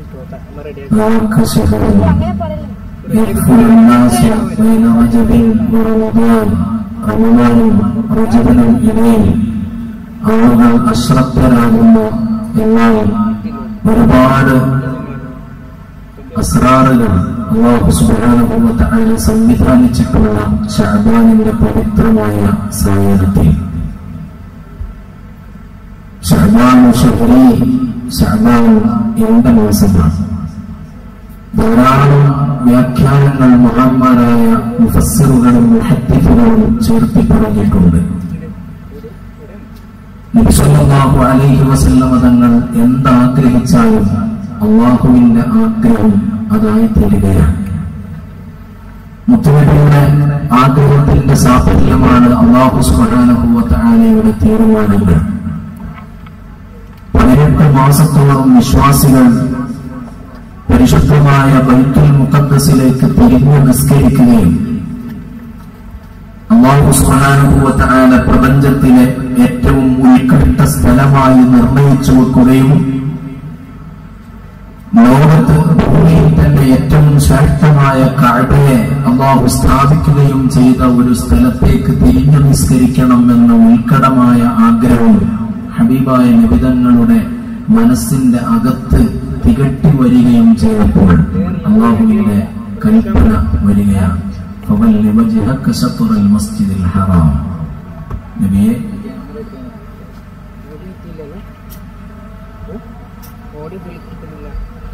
وكشفه يغفر الناس بين رجب ورمضان رمضان رجبنا إليه ആളുകൾ അശ്രദ്ധരാകുന്ന എന്നാൽ ഒരുപാട് അസ്രാറുകൾ അള്ളാഹു സുബാനുഭവത്തായ സംവിധാനിച്ചിട്ടുള്ള ഷഹബാനിന്റെ പവിത്രമായ സാന്നിധ്യം ഷഹബാൻ ഷഹരി ഷഹബാൻ എന്റെ മാസമാണ് ധാരാളം വ്യാഖ്യാനങ്ങൾ മഹാന്മാരായ മുഫസ്സിറുകളും മുഹദ്ദിഫുകളും ചേർത്തി പറഞ്ഞിട്ടുണ്ട് നബിസല്ലല്ലാഹു അലൈഹി വസല്ലമ തങ്ങൾ എന്താഗ്രഹിച്ചാലും അള്ളാഹുവിന്റെ ആഗ്രഹം അതായി തീരുകയാണ് മുത്തുനബിയുടെ ആഗ്രഹത്തിന്റെ സാഫല്യമാണ് അള്ളാഹു സുബ്ഹാനഹു വ തആലയുടെ തീരുമാനങ്ങൾ പതിനെട്ട് മാസത്തോളം വിശ്വാസികൾ പരിശുദ്ധമായ ബൈത്തുൽ മുഖദ്ദസിലേക്ക് തിരിഞ്ഞു നിസ്കരിക്കുകയും അള്ളാഹു സുബ്ഹാനഹു വ തആല പ്രപഞ്ചത്തിലെ ഏറ്റവും ഉൾക്കട്ട സ്ഥലമായി നിർണയിച്ചു വെക്കുകയും ലോകത്ത് ഭൂമിയിൽ തന്നെ ഏറ്റവും ശ്രേഷ്ഠമായ കഅബയെ അള്ളാഹു സ്ഥാപിക്കുകയും ചെയ്ത ഒരു സ്ഥലത്തേക്ക് തിരിഞ്ഞു നിസ്കരിക്കണം എന്ന ഉത്കടമായ ആഗ്രഹം ഹബീബായ നിബിതങ്ങളുടെ മനസ്സിന്റെ അകത്ത് തികട്ടി വരികയും ചെയ്തപ്പോൾ അള്ളാഹുവിന്റെ കൽപ്പന വരികയാണ് فَوَلِّ وَجْهَكَ شَطْرَ الْمَسْجِدِ الْحَرَامِ നബിയെ ഓടി വിളിക്കുന്നില്ല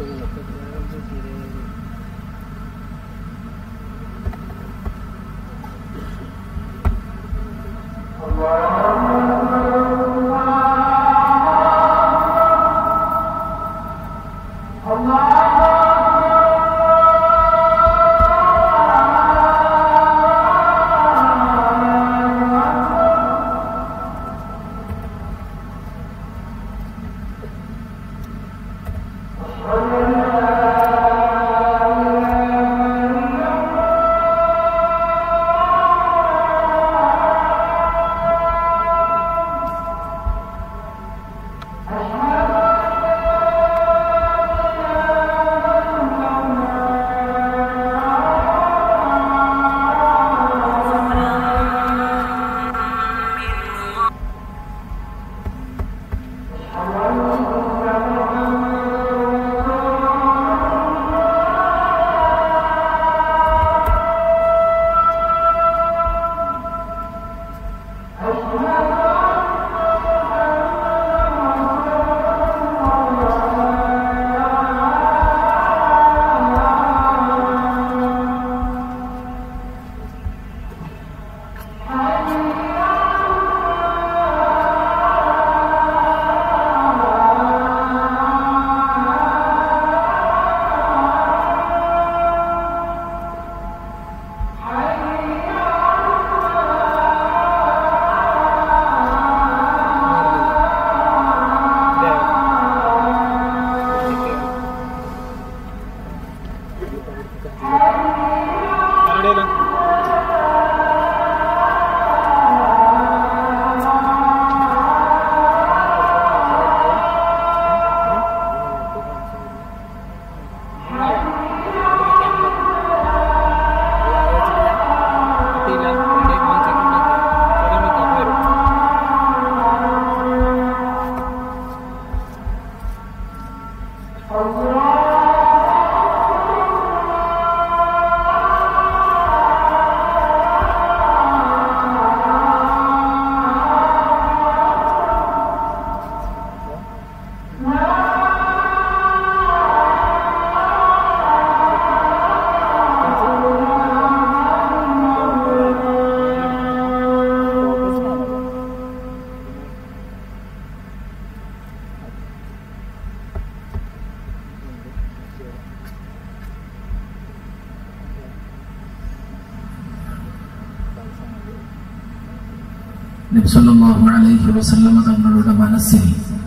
നബ്സല്ലാഹു അലൈഹി വസല്ലമ തങ്ങളുടെ മനസ്സിൽ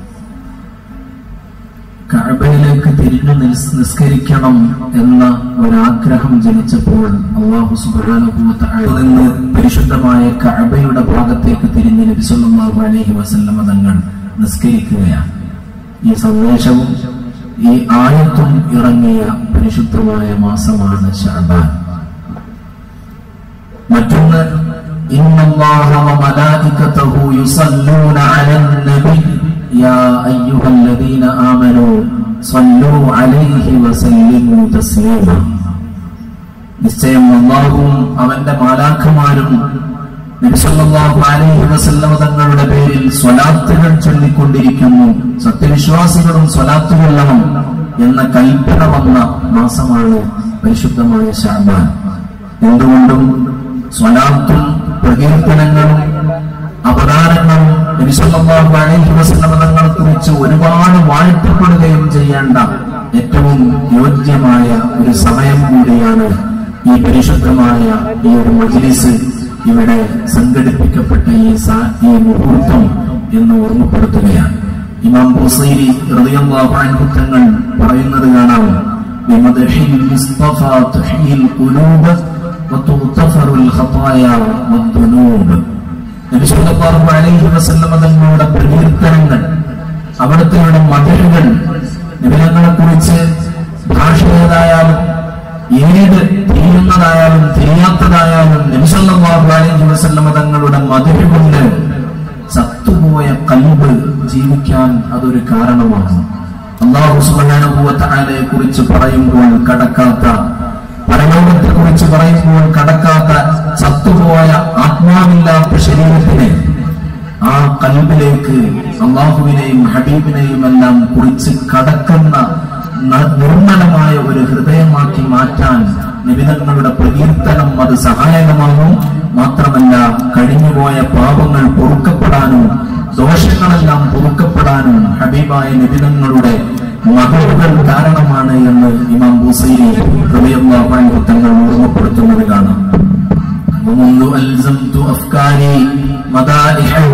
കഅബയിലേക്ക് തിരിഞ്ഞു നിസ് നിസ്കരിക്കണം എന്ന ഒരാഗ്രഹം ജനിച്ചപ്പോൾ അള്ളാഹു സുബ്ഹാനഹു നിന്ന് പരിശുദ്ധമായ കഅബയുടെ ഭാഗത്തേക്ക് തിരിഞ്ഞ് നബിസല്ലാഹു അലൈഹി വസല്ലമ തങ്ങൾ നിസ്കരിക്കുകയാണ് ഈ സന്ദേശവും ഈ ആയത്തും ഇറങ്ങിയ പരിശുദ്ധമായ മാസമാണ് ഷഅബാൻ മറ്റൊന്ന് ഇന്നല്ലാഹ വമലായികതഹു യുസല്ലൂന അലൻ നബി യാ അയ്യുഹല്ലദീന ആമനൂ സല്ലൂ അലൈഹി വസല്ലിമു തസ്ലീമ നിശ്ചയം അല്ലാഹുവും അവന്റെ മാലാഖമാരും നബി സല്ലല്ലാഹു അലൈഹി വസല്ലമ തങ്ങളുടെ പേരിൽ സ്വലാത്തുകൾ ചൊല്ലിക്കൊണ്ടിരിക്കുന്നു സത്യവിശ്വാസികളും സ്വലാത്ത് കൊള്ളണം എന്ന കൽപ്പന വന്ന മാസമാണ് പരിശുദ്ധമായ ഷാബാൻ എന്തുകൊണ്ടും സ്വലാത്തും പ്രകീർത്തനങ്ങളും അവതാരങ്ങളും നബി സല്ലല്ലാഹു അലൈഹി വസല്ലമ തങ്ങളെ കുറിച്ച് ഒരുപാട് വാഴ്ത്തപ്പെടുകയും ചെയ്യേണ്ട ഏറ്റവും യോഗ്യമായ ഒരു സമയം കൂടിയാണ് ഈ പരിശുദ്ധമായ ഈ ഒരു മജ്ലിസ് ഇവിടെ സംഘടിപ്പിക്കപ്പെട്ട ഈ സാ- ഈ മുഹൂർത്തം എന്ന് ഓർമ്മപ്പെടുത്തുകയാണ് ഇമാം ബുസൈരി റളിയല്ലാഹു അൻഹു തങ്ങൾ പറയുന്നത് കാണാം بمدح المصطفى تحيي القلوب وتغتفر الخطايا والذنوب നബി സല്ലല്ലാഹു അലൈഹി വസല്ലമ തങ്ങളുടെ പ്രകീർത്തനങ്ങൾ അവിടുത്തെ മതലുകൾ നിബിധങ്ങളെ കുറിച്ച് ഭാഷ ഏതായാലും ഏത് തിരിയുന്നതായാലും തിരിയാത്തതായാലും നബി സല്ലല്ലാഹു അലൈഹി വസല്ലമ തങ്ങളുടെ മധുര കൊണ്ട് ചത്തുപോയ കൽബ് ജീവിക്കാൻ അതൊരു കാരണമാണ് അള്ളാഹു സുബ്ഹാനഹു വ തആലയെ കുറിച്ച് പറയുമ്പോൾ കടക്കാത്ത പരലോകത്തെ കുറിച്ച് പറയുമ്പോൾ കടക്കാത്ത ചത്തുപോയ ആത്മാവില്ലാത്ത ശരീരത്തിനെ ആ കൽബിലേക്ക് അള്ളാഹുവിനെയും ഹബീബിനെയും എല്ലാം കുറിച്ച് കടക്കുന്ന ന- നിർമ്മലമായ ഒരു ഹൃദയമാക്കി മാറ്റാൻ നിബിധങ്ങളുടെ പ്രകീർത്തനം അത് സഹായകമാകും മാത്രമല്ല കഴിഞ്ഞുപോയ പാപങ്ങൾ പൊറുക്കപ്പെടാനും ദോഷങ്ങളെല്ലാം പൊറുക്കപ്പെടാനും ഹബീബായ നിബിധങ്ങളുടെ മകളുകൾ കാരണമാണ് എന്ന് ഇമാം ബുസൈരി റളിയല്ലാഹു അൻഹു തങ്ങൾ ഓർമ്മപ്പെടുത്തുന്നത് കാണാം ومنذ ألزمت أفكاري مدائحه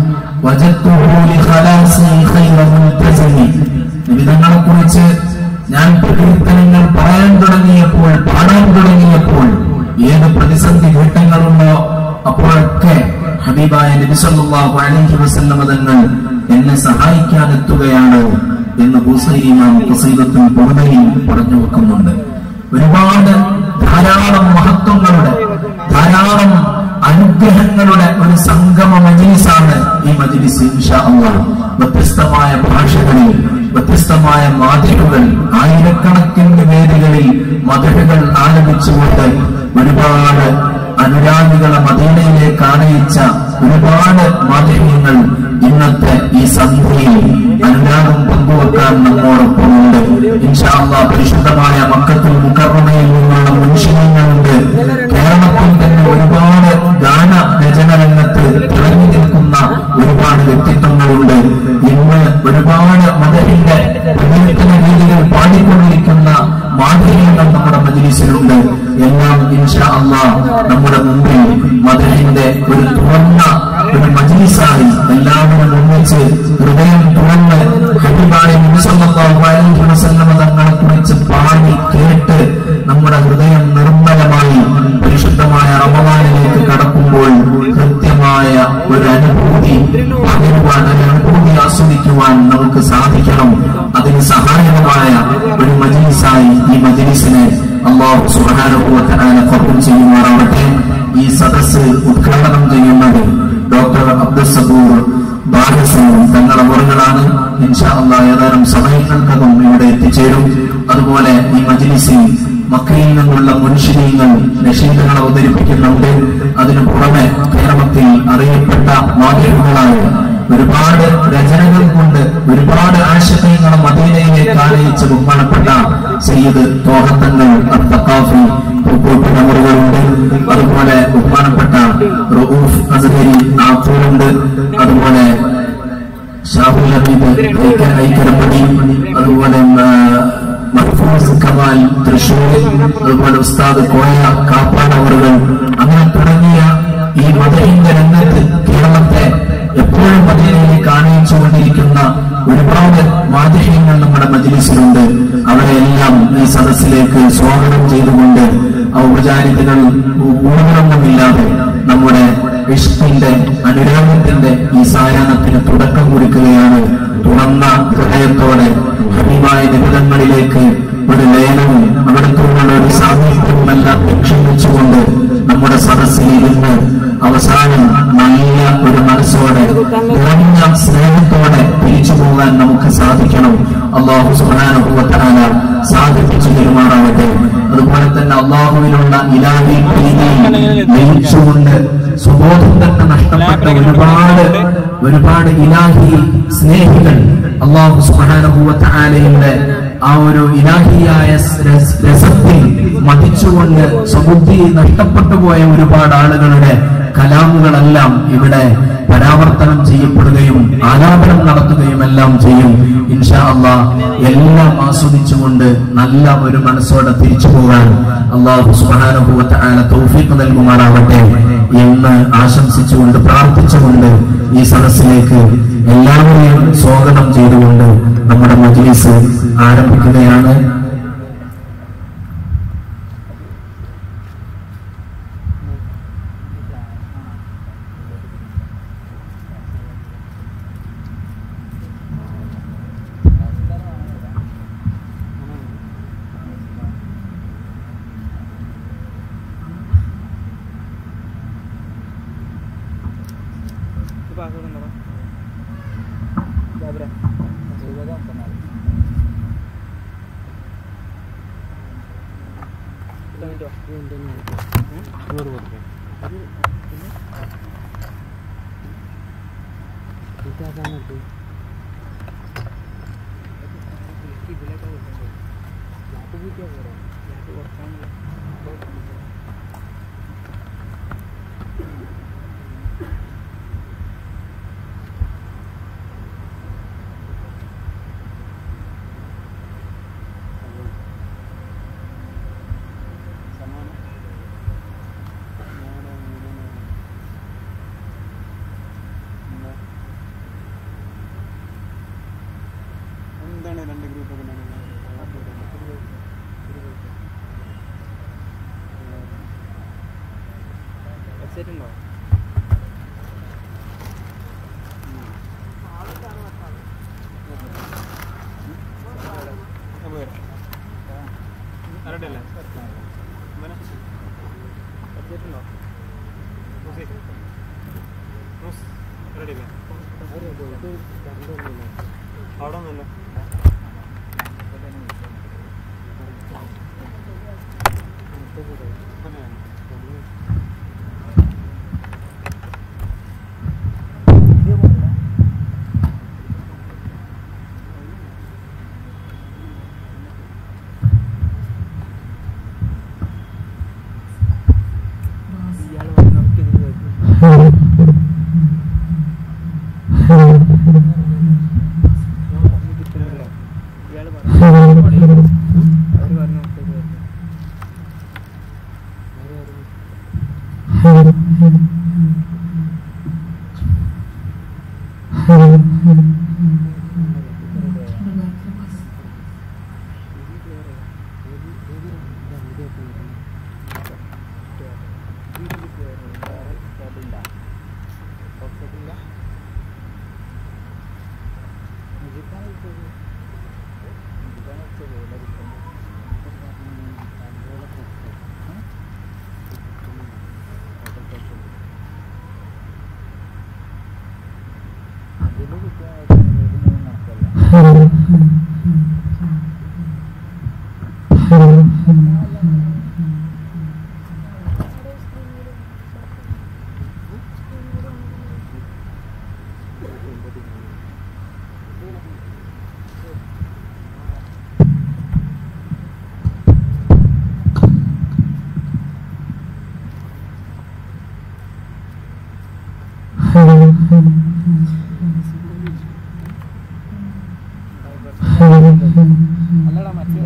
وجدته لخلاصي خير ملتزم നിബിധങ്ങളെ കുറിച്ച് ഞാൻ പ്രകീർത്തനങ്ങൾ പറയാൻ തുടങ്ങിയപ്പോൾ പാടാൻ തുടങ്ങിയപ്പോൾ ഏത് പ്രതിസന്ധി ഘട്ടങ്ങളുണ്ടോ അപ്പോഴൊക്കെ ഹബീബായ നബി സല്ലല്ലാഹു അലൈഹി വസല്ലമ തങ്ങൾ എന്നെ സഹായിക്കാൻ എത്തുകയാണ് എന്ന് ബുസൈരി ഇമാം ഖസീദത്തുൽ ബുർദയിൽ പറഞ്ഞു വെക്കുന്നുണ്ട് ഒരുപാട് ധാരാളം മഹത്വങ്ങളുടെ ധാരാളം അനുഗ്രഹങ്ങളുടെ ഒരു സംഗമ മജീസാണ് ഈ മജിലിസ് ഇൻഷാ അല്ലാഹ് വ്യത്യസ്തമായ ഭാഷകളിൽ വ്യത്യസ്തമായ മാതൃകകൾ ആയിരക്കണക്കിന് വേദികളിൽ മധുരകൾ ആലപിച്ചുകൊണ്ട് ഒരുപാട് അനുരാഗികളെ മദീനയിലേക്ക് ആനയിച്ച ഒരുപാട് മാധുര്യങ്ങൾ ഇന്നത്തെ ഈ സന്ധ്യയിൽ അനുരാഗം പങ്കുവെക്കാൻ നമ്മോടൊപ്പമുണ്ട് ഇൻഷാല്ല പരിശുദ്ധമായ മക്കത്തിൽ മുക്കർമ്മയിൽ നിന്നുള്ള മുൻഷിനങ്ങളുണ്ട് കേരളത്തിൽ തന്നെ ഒരുപാട് ഗാന രചന രംഗത്ത് തിളങ്ങി നിൽക്കുന്ന ഒരുപാട് വ്യക്തിത്വങ്ങളുണ്ട് ഇന്ന് ഒരുപാട് മതത്തിന്റെ പ്രകീർത്തന രീതികൾ പാടിക്കൊണ്ടിരിക്കുന്ന മാധുര്യങ്ങൾ നമ്മുടെ മജിലിസിലുണ്ട് എല്ലാം ഇൻഷാ അള്ളാ നമ്മുടെ മുമ്പിൽ മദഹിന്റെ ഒരു തുറന്ന ഒരു മജിലിസായി എല്ലാവരും ഒന്നിച്ച് ഹൃദയം തുറന്ന് ഹബീബായ നബിസല്ലല്ലാഹു അലൈഹി വസല്ലമ തങ്ങളെ കുറിച്ച് പാടി കേട്ട് നമ്മുടെ ഹൃദയം നിർമ്മലമായി പരിശുദ്ധമായ റമദാനിലേക്ക് കടക്കുമ്പോൾ കൃത്യമായ ഒരു അനുഭൂതി പകരുവാൻ ഒരു അനുഭൂതി ആസ്വദിക്കുവാൻ നമുക്ക് സാധിക്കണം അതിന് സഹായകമായ ഒരു മജിലിസായി ഈ മജിലിസിനെ അള്ളാഹു സുബ്ഹാനഹു വ തആല കബൂൽ ചെയ്യുമാറാവട്ടെ ഈ സദസ്സ് ഉദ്ഘാടനം ചെയ്യുന്നത് ഡോക്ടർ അബ്ദുൽ സബൂർ ബാലസൻ തങ്ങളുടെ മുറകളാണ് ഇൻഷാ അള്ളാഹ് ഏതാനും സമയങ്ങൾക്കകം ഇവിടെ എത്തിച്ചേരും അതുപോലെ ഈ മജിലിസിൽ മക്കയിൽ നിന്നുള്ള മുൻഷിനീങ്ങൾ നഷീദുകൾ അവതരിപ്പിക്കുന്നുണ്ട് അതിനു പുറമെ കേരളത്തിൽ അറിയപ്പെട്ട മാധ്യമങ്ങളായ ഒരുപാട് രചനകൾ കൊണ്ട് ഒരുപാട് ആശയങ്ങളെ മദീനയിലേക്ക് ആനയിച്ച് ബഹുമാനപ്പെട്ട സയ്യിദ് തോഹത്തങ്ങൾ അത്തക്കാഫി പൂക്കൂട്ടുകളുണ്ട് അതുപോലെ ബഹുമാനപ്പെട്ട റഊഫ് അസ്ഹരി ആക്കൂറുണ്ട് അതുപോലെ ഷാഹുൽ ഹബീബ് ഐക്യ ഐക്യരപ്പടി അതുപോലെ ആ, മഹ്ഫൂസ് കമാൽ തൃശൂർ അതുപോലെ ഉസ്താദ് കോയ കാപ്പാട് അവറുകൾ അങ്ങനെ തുടങ്ങിയ ഈ മതഹിന്റെ രംഗത്ത് കേരളത്തെ എപ്പോഴും മദീനയിലേക്ക് ആനയിച്ചുകൊണ്ടിരിക്കുന്ന ഒരുപാട് മാതൃഹ്യങ്ങൾ നമ്മുടെ മജ്ലിസിലുണ്ട് അവരെല്ലാം ഈ സദസ്സിലേക്ക് സ്വാഗതം ചെയ്തുകൊണ്ട് ഔപചാരികതകൾ ഊണമൊന്നുമില്ലാതെ നമ്മുടെ ഇഷ്ടിന്റെ അനുരാഗത്തിന്റെ ഈ സായാഹ്നത്തിന് തുടക്കം കുറിക്കുകയാണ് തുറന്ന ഹൃദയത്തോടെ ഹരിമായ നിബിധങ്ങളിലേക്ക് ഒരു ലയനവും അവിടത്തോടുള്ള ഒരു സാമീപ്യവുമെല്ലാം ലക്ഷ്യം വെച്ചുകൊണ്ട് നമ്മുടെ സദസ്സിൽ ഇരുന്ന് അവസാനം നല്ല ഒരു മനസ്സോടെ നിറഞ്ഞ സ്നേഹത്തോടെ തിരിച്ചു പോകാൻ നമുക്ക് സാധിക്കണം അള്ളാഹു സുഹാനുഭവത്താല സാധിപ്പിച്ചു പെരുമാറാവട്ടെ അതുപോലെ തന്നെ അള്ളാഹുവിനുള്ള ഇലാഹി പ്രീതിയിൽ ലയിച്ചുകൊണ്ട് സുബോധം തന്നെ നഷ്ടപ്പെട്ട ഒരുപാട് ഒരുപാട് ഇലാഹി സ്നേഹികൾ അള്ളാഹു സുഹാനുഭവത്താലയുടെ ആ ഒരു ഇലാഹിയായ രസ- രസത്തിൽ മതിച്ചുകൊണ്ട് സ്വബുദ്ധി നഷ്ടപ്പെട്ടു പോയ ഒരുപാട് ആളുകളുടെ കലാമുകളെല്ലാം ഇവിടെ പരാവർത്തനം ചെയ്യപ്പെടുകയും ആലാപനം നടത്തുകയും എല്ലാം ചെയ്യും ഇൻഷാ അള്ളാ എല്ലാം ആസ്വദിച്ചുകൊണ്ട് നല്ല ഒരു മനസ്സോടെ തിരിച്ചു പോകാൻ അള്ളാഹു സുബാനുഭവത്തെ ആല തൗഫീഖ് നൽകുമാറാവട്ടെ എന്ന് ആശംസിച്ചുകൊണ്ട് പ്രാർത്ഥിച്ചുകൊണ്ട് ഈ സദസ്സിലേക്ക് എല്ലാവരെയും സ്വാഗതം ചെയ്തുകൊണ്ട് നമ്മുടെ മജ്ലിസ് ആരംഭിക്കുകയാണ് പാസ്വേഡ് ഉണ്ടോ ജാബിര എന്താണ് രണ്ട് ഗ്രൂപ്പ് വെബ്സൈറ്റ് ഉണ്ടോ ആരുടെയല്ലേ വെബ്സൈറ്റ് ഉണ്ടോ റെഡിയല്ലേ അവിടെ ഒന്നുമില്ല ഇയാൾ വന്ന് നമുക്ക് ഇതിൽ കേൾക്കും ഇയാൾ പറഞ്ഞു അവർ പറഞ്ഞു നമുക്ക് ഇത് കേൾക്കും അല്ലടാ മറ്റേ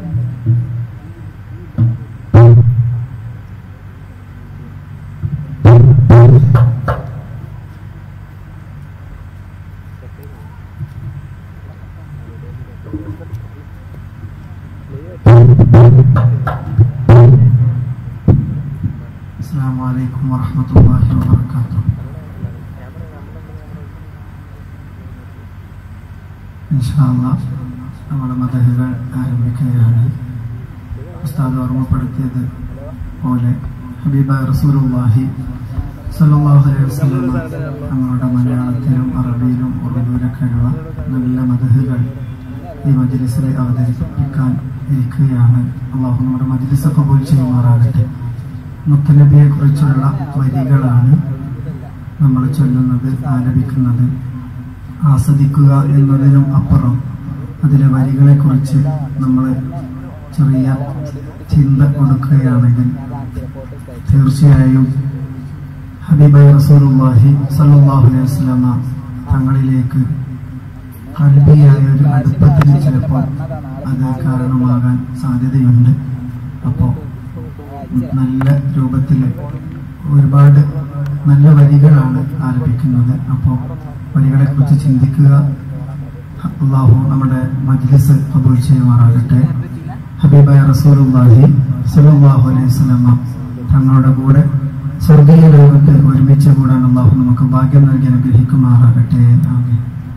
السلام عليكم ورحمة الله وبركاته ഇൻഷാല്ല നമ്മുടെ മതഹുകൾ ആരംഭിക്കുകയാണ് ഉസ്താദ് ഓർമ്മപ്പെടുത്തിയത് പോലെ ഹബീബ റസൂലുള്ളാഹി സല്ലല്ലാഹു അലൈഹി വസല്ലം തങ്ങളുടെ മലയാളത്തിലും അറബിയിലും ഉറുദുവിലൊക്കെയുള്ള നല്ല മതഹുകൾ ഈ മജ്ലിസിൽ അവതരിപ്പിക്കാൻ ഇരിക്കുകയാണ് അള്ളാഹു നമ്മുടെ മജ്ലിസ് കബൂൽ ചെയ്യുമാറാകട്ടെ മുത്തനബിയെ കുറിച്ചുള്ള വരികളാണ് നമ്മൾ ചൊല്ലുന്നത് ആലപിക്കുന്നത് ആസ്വദിക്കുക എന്നതിനും അപ്പുറം അതിലെ വരികളെ കുറിച്ച് നമ്മൾ ചെറിയ ചിന്ത കൊടുക്കുകയാണെങ്കിൽ തീർച്ചയായും ഹബീബായി റസൂലുള്ളാഹി സല്ലല്ലാഹു അലൈഹി വസല്ലമ തങ്ങളിലേക്ക് കൽബിയായ ഒരു അടുപ്പത്തിന് ചിലപ്പോൾ അത് കാരണമാകാൻ സാധ്യതയുണ്ട് അപ്പോൾ നല്ല രൂപത്തിൽ ഒരുപാട് നല്ല വരികളാണ് ആലപിക്കുന്നത് അപ്പോൾ വരികളെ കുറിച്ച് ചിന്തിക്കുക അള്ളാഹു നമ്മുടെ മജ്ലിസ് കബൂൽ ചെയ്യുമാറാകട്ടെ ഹബീബായ റസൂലുള്ളാഹി സല്ലല്ലാഹു അലൈഹി വസല്ലമ തങ്ങളുടെ കൂടെ സ്വർഗീയ ലോകത്ത് ഒരുമിച്ച് കൂടാൻ അള്ളാഹു നമുക്ക് ഭാഗ്യം നൽകി അനുഗ്രഹിക്കുമാറാകട്ടെ ആമീൻ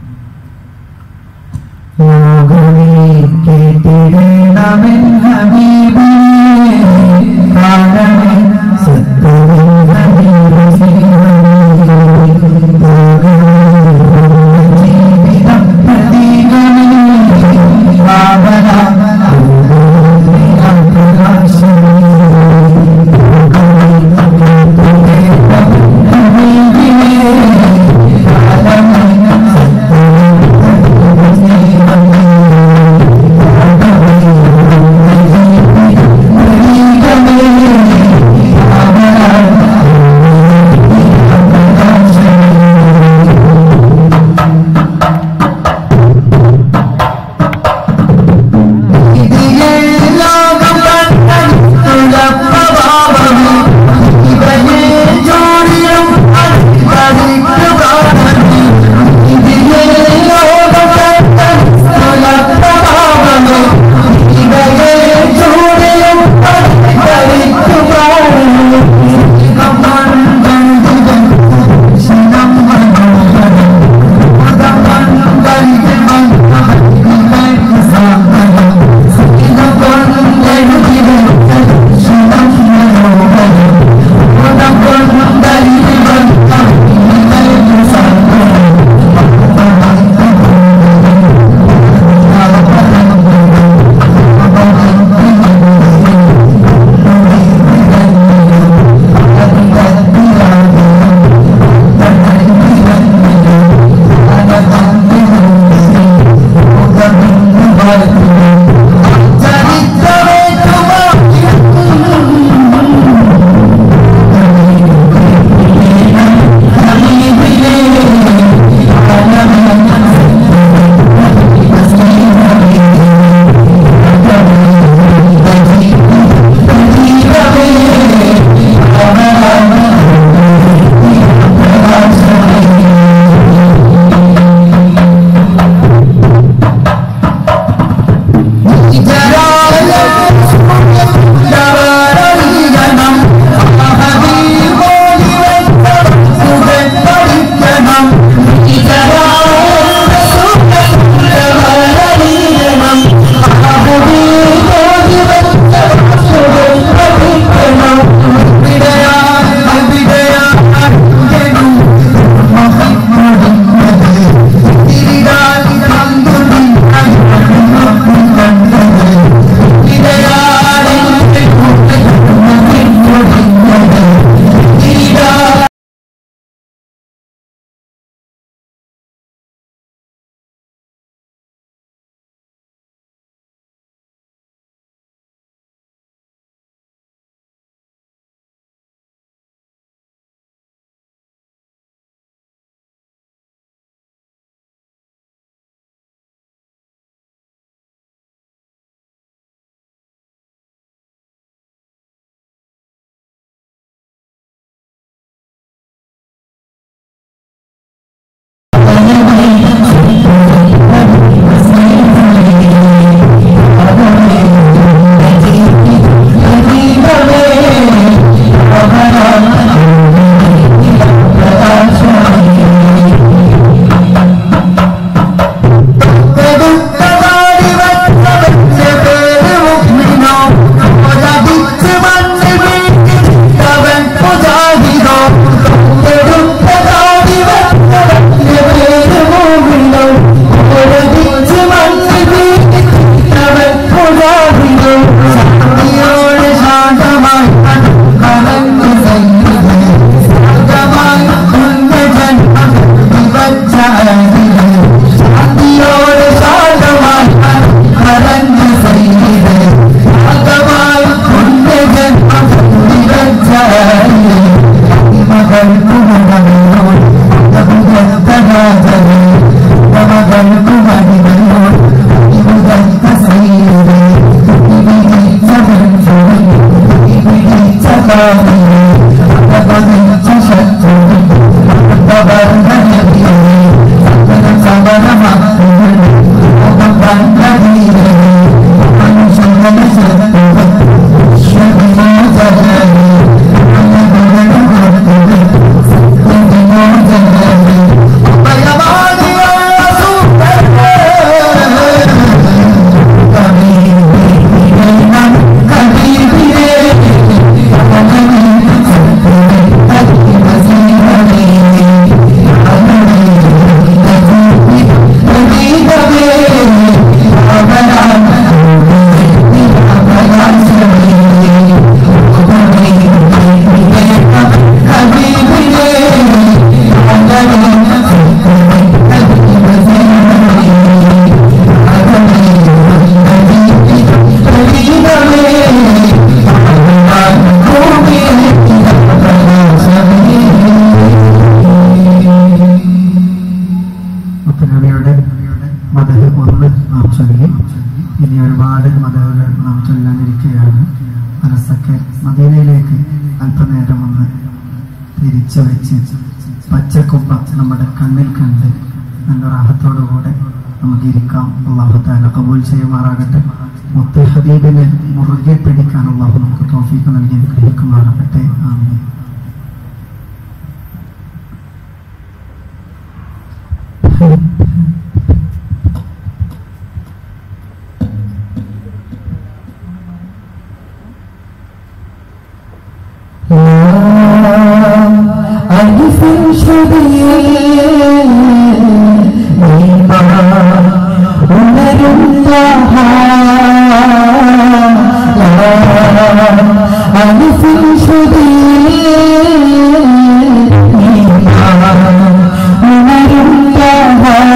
ലോകമേ കേട്ടിടേണമെൻ ഹബീബേ കാണമേ സത്യവും ഹബീബേ ജീവിതം പ്രതീകമേ ഭാവന ഹബീബേ മദീനയിലേക്ക് അല്പനേരം ഒന്ന് തിരിച്ചു വെച്ച് പച്ചക്കുപ്പ നമ്മുടെ കണ്ണിൽ കണ്ട് നല്ല റാഹത്തോടുകൂടെ നമുക്ക് ഇരിക്കാം അള്ളാഹു താല കബൂൽ ചെയ്യുമാറാകട്ടെ മുത്ത് ഹബീബിനെ മുറുകെ പിടിക്കാൻ അള്ളാഹു നമുക്ക് തോഫീക്ക് നൽകി അനുഗ്രഹിക്കുമാറാകട്ടെ ആമീൻ ألف شبيه ألف شبيه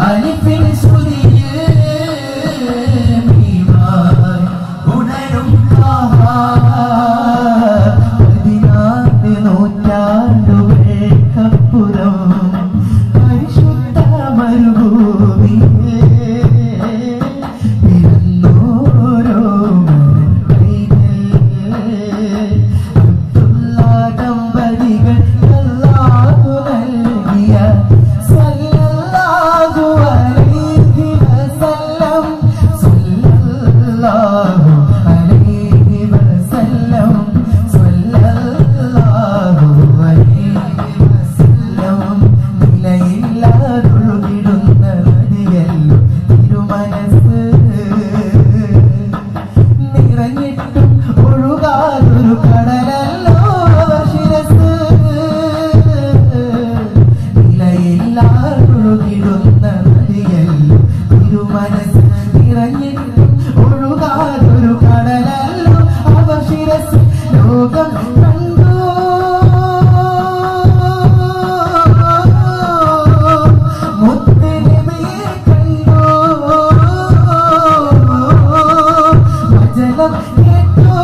അലിഫിൻ സുതിയിൽ മീമായി ഉണരും പതിനാറ് നൂറ്റാണ്ടുകൾക്കപ്പുറം പരിശുദ്ധ മരുഭൂമിയിൽ പിറന്നോരോ ദമ്പതികൾ അല്ലാഹു നൽകിയ സല്ലല്ലാഹു അലൈഹി വസല്ലം സല്ലല്ലാഹു അലൈഹി വസല്ലം സല്ലല്ലാഹു അലൈഹി വസല്ലം നിലയില്ലാതൊഴുകിടുന്ന നദിയല്ലോ തിരുമനസ് നിറഞ്ഞിട്ടും ഒഴുകാതൊരു കടലല്ലോ ശിരസ് നിലയില്ലാതൊഴുകിടുന്ന നദിയല്ലോ തിരുമനസ് നിറഞ്ഞിട്ടും ഒഴുകാതൊരു കടലല്ലോ അവ ശിരസ് ലോകം കണ്ടു മുത്തനബിയെ കണ്ടു വചനം കേട്ടു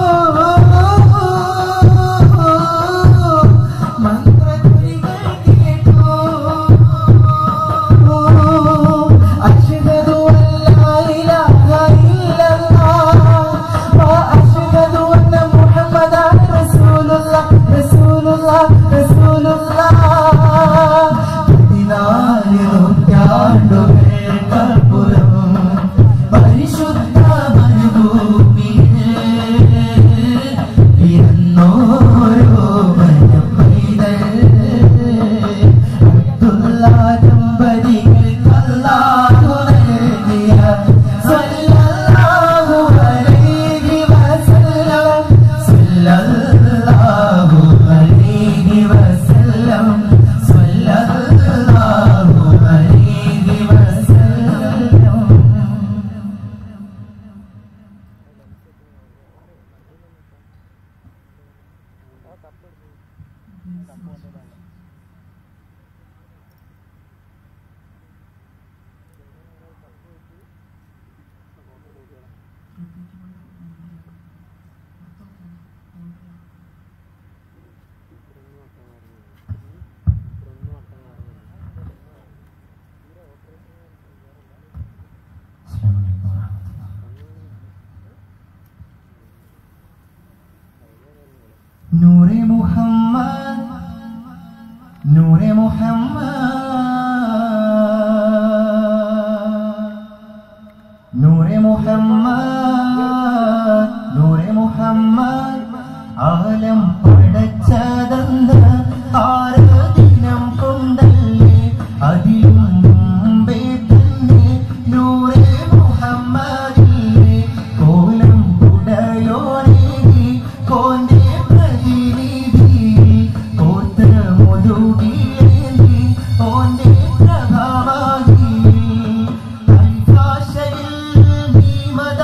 മന്ത്രകുരികൾ കേട്ടു അഷ്ഹദു അല്ലാ ഇലാഹ ഇല്ലല്ലാഹ് വഅഷ്ഹദു അന്ന മുഹമ്മദൻ റസൂലുള്ളാഹ് റസൂലുള്ളാഹ് റസൂലുള്ളാഹ് പതിനാല് നൂറ്റാണ്ടുകൾക്കപ്പുറം പരിശുദ്ധ മരുഭൂമിയിൽ പിറന്നോരോ വനപ്പൈതൽ അബ്ദുള്ള ദമ്പതികൾക്ക് അല്ലാഹു നൽകിയ സല്ലല്ലാഹു അലൈഹി വസല്ലം സല്ലല്ലാഹു അലൈഹി വസല്ലം സല്ലല്ലാഹു അലൈഹി വസല്ലം നൂറെ മുഹമ്മദ് നൂറെ മുഹമ്മദ് നൂറെ മുഹമ്മദ് നൂറെ മുഹമ്മദ് ആലം പടച്ചതെന്ന് ആറ് ദിനം കൊണ്ടല്ലേ അതിലും മുമ്പേ തന്നെ നൂറെ മുഹമ്മദില്ലേ കോലം കുടയോനെ കോന്റെ പ്രതിനിധി കോത്ര മുതുകിലേന്തി ഓന്റെ പ്രഭാവാകി ഭാഷയിൽ ഭീമത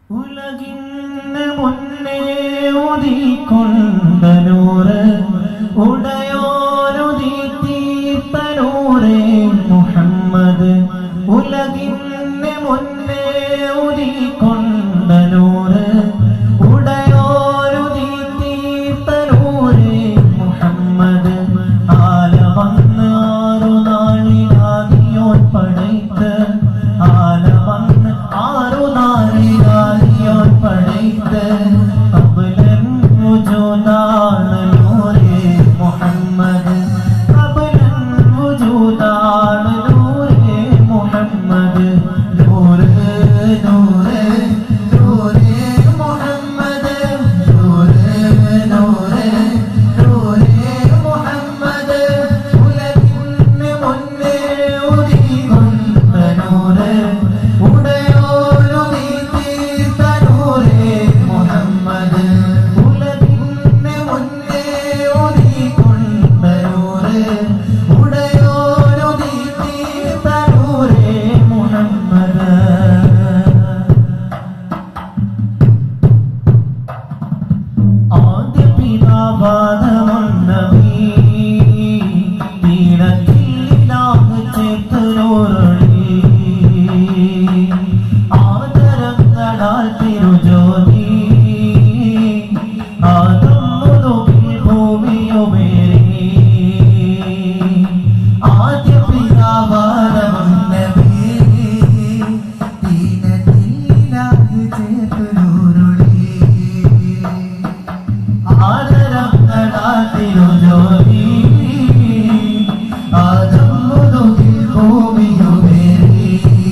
ഉലകിന് മുന്നേ ഉദിക്കൊണ്ട നൂറ് ഉടയോരുതി തീർത്തനൂറേ മുഹമ്മദ് ഉലകിന് മുന്നേ ഉദിക്കൊണ്ട നൂറ് ഉടയോരുതി തീർത്തനൂറേ മുഹമ്മദ് ആല വന്ന് ആറു നാളിലാദിയോൻ പടയ്ത്ത് ആല വന്ന് ആറു നാളിലാദിയോൻ പടയ്ത്ത് കബലൻ വുജൂദാണ് നൂറേ മുഹമ്മദ് കബലൻ വുജൂദാണ് നൂറേ മുഹമ്മദ് നൂറ് നൂറ് നൂറേ മുഹമ്മദ് നൂറ് നൂറ് നൂറേ മുഹമ്മദ് ഉലകിന് മുന്നേ ഉദികൊണ്ട നൂറ് ഉടയോരുതി തീർത്ത നൂറേ മുഹമ്മദ് ഉലകിന് മുന്നേ ഉദികൊണ്ട നൂറ് ഉടയോരുതി തീർത്ത നൂറേ മുഹമ്മദ് ആദ്യ പിതാവാദമന്നവീ തീരത്തിലാകെ ചേർത്തുനോരളി ആദരങ്ങളാൽ തിരുജോതി ആദം മുതുകിൽ ഭൂമിയുമേറി ആദ്യ പിതാവാദമന്നവീ തീരത്തിലാകെ ചേർത്തുനോരളി ആദരങ്ങളാതിരുജോതി ആദം മുതുകിൽ ഭൂമിയുമേറി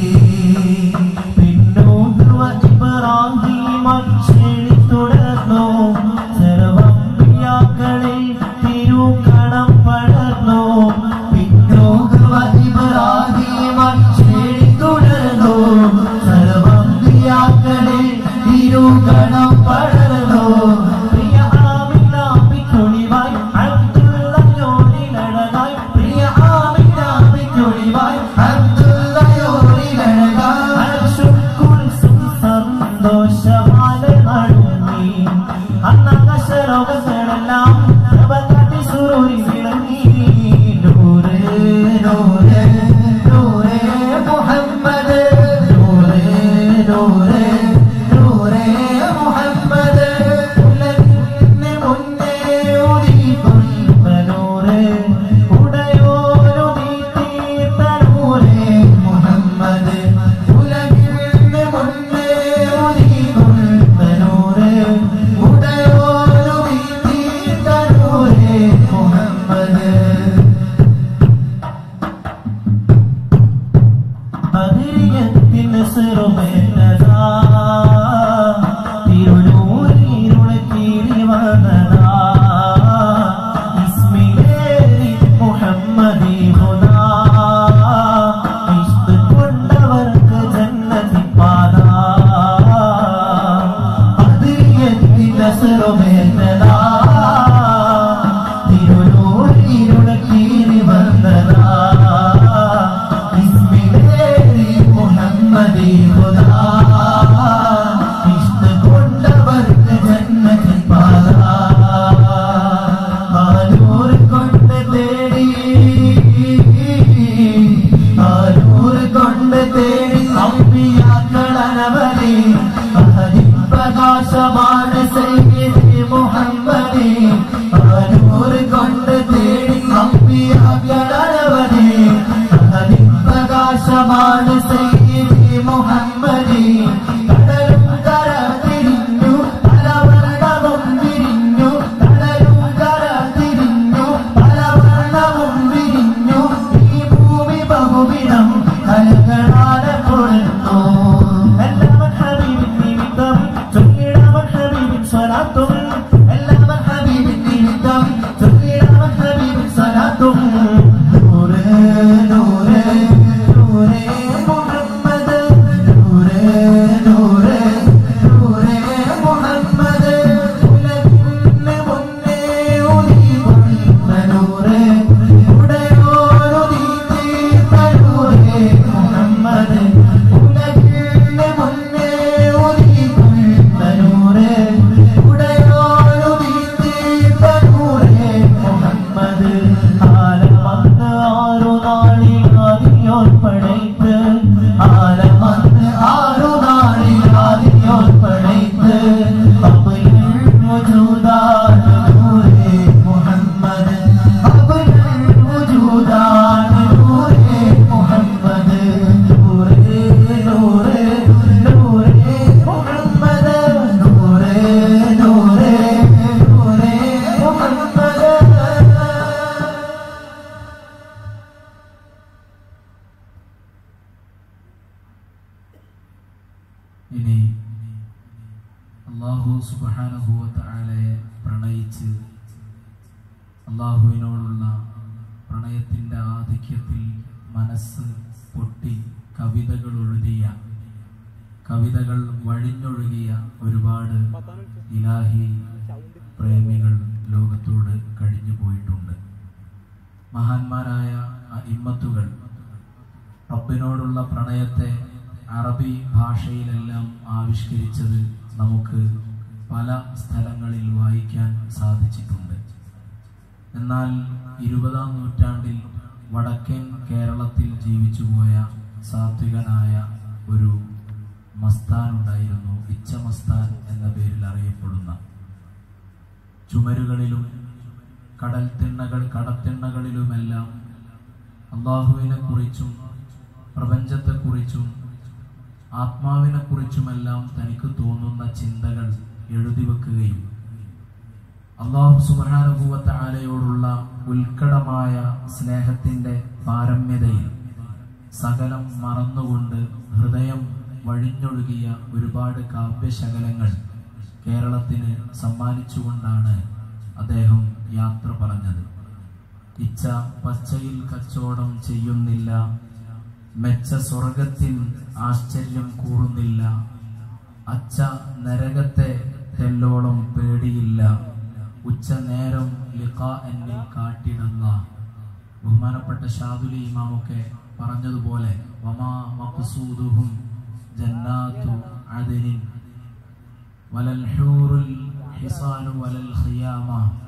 പിന്നോട്ടുവ ഇബ്രാഹിം ക്ഷണി തുടർന്നു സർവമ്പിയാക്കളിൽ തിരുക്കണം പടർന്നു പിന്നോട്ടുവ ഇബ്രാഹിം ക്ഷണി തുടർന്നു സർവമ്പിയാക്കളിൽ തിരുക്കണം പടർന്നു പ്രിയ ആമിന പിക്കുളിവായി അബ്ദുള്ളയോടിലഴകായി പ്രിയ ആമിന പിക്കുളിവായി അബ്ദുള്ളയോടിലഴകായി അർശുക്കുൽ സന്തോഷമാല നടുങ്ങി അന്നാകശലോകങ്ങളെല്ലാം പ്രഭകാട്ടി സുരൂരി വിളങ്ങി നൂറ് നൂറ് നൂറ് മുഹമ്മദ് നൂറ് നൂറ് നൂറ് മുഹമ്മദ് ഉലകിന് മുന്നേ ഉദിക്കൊണ്ട നൂറ് ഉടയോരുതി തീർത്ത നൂറ് മുഹമ്മദ് ഉലകിന് മുന്നേ ഉദിക്കൊണ്ട നൂറ് ഉടയോരുതി തീർത്ത നൂറ് മുഹമ്മദ് അതിരിയത്തിന് സിറുമേറ്റതാ തിരുനൂരിരുളെ കീറി വന്നതാ ഇസ്മിലേറി മുഹമ്മദി ഹുദാ ഇഷ്ട് കൊണ്ടവർക്ക് ജന്നതി പാതാ അതിരിയത്തിന് സിറുമേറ്റതാ തിരുനൂരിരുളെ കീറി വന്നതാ ഇസ്മിലേറി മുഹമ്മദി ഹുദാ ഇഷ്ട് കൊണ്ടവർക്ക് ജന്നത്തിൽ പാതാ ആരൂർ കൊണ്ട് തേടി ആരൂർ കൊണ്ട് തേടി അമ്പിയാക്കൾ അനവധി അഹദിൻ പ്രകാശമാണ് സയ്യിദ് മുഹമ്മദി ആരൂർ കൊണ്ട് തേടി അമ്പിയാക്കൾ അനവധി അഹദിൻ പ്രകാശമാണ് സയ്യിദ് മുഹമ്മദി കടലും കര തിരിഞ്ഞു പലവർണ്ണവും വിരിഞ്ഞു കടലും കര തിരിഞ്ഞു പലവർണ്ണവും വിരിഞ്ഞു ഈ ഭൂമി ബഹുവിധം കലകളാല കൊടുത്തു എല്ലാവൻ ഹബീബിൻ നിമിത്തം ചൊല്ലിടാവൻ ഹബീബിൻ സ്വലാത്തും എല്ലാവൻ ഹബീബിൻ നിമിത്തം ചൊല്ലിടാവൻ ഹബീബിൻ സ്വലാത്തും നൂറ് നൂറ് നൂറ് മുഹമ്മദ് നൂറ് നൂറ് ഇനി അള്ളാഹു സുബാനുഭൂവത്തായാലയെ പ്രണയിച്ച് അള്ളാഹുവിനോടുള്ള പ്രണയത്തിൻ്റെ ആധിക്യത്തിൽ മനസ്സ് പൊട്ടി കവിതകൾ എഴുതിയ കവിതകൾ വഴിഞ്ഞൊഴുകിയ ഒരുപാട് ഇലാഹി പ്രേമികൾ ലോകത്തോട് കഴിഞ്ഞു പോയിട്ടുണ്ട് മഹാന്മാരായ ഇമ്മത്തുകൾ റബ്ബിനോടുള്ള പ്രണയത്തെ അറബി ഭാഷയിലെല്ലാം ആവിഷ്കരിച്ചത് നമുക്ക് പല സ്ഥലങ്ങളിൽ വായിക്കാൻ സാധിച്ചിട്ടുണ്ട് എന്നാൽ ഇരുപതാം നൂറ്റാണ്ടിൽ വടക്കൻ കേരളത്തിൽ ജീവിച്ചുപോയ സാത്വികനായ ഒരു മസ്താൻ ഉണ്ടായിരുന്നു ഇച്ച മസ്താൻ എന്ന പേരിൽ അറിയപ്പെടുന്ന ചുമരുകളിലും കടൽ തിണ്ണകൾ കടത്തിണ്ണകളിലുമെല്ലാം അള്ളാഹുവിനെ കുറിച്ചും പ്രപഞ്ചത്തെക്കുറിച്ചും ആത്മാവിനെ കുറിച്ചുമെല്ലാം തനിക്ക് തോന്നുന്ന ചിന്തകൾ എഴുതി വെക്കുകയും അള്ളാഹു സുബാനുഭൂവത്തെ ആലയോടുള്ള ഉത്കടമായ സ്നേഹത്തിന്റെ പാരമ്യതയിൽ സകലം മറന്നുകൊണ്ട് ഹൃദയം വഴിഞ്ഞൊഴുകിയ ഒരുപാട് കാവ്യശകലങ്ങൾ കേരളത്തിന് സമ്മാനിച്ചുകൊണ്ടാണ് അദ്ദേഹം യാത്ര പറഞ്ഞത് ഇച്ഛ പച്ചയിൽ കച്ചവടം ചെയ്യുന്നില്ല മെച്ച സ്വർഗത്തിൽ ആശ്ചര്യം കൂറുന്നില്ല അച്ഛ നരകത്തെ തെല്ലോളം പേടിയില്ല ഉച്ച നേരം ലിഖാ എന്നിൽ കാട്ടിടുന്ന ബഹുമാനപ്പെട്ട ഷാദുലി ഇമാമൊക്കെ പറഞ്ഞതുപോലെ വമാ മഖ്സൂദുഹും ജന്നാത്തു അദനിൻ വലൽ ഹൂറുൽ ഹിസാനു വലൽ ഖിയാമ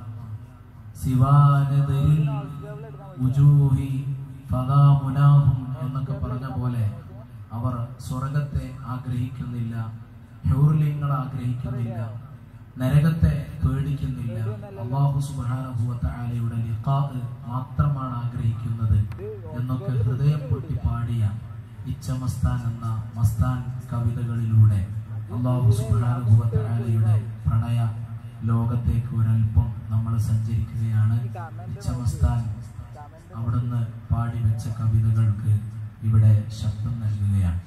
സിവാനദരിൽ ഉജൂഹി ഫദാ മുനാഹും എന്നൊക്കെ പറഞ്ഞ പോലെ അവർ സ്വർഗത്തെ ആഗ്രഹിക്കുന്നില്ല ഹ്യൂർലിങ്ങൾ ആഗ്രഹിക്കുന്നില്ല നരകത്തെ പേടിക്കുന്നില്ല അള്ളാഹു സുബാനുഭവത്തെ ആലയുടെ ലിഖാ മാത്രമാണ് ആഗ്രഹിക്കുന്നത് എന്നൊക്കെ ഹൃദയം പൊട്ടി പാടിയ ഇച്ച മസ്താൻ എന്ന മസ്താൻ കവിതകളിലൂടെ അള്ളാഹു സുബാനുഭവത്തെ ആലയുടെ പ്രണയ ലോകത്തേക്ക് ഒരൽപ്പം നമ്മൾ സഞ്ചരിക്കുകയാണ് ഇച്ച മസ്താൻ അവിടുന്ന് പാടി വെച്ച കവിതകൾക്ക് ഇവിടെ ശബ്ദം നൽകുകയാണ്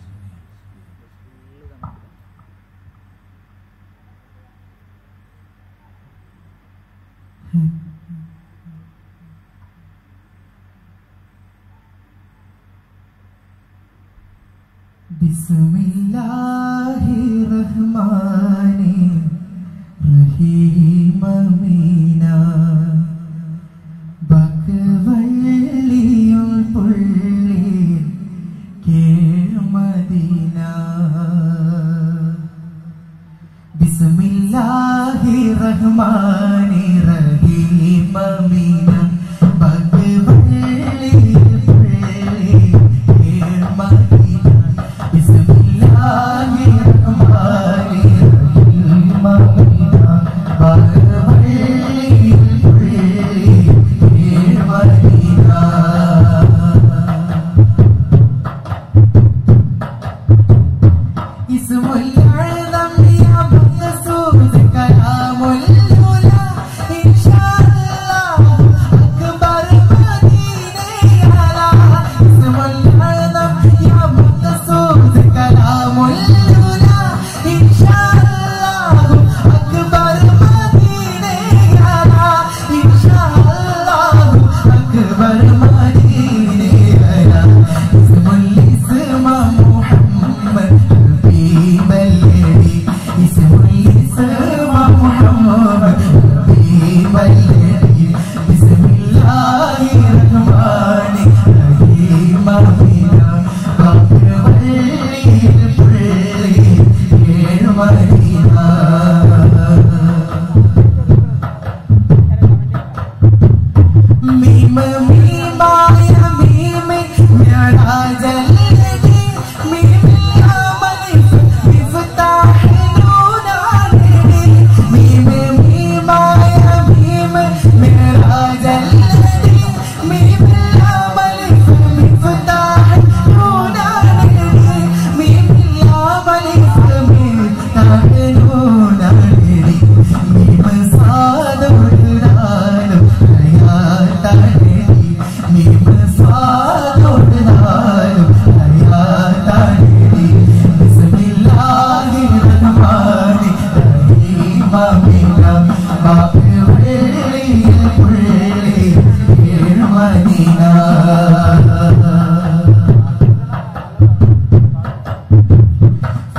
ബിസ്മില്ലാഹിറഹ്മാനിറഹീമീന ബക്കവള്ളിയുൾ പുള്ളി കേമദീന ബിസ്മില്ലാഹിറഹ്മാനിറഹീമീന ബക്കവള്ളിയുൾ പുള്ളി കേമദീന ബിസ്മില്ലാഹിറഹ്മാനിറഹീമീന ബക്കവള്ളിയുൾ പുള്ളി കേമദീന اسم الأعظم يا مقصود كلام الأولى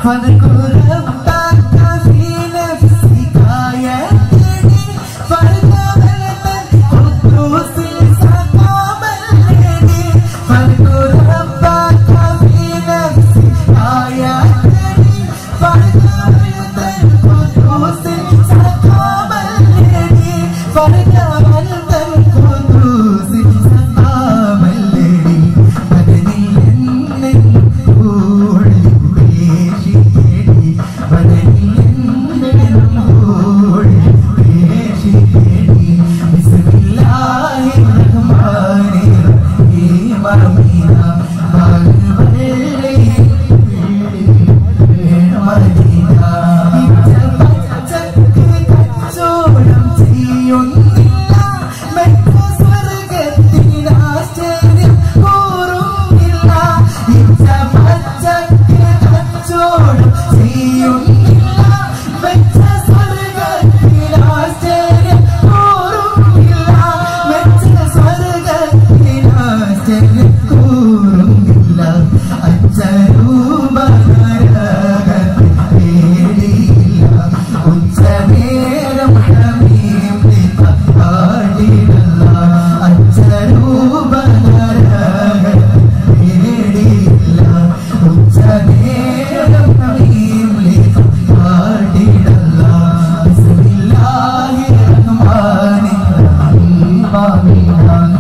فاذكر ربك في نفسك يهدني فارجع القدوس سقام الهدي فاذكر ربك في نفسك يهدني فارجع القدوس سقام الهدي فارجع القدوس سقام الهدي بدني കൂടി പേശിക്കേടി ബദനിൽ കൂടി പേശിക്കേടി ബിസ്മില്ലാഹി റഹ്മാനി റഹീം അമീന ബാൽവലി മദീന പച്ചക്ക് കച്ചോടം ചെയ്യുന്നില്ല മെട്രോ സ്വർഗത്തിനാശ്ചര്യം കൂറുന്നില്ല ഇച്ച പച്ചക്ക് കച്ചോടം ചെയ്യുന്നില്ല മെച്ച സ്വർഗത്തിനാശ്ചര്യം കൂറുന്നില്ല മെച്ച സ്വർഗത്തിനാശ്ചര്യം കൂറുന്നില്ല അച്ചരൂപകരകത്തിൽ പേടിയില്ല ഉച്ചനേരം ഹമീമിത പാടിടല്ല അച്ചരൂപകരകത്തിൽ പേടിയില്ല ഉച്ചനേരം ഹമീമിത പാടിടല്ല ബിസ്മില്ലാഹി റഹ്മാനി റഹീം ആമീൻ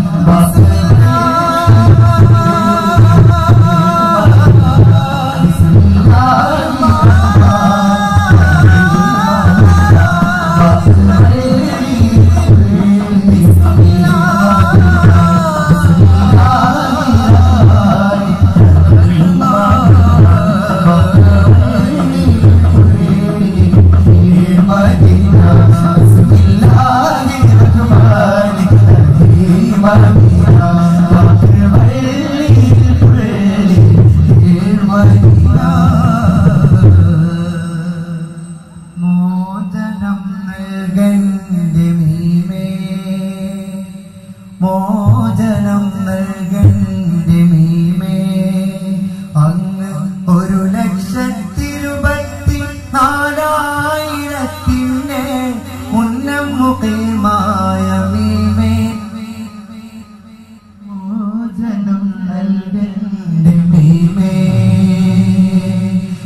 മോചനം നൽകന്റെ മീമേ മോചനം നൽകന്റെ മീമേ അങ്ങ് ഒരു ലക്ഷത്തിരുപത്തി നാലായിരത്തിന് ഉന്നം മുഖമായ മീമേ മോചനം നൽകന്റെ മീമേ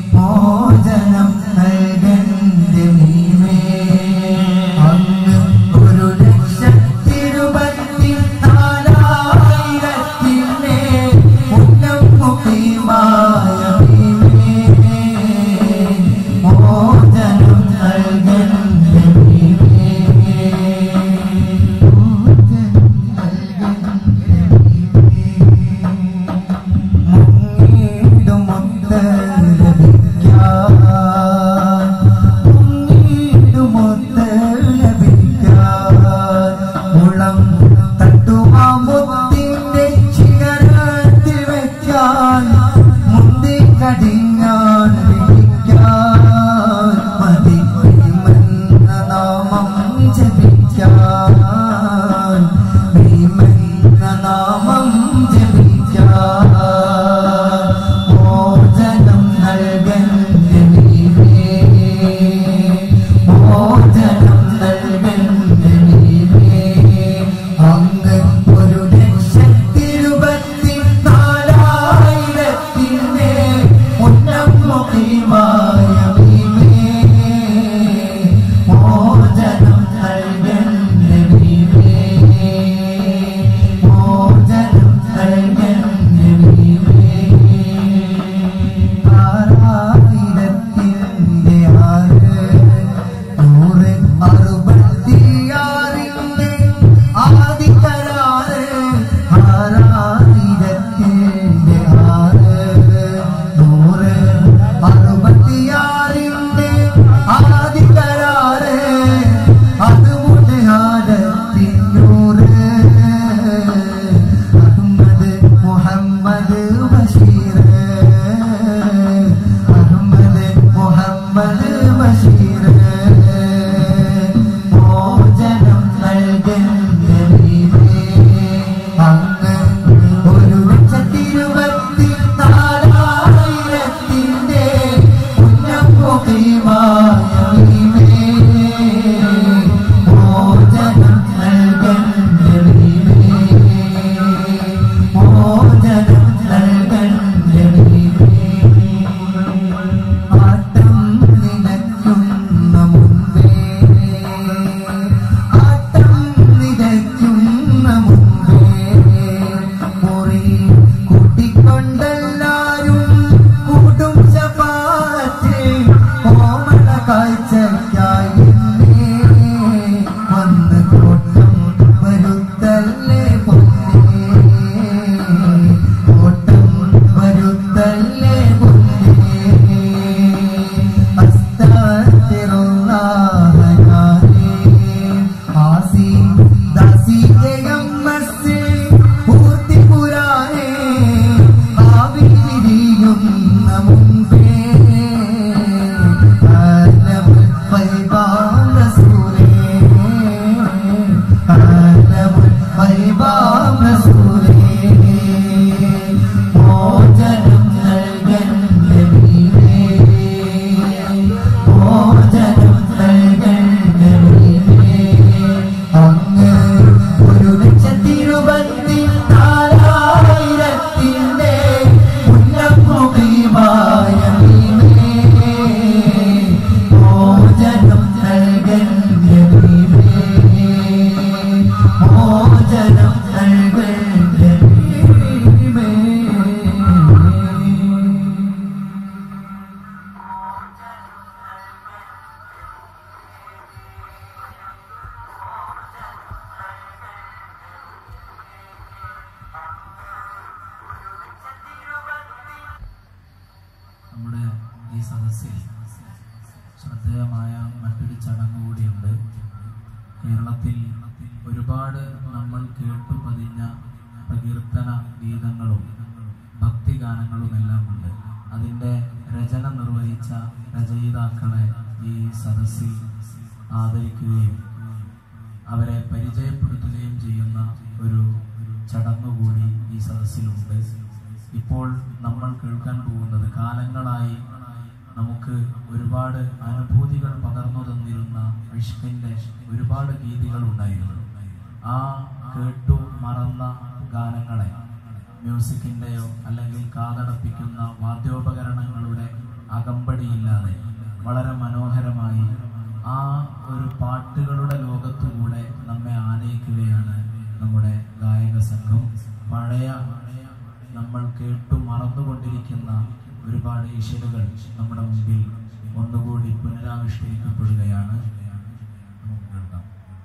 ഈ സദസ്സിൽ ശ്രദ്ധേയമായ മറ്റൊരു ചടങ്ങ് കൂടിയുണ്ട് കേരളത്തിൽ ഒരുപാട് നമ്മൾ കേട്ടു പതിഞ്ഞ പ്രകീർത്തന ഗീതങ്ങളും ഭക്തിഗാനങ്ങളുമെല്ലാം ഉണ്ട് അതിൻ്റെ രചന നിർവഹിച്ച രചയിതാക്കളെ ഈ സദസ്സിൽ ആദരിക്കുകയും അവരെ പരിചയപ്പെടുത്തുകയും ചെയ്യുന്ന ഒരു ചടങ്ങ് കൂടി ഈ സദസ്സിലുണ്ട് ഇപ്പോൾ നമ്മൾ കേൾക്കാൻ പോകുന്നത് കാലങ്ങളായി നമുക്ക് ഒരുപാട് അനുഭൂതികൾ പകർന്നു തന്നിരുന്ന ഇഷ്കിന്റെ ഒരുപാട് ഗീതികൾ ഉണ്ടായിരുന്നു ആ കേട്ടു മറന്ന ഗാനങ്ങളെ മ്യൂസിക്കിന്റെയോ അല്ലെങ്കിൽ കാതടപ്പിക്കുന്ന വാദ്യോപകരണങ്ങളുടെ അകമ്പടിയില്ലാതെ വളരെ മനോഹരമായി ആ ഒരു പാട്ടുകളുടെ ലോകത്തുകൂടെ നമ്മെ ആനയിക്കുകയാണ് നമ്മുടെ ഗായക സംഘം പഴയ നമ്മൾ കേട്ടു മറന്നുകൊണ്ടിരിക്കുന്ന ഒരുപാട് ഈശ്വരുകൾ നമ്മുടെ മുമ്പിൽ ഒന്നുകൂടി പുനരാവിഷ്കരിക്കപ്പെടുകയാണ് നമുക്ക് കേൾക്കാം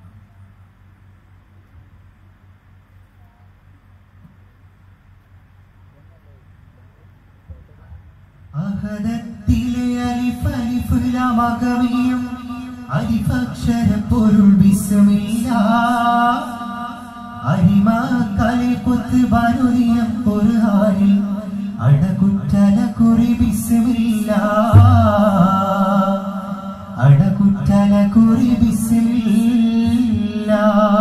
അഹദത്തിലെ അലിഫ് അലിഫ് ലമകമിയും അലിഫക്ഷര പൊരുൾ ബിസ്മില്ല അരിമാക്കലെ കുത്ത് ബനുരിയം ഖുർആനിൽ അടകുറ്റല കുറി ബിസ്മില്ല അടകുറ്റല കുറി ബിസ്മില്ല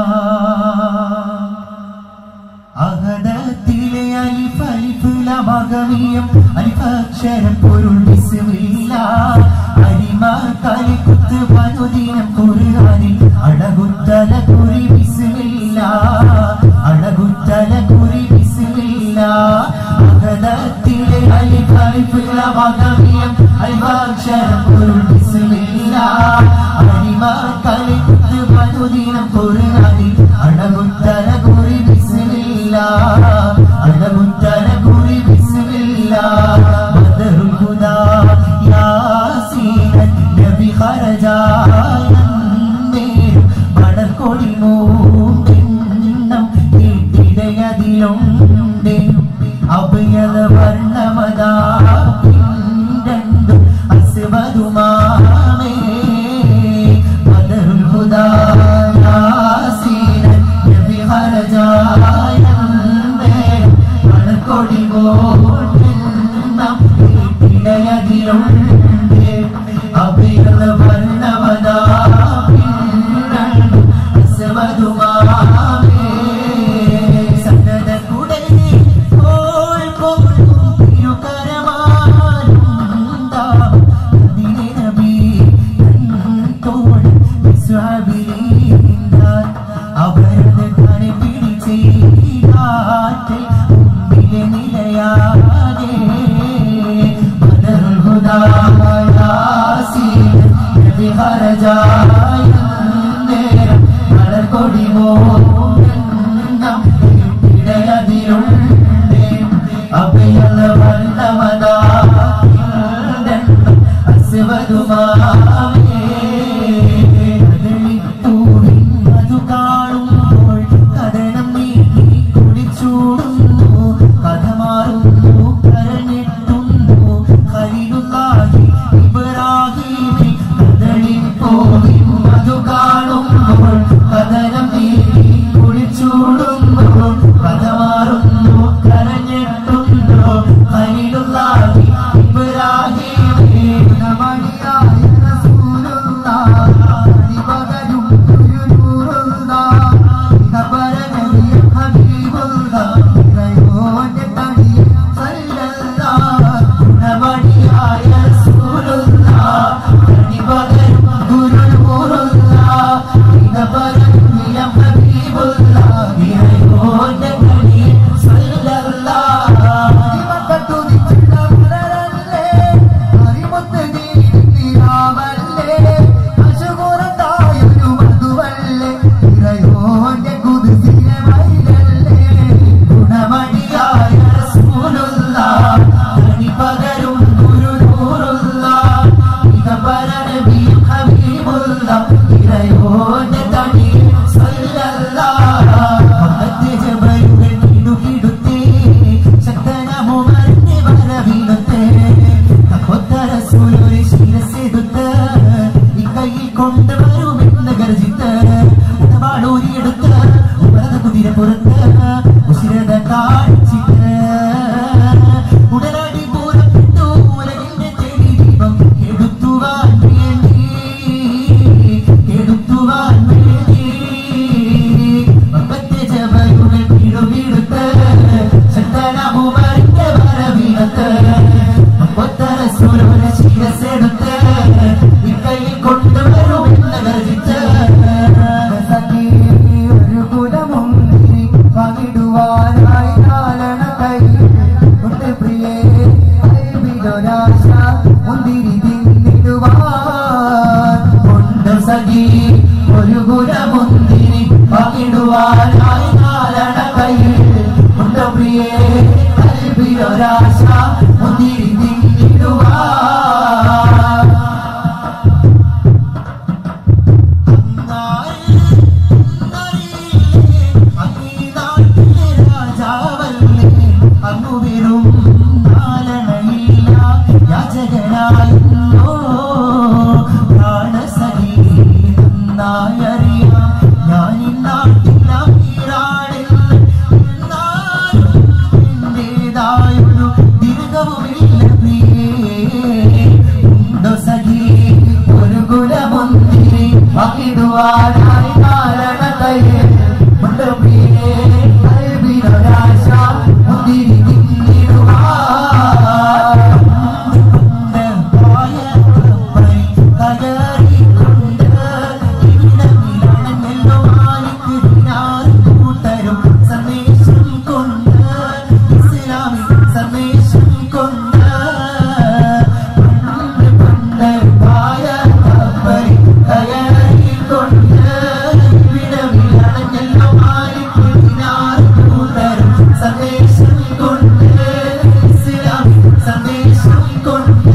അഹദത്തിലെ അലിഫ് അലിഫ് ലമകമിയം അലിഫക്ഷരം പൊരുൾ ബിസ്മില്ല അരിമ കലിക്കുത്ത് പനുദിനം ഖുർആനിൽ അഴകുത്തല കുറി ബിസ്മില്ല അഴകുത്തല കുറി ബിസ്മില്ല അഹദത്തിലെ അലിഫ് അലിഫ് ലമകമിയം അലിഫക്ഷരം പൊരുൾ ബിസ്മില്ല അരിമ കലിക്കുത്ത് പനുദിനം ഖുർആനിൽ അഴകുത്തല കുറി ബിസ്മില്ല അഴകുത്തല കുറി ബിസ്മില്ല ബദറുൽ ഹുദാ യാസീൻ നബി ഖറജായം മണക്കൊടി മൂന്നെണ്ണം കേട്ടിടയതിലുണ്ട് അഭയത വർണ്ണമതാ രണ്ടും അസ്വതുമാമേ ബദറുൽ ഹുദാ യാസീൻ നബി ഖറജായം മണക്കൊടി മൂന്നെണ്ണം കേട്ടിടയതിലുണ്ട് അഭയത വർണ്ണമതാ രണ്ടും അസ്വതുമാമേ സന്നദ്ധ കുടേ പോൾ പോളും തിരുകരമാനുണ്ടാ അതിനെ നബി തന്നോട് വിശ്വാബിലിന്താൻ അവരത് കണി പിടിച്ചീരാറ്റിൽ മുമ്പിലെ നിലയാകെ ബദറുൽ ഹുദാ യാസീൻ നബി ഹറജായ നേരം മലർക്കൊടി മോഹനം ഇടയതിലുണ്ട് അഭയല വല്ലമതാ അസ്വതുമാവേ കദളിത്തൂവിൻ മധു കാണുമ്പോൾ കഥനം നീക്കി കുടിച്ചൂടുന്നു കഥ മാറുന്നു കരഞ്ഞിട്ടുന്നു ഖലീലുല്ലാഹി ഇബ്രാഹീമി കദളിപ്പൂവിൻ മധു കാണുമ്പോൾ കഥനം നീക്കി കുടിച്ചൂടുന്നു കഥ മാറുന്നു കരഞ്ഞിട്ടുന്നു ഖലീലുല്ലാഹി ഇബ്രാഹീമി നമണിയായ റസൂൽ ശിരസെടുത്ത് ഇക്കൈയിൽ കൊണ്ടുവരുമെന്ന് ഗർജിച്ച് സഖി ഒരു കുലമുന്തിരി പങ്കിടുവാനായി നാലണ കയ്യിൽ ഉണ്ട് പ്രിയേ കൽവിലൊരാശ മുന്തിരി തിന്നിടുവാൻ ഉണ്ട് സഖി ഒരു കുലമുന്തിരി പങ്കിടുവാനായി നാലണ കയ്യിൽ ഉണ്ട് പ്രിയേ കൽവിലൊരാശ മുന്തിരി തിന്നിടുവാൻ ഒരു കുലമുന്തിരി പങ്കിടുവാനായി കാരണത്തയ്യേ ഉണ്ട് പ്രിയേ കൽവിനൊരാശ മുന്തിരി തിന്നിടുവാൻ സന്ദേശം കൊണ്ട് ഇസ്ലാം സന്ദേശം കൊണ്ട്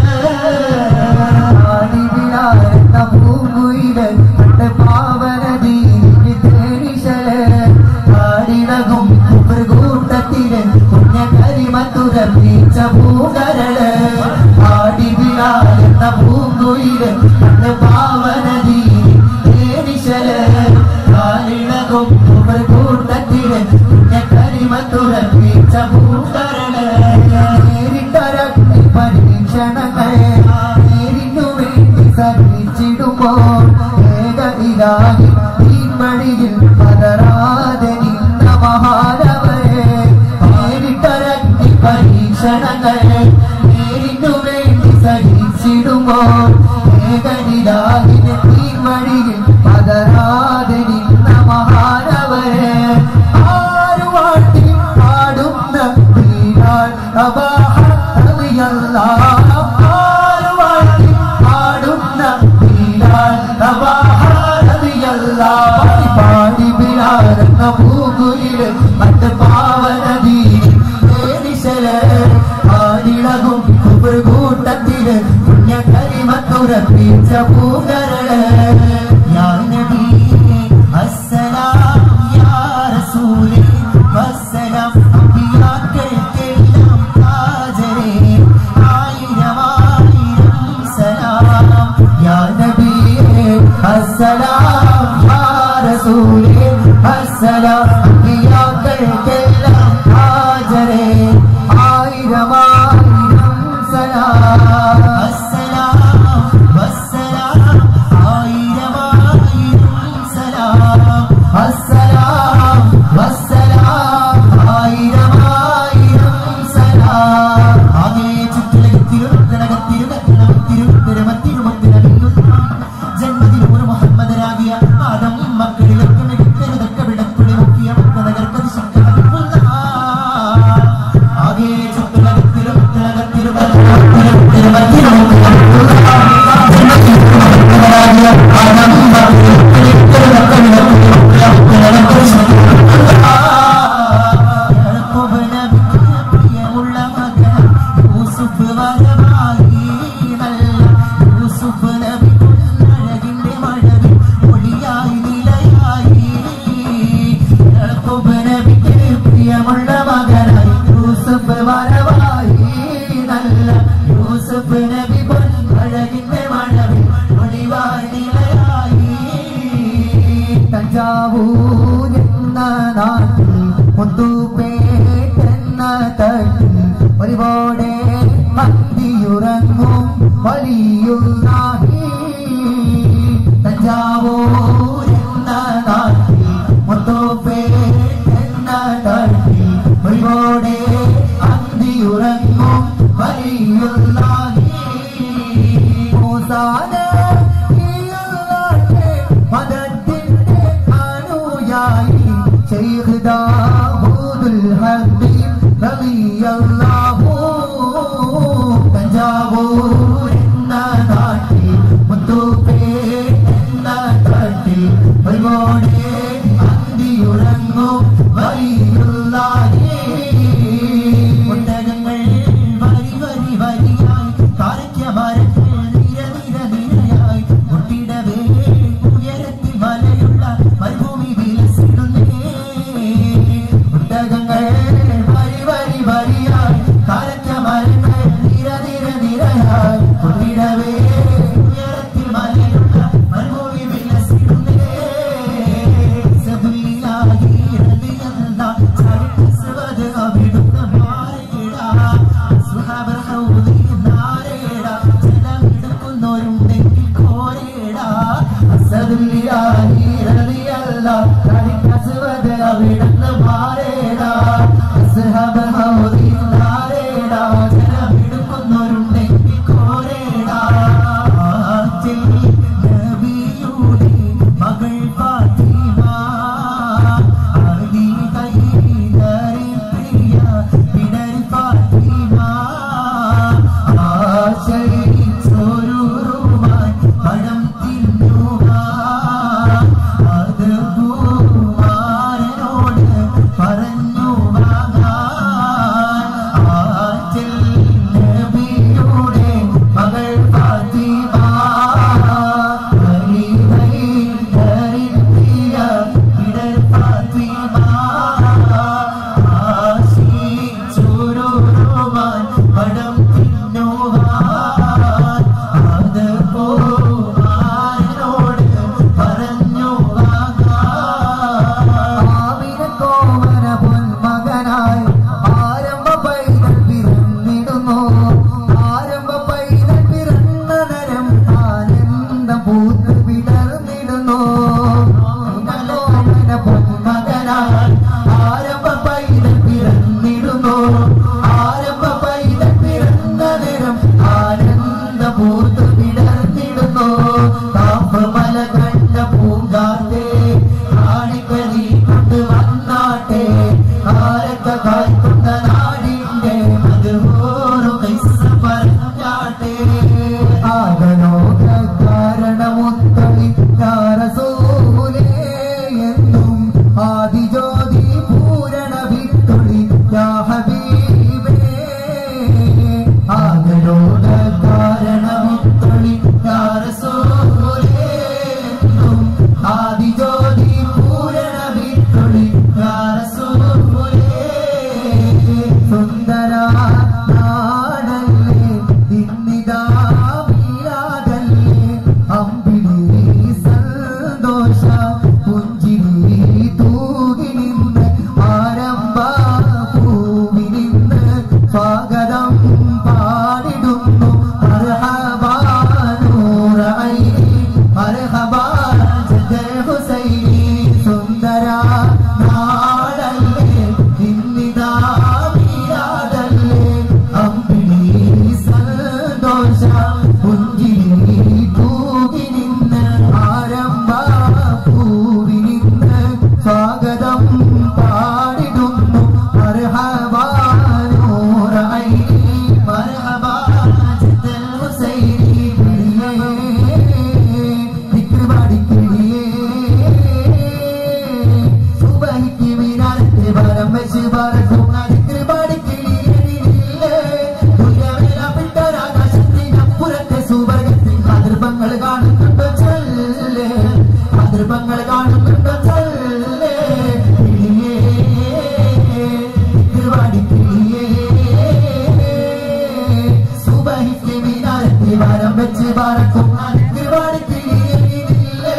ആടിവിടാത്ത പൂങ്കുയില് പണ്ട് പാവനദീവി തേനിശല് ആടിടകും കൂട്ടത്തില് കുഞ്ഞ കരിമത്തുരപ്പിച്ച പൂകരള് ആടിവിടാത്ത പൂങ്കുയില് പണ്ട് പാവനദീവി തേനിശല് ആടിടകും കൂട്ടത്തില് കുഞ്ഞ കരിമത്തുരപ്പിച്ച പൂകരള് നേരിട്ടൊരഗ്നി പരീക്ഷണങ്ങളെ നേരിനു വേണ്ടി സഹിച്ചിടുമ്പോൾ ഏകയിലായി തീൻമണിയിൽ പതറാതെ നിന്ന മഹാനവരെ നേരിട്ടൊരഗ്നി പരീക്ഷണങ്ങളെ നേരിനു വേണ്ടി സഹിച്ചിടുമ്പോൾ ഏകയിലായി തീൻമണിയിൽ പതറാതെ നിന്ന മഹാനവരെ ആരുവാട്ടി പാടുന്ന വീരാൾ അബാഹ റളിയല്ലാഹു ആരുവാട്ടി പാടുന്ന വീരാൾ അബാഹ റളിയല്ലാഹു പാടി ബിലാലെന്ന പൂകുയില് മറ്റ് പാവനദീ തേനിശല് ആടിളകും കുബർ കൂട്ടത്തില് പുണ്യ കരിമത്തുറപ്പിച്ച പൂകരള് യാ നബി അസ്സലാം യാ റസൂലേ വസ്സലാം അമ്പിയാക്കൾക്കെല്ലാം ഹാജരേ ആയിരം ആയിരം സലാം യാ നബിയേ അസ്സലാം യാ റസൂലേ അസ്സലാം അമ്പിയാക്കൾക്കെല്ലാം ഹാജരേ ആയിരം ആയിരം സലാം അസ്സലാം വസ്സലാം ആയിരം ആയിരം സലാം അസ്സലാം വസ്സലാം ആയിരം ആയിരം സലാം ആകെ ജന്മദിനൂറ് മുഹമ്മദരാകിയ ആദം മക്കളിലൊക്കെ മിടുക്കരുതൊക്കെ വിടക്കുടി മുക്കിയ മക്കളകർക്കത് ശക്തമതിപ്പുള്ള ആകെ ചുറ്റുലകത്തിലും തിലകത്തിലും പ്രിയമുള്ള മകൻ യൂസുഫ് വരമായി നല്ല യൂസുഫ് നബി അഴകിന്റെ മഴവിൽ ഒളിയായി നിലയായി യാക്കോബ് നബിക്ക് പ്രിയമുള്ള മകനായി യൂസുഫ് വരവായി നല്ല യൂസുഫ് നബി അഴകിന്റെ മഴവിൽ ഒളിവായി നിലയായി തഞ്ചാവൂർ എന്ന നാട്ടിൽ മുത്തുപേട്ടെന്ന തട്ടിൽ ഒരുപോലെ മന്തിയുറങ്ങും വലിയുള്ളാഹി തഞ്ചാവൂർ എന്ന നാട്ടിൽ മുത്തുപേട്ടെന്ന തട്ടിൽ ഒരുപോലെ അന്തിയുറങ്ങും വലിയുള്ളാഹി സുൽത്താനെ നീയല്ലാതെ മതത്തിന്റെ അനുയായി ശൈഖ് ദാവൂദുൽ ഹബീബ് റളിയല്ലാഹു തഞ്ചാവൂർ എന്ന നാട്ടിൽ മുത്തുപേട്ട് എന്ന തട്ടിൽ ഒരുപോലെ അന്തിയുറങ്ങും വലിയുള്ളാഹി ഒട്ടകങ്ങൾ വരി വരി വരിയായി കാരയ്ക്ക മരങ്ങൾ നിര നിര നിരയായി മുട്ടിടവേ ഉയരത്തിൽ മലയുള്ള മരുഭൂമി വിലസിടുന്നേ ഒട്ടകങ്ങൾ വരി വരി വരിയായി കാരയ്ക്ക മരങ്ങൾ നിര നിര നിരയായി മുട്ടിടവേ ഉയരത്തിൽ മലയുള്ള മരുഭൂമി വിലസിടുന്നേ സബിലാഹി റളിയല്ലാ ചരിത്രസ്വത് അവിടുന്ന മാറിയിടാ സുഹാബർ ഹൗദി നാരേടാ ജലമെടുക്കുന്നവരുണ്ടെങ്കിൽ കോരേടാ സബിലാഹി റളിയല്ലാ ചരിത്രസ്വത് അവിടുന്ന മാറേടാ സുഹാബർ ഹൗദി നാരേടാ ജലമെടുക്കുന്നവരുണ്ടെങ്കിൽ കോരേടാ ആറ്റിൽ നബിയുടെ മകൾ ഫാത്തിമ അലി ഹൈദരി പ്രിയ വിടൽ ഫാത്തിമ ആശയിച്ചൊരുറുമാൻ പഴം തിന്നുക അത് കുമാരനോട് പറഞ്ഞു വാങ്ങാൻ ആറ്റിൽ നബിയുടെ മകൾ ഫാത്തിമ അലി ഹൈദരി പ്രിയ വിടൽ ഫാത്തിമ ആശിച്ചൊരുറുമാൻ പഴം തിന്നുവാൻ അത് കുമാരനോട് പറഞ്ഞു വാങ്ങാൻ പൊന്മകനായി ആരംഭ പൈതൽ പിറന്നിടുന്നു ആരംഭ പൈതൽ പിറന്ന നരം ആനന്ദം പൂത്ത് വിടർന്നിടുന്നു നലോമന പൊന്മകനായി ആരംഭ പൈതൽ പിറന്നിടുന്നു ആരംഭ പൈതൽ പിറന്ന നേരം ആനന്ദ പൂത്ത് വിടർന്നിടുന്നു കാപ്പമല കണ്ട പൂങ്കാറ്റേ കാണിക്കലി കൊണ്ട് വന്നാട്ടെ ആരക്ക കായ്ക്കുന്ന നാടിന്റെ മധുരോറും പൈസ പറഞ്ഞാട്ടെ ആകലോക കാരണമുത്തളി യാരസൂലേ എന്നും ആദിജ്യോതി പൂരണ വിത്തൊളി യാ ഹബീബേ ആകലോക കാരണമുത്തളി യാരസൂലേ എന്നും ആദിജ്യോതി പൂരണ വിത്തൊളി യാ റസൂലേ സുന്ദര നാടല്ലേ ഇന്നിതാ വീരാതല്ലേ അമ്പിളി സന്തോഷ പുഞ്ചിരി തൂകി നിന്ന് ആരംഭ ഭൂമി നിന്ന് സ്വാഗതം പാടിടുന്നു മർഹബാ നൂറൈനി മർഹബാ ജദൽ ഹുസൈനി സുന്ദര നാടല്ലേ ഇന്നിതാ വീരാതല്ലേ അമ്പിളി സന്തോഷ പുഞ്ചിരി തൂകി നിന്ന് ആരംഭ ഭൂവി നിന്ന് സ്വാഗതം പാടിടുന്നു മർഹബാ നൂറൈനി മർഹബാ ജദൽ ഹുസൈനി സുബഹിക്ക് മീനാരത്തെ വരം വെച്ച് പറക്കും അതിർപാടി കിളിയണില്ലേ ദുര്യമേലാപ്പിട്ടൊരാകാശത്തിനപ്പുറത്തെ സുവർഗത്തിൽ അതിർഭങ്ങൾ കാണുന്നുണ്ടോ ചൊല്ലേ അതിർഭങ്ങൾ കാണുന്നുണ്ടോ ചൊല്ലേ കിളിയേ ഇതിർപാടി കിളിയേ സുബഹിക്ക് മീനാരത്തെ വരം വെച്ച് പറക്കും അതിർപാടി കിളിയണില്ലേ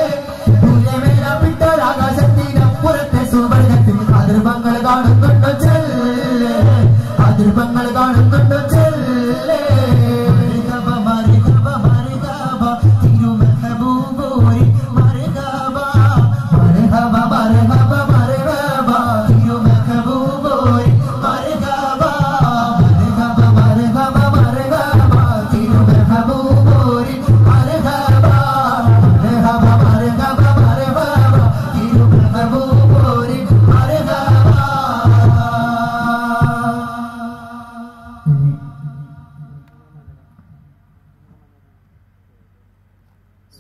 ദൂരമേലാപ്പിട്ടൊരാകാശത്തിനപ്പുറത്തെ സുവർഗത്തിൽ അതിർഭങ്ങൾ കാണുന്നുണ്ടോ ചെല്ലേ അതിർഭങ്ങൾ കാണുന്നുണ്ടോ ചെല്ലേ മരുകബ മരുകബ മരുകബ തിരുമഹബൂബോരി മരുകബ മരുകബ മരുകബ മരുകബ തിരുമഹബൂബോരി മരുകബ മരുകബ മരുകബ മരുകബ തിരുമഹബൂബോരി മരുകബ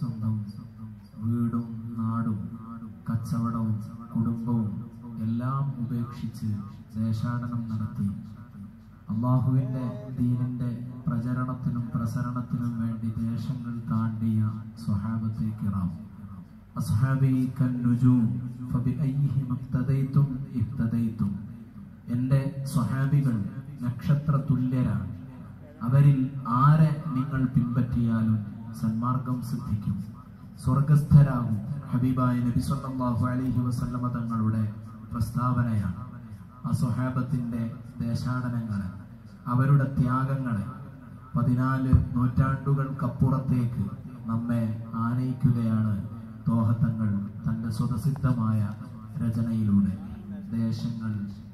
സ്വന്തം വീടും നാടും കച്ചവടവും കുടുംബവും എല്ലാം ഉപേക്ഷിച്ച് ദേശാടനം നടത്തി അള്ളാഹുവിന്റെ ദീനിന്റെ പ്രചരണത്തിനും പ്രസരണത്തിനും വേണ്ടി ദേശങ്ങൾ താണ്ടിയ സ്വഹാബത്തെ കിറാം അസ്ഹാബി കന്നുജൂം ഫബിഅയ്യിഹിം ഇഖ്തദൈതും ഇഖ്തദൈതും എൻ്റെ സ്വഹാബികൾ നക്ഷത്ര തുല്യരാണ് അവരിൽ ആരെ നിങ്ങൾ പിൻപറ്റിയാലും സന്മാർഗം സിദ്ധിക്കും സ്വർഗസ്ഥരാകും ഹബീബായ നബി സല്ലല്ലാഹു അലൈഹി വസല്ലമ തങ്ങളുടെ പ്രസ്താവനയാണ് ആ സ്വഹാബത്തിന്റെ ദേശാടനങ്ങളെ അവരുടെ ത്യാഗങ്ങളെ പതിനാല് നൂറ്റാണ്ടുകൾക്കപ്പുറത്തേക്ക് നമ്മെ ആനയിക്കുകയാണ് ദോഹത്തങ്ങൾ തന്റെ സ്വതസിദ്ധമായ രചനയിലൂടെ ദേശങ്ങൾ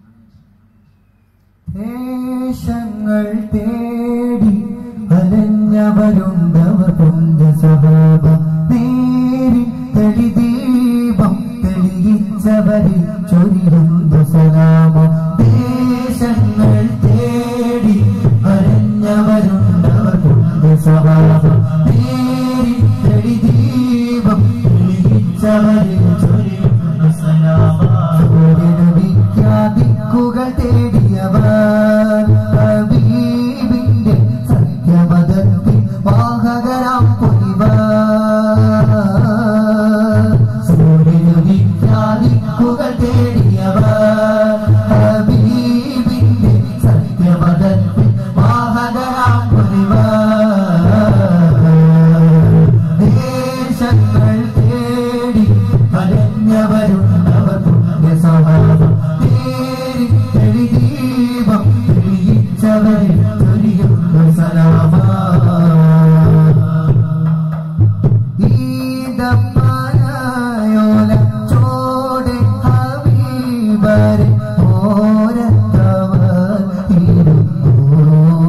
ദേശങ്ങൾ തേടി അലഞ്ഞവരുണ്ടവർ പുണ്യ സഹാബ നേരി തെളിദീപം തെളിയിച്ചവരിൽ ചൊരിയുന്ന സലാമ ദേശങ്ങൾ തേടി അലഞ്ഞവരുണ്ടവർ പുണ്യ സഹാബ നേരി തെളിദീപം തെളിയിച്ചവരിൽ ചൊരിയുന്ന സലാമ സൂര്യനദിക്കാതിക്കുകൾ തേടിയവർ ഹബീബിന്റെ സത്യമതത്തിൽ വാഹകരാം പൊലിവർ സൂര്യനദിക്കാതിക്കുകൾ തേടിയവർ ഹബീബിന്റെ സത്യമതത്തിൽ വാഹകരാം പൊലിവർ ദേശങ്ങൾ തേടി അലഞ്ഞവരുണ്ടവർ പുണ്യ സ്വഭാവം തേരി തെളിദീപം തെളിയിച്ചവരിൽ ചൊരിയുന്ന സലാമ ഈദപ്പനായോല ചോടെ ഹബീബരെ ഓരത്തവർ ഇരുന്നു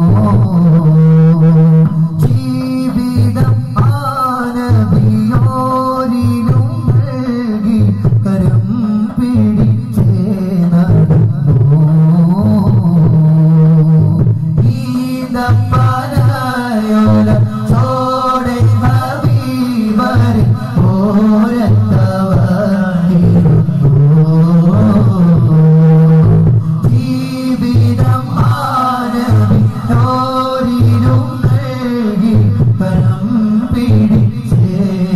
ജീവിതം ആനബിയോരിലും നൽകി കരം പിടിച്ചേ നടന്നു ഈദപ്പനായോല ചോടെ ഹബീബരെ ഓരത്തവർ ജീവിതം ആനവിയോരിലും നൽകി പരം പിടിച്ചേ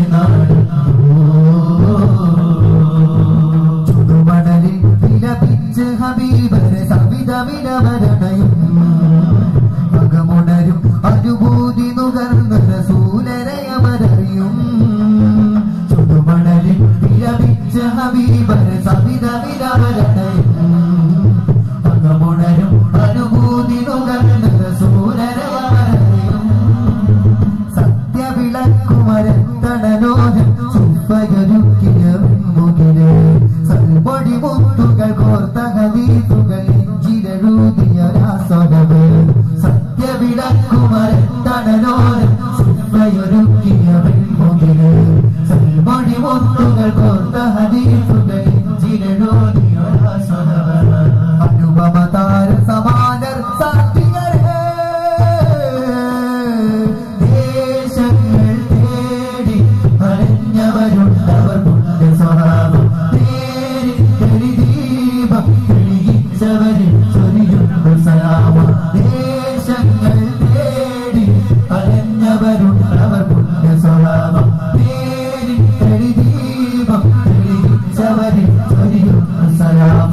ചുടുമണലിൽ വിലപിച്ച് ഹബീബരെ സവിത വിലവരണയും മകമുണരും അനുഭൂതി നുകർന്ന് റസൂലരയമരയും ചുടുമണലിൽ വിലപിച്ച് ഹബീബരെ സവിത വിലവരണയും മകമുണരും അനുഭൂതി നുകർന്ന് റസൂലരയമരയും സത്യവിളക്കുമരത്തണനോഹൻ ചുപ്പയൊരുക്കിയ മുകില് സൽപൊടി മുത്തുകൾ കോർത്ത ഹദീസുകൾ നെഞ്ചിലെഴുതിയ രാസനവ് സത്യവിളക്കുമരത്തണനോഹൻ ചുപ്പയൊരുക്കിയ മുകില് സൽപൊടി മുത്തുകൾ കോർത്ത ഹദീസുകൾ നെഞ്ചിലെഴുതിയ രാസനവ് അനുപമതാര സമാനർ സാക്ഷികളെ ദേശങ്ങൾ തേടി അരഞ്ഞവരുണ്ടവർ പുണ്യ സ്വഭാവം തേരി തെളിദീപം തെളിയിച്ചവരിൽ ചൊരിയുന്നു സലാമ ദേശങ്ങൾ തേടി അരഞ്ഞവരുണ്ടവർ പുണ്യ സ്വഭാവം തേരി തെളിദീപം തെളിയിച്ചവരിൽ ചൊരിയുന്നു സലാമ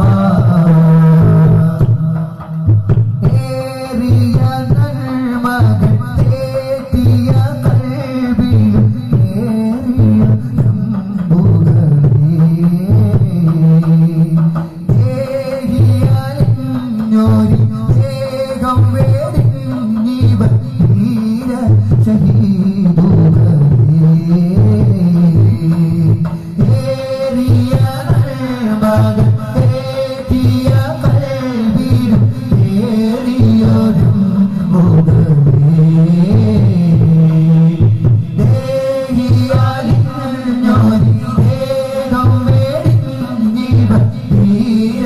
ഏറിയ നന്മകൾ തേറ്റിയ കൽവിയും ഏറിയ നമ്പുകളേ. ഏകിയലിഞ്ഞൊരി ദേഹം വേടിഞ്ഞിവർ വീര ശഹീദുകളേ. ഏറിയ നന്മകൾ തേറ്റിയ കൽവിയും ഏറിയൊരും മുതലേ ദേഹിയാലിഞ്ഞൊരി ദേഹം വേടിഞ്ഞിവർ വീര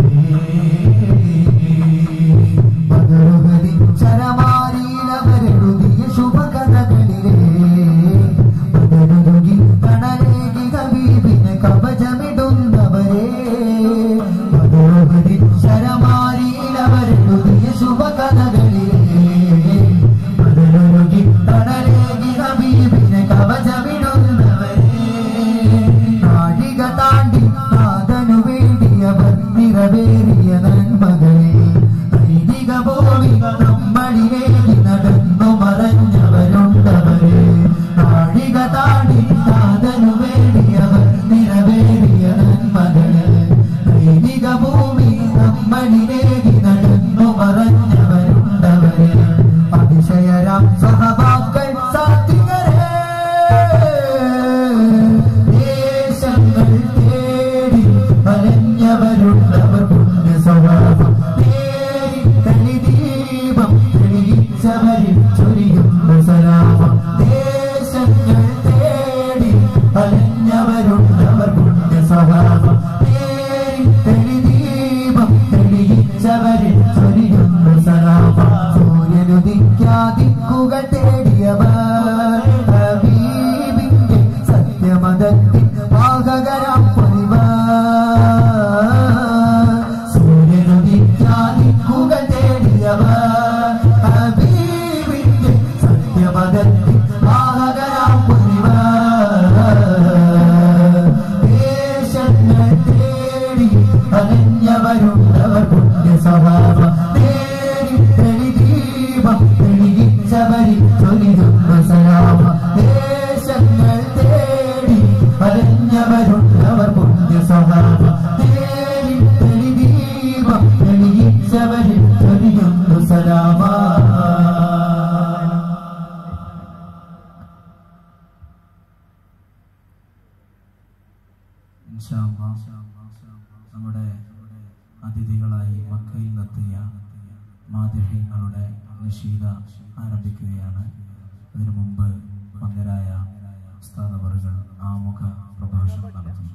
ശഹീദുകളേ. ബദറുകളിൽ ചരമാരിയിലവരെടു സലാമ ദേശങ്ങൾ തേടി അലഞ്ഞവരുണ്ടവർ പുണ്യ സഹാബ പേരിട്ടെളി ദീപം തെളിയിച്ചവരിൽ ചൊരിയുന്നു സലാമ സൂര്യനുദിക്കാതിക്കുകൾ തേടിയവർ ഹബീബിന്റെ സത്യമതത്തിൽ വാഹകരാം പൊലിവർ സൂര്യനുദിക്കാതിക്കുകൾ തേടിയവർ ഹബീബിന്റെ സത്യമതത്തിൽ വാഹകരാം പൊലിവർ ദേശങ്ങൾ തേടി അലഞ്ഞവരുണ്ടവർ പുണ്യ സ്വഭാവ തേടി തെളി ദീപം തെളിയിച്ചവരിൽ ചൊരിയുന്ന സലാമ ദേശങ്ങൾ തേടി അലഞ്ഞവരുണ്ടവർ പുണ്യ സ്വഭാവ തേടി തെളി ദീപം തെളിയിച്ചവരിൽ ചൊരിയുന്നു സലാമ ഇൻഷാ അല്ലാഹ് നമ്മുടെ അതിഥികളായി മക്കയിൽ നിന്നെത്തിയ മാധ്യങ്ങളുടെ നിഷീദ ആരംഭിക്കുകയാണ് അതിനു മുമ്പ് പങ്കരായ ഉസ്താദവറുകൾ ആമുഖ പ്രഭാഷണം നടത്തുന്നു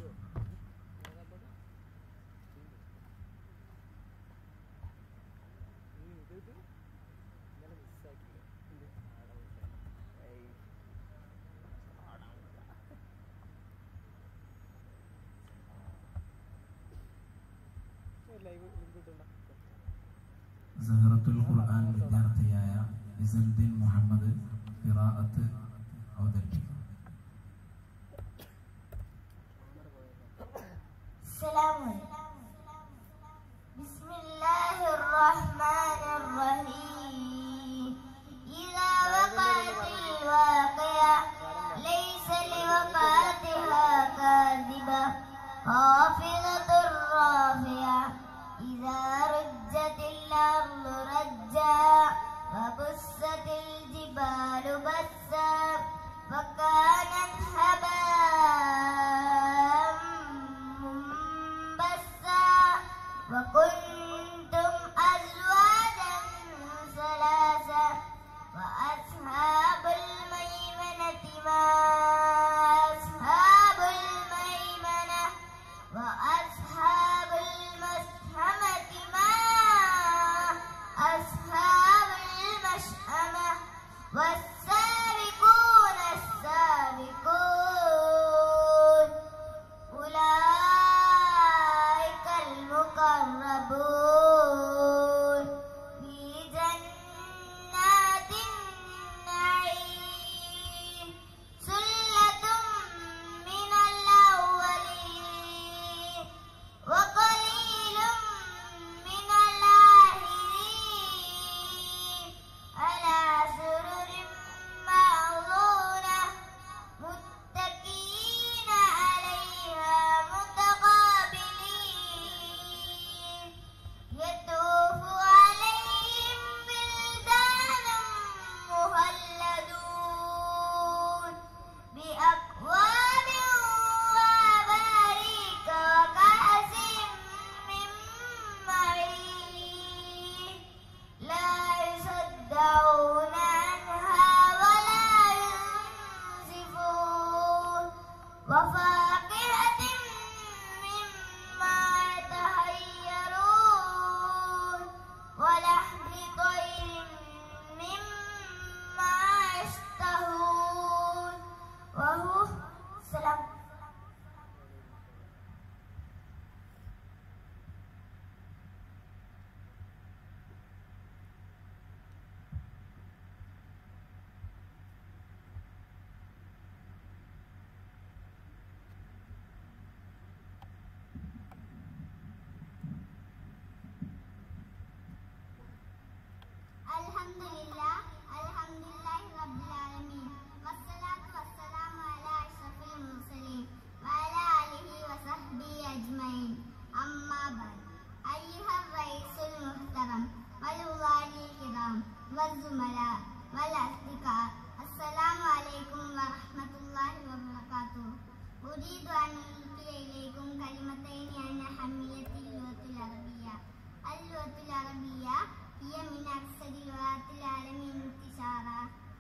ലൈവ് ലിങ്ക് ഇട്ടുണ്ടോ സഹറത്തുൽ ഖുർആൻ വിദ്യാർത്ഥിയായ ഇസൽദ്ദീൻ മുഹമ്മദ് ഖിറാഅത്ത് അവതരിപ്പിക്കും السلام بسم الله الرحمن الرحيم إذا وقعت الواقعة ليس لوقعتها كاذبة خافضة رافعة إذا رجت الأرض رجا وبست الجبال بسا فكانت هباء منبسا وكنتم أزواجا ثلاثا وأصحاب الميمنة ما أصحاب الميمنة وأصحاب المشأمة ما أصحاب المشأمة والسابقون السابقون أولئك المقربون في جنات النعيم سلة من الأولين وقليل من الآخرين على سرر معضونة متكئين عليها متقابلين يطوف عليهم بلدان مخلدون بأكواب وأباريك وكأس من معين لا يصدعون عنها ولا ينزفون وفاكهة مما يتحيرون ولحم طير مما يشتهون وهو سلام الحمد لله الحمد لله رب العالمين والصلاة والسلام على أشرف المرسلين وعلى آله وصحبه أجمعين أما بعد أيها الرئيس المحترم والوالي الكرام والزملاء والأصدقاء السلام عليكم ورحمة الله وبركاته أريد أن ألقي إليكم كلمتين عن أهمية اللغة العربية اللغة العربية هي من أكثر لغات العالم انتشارا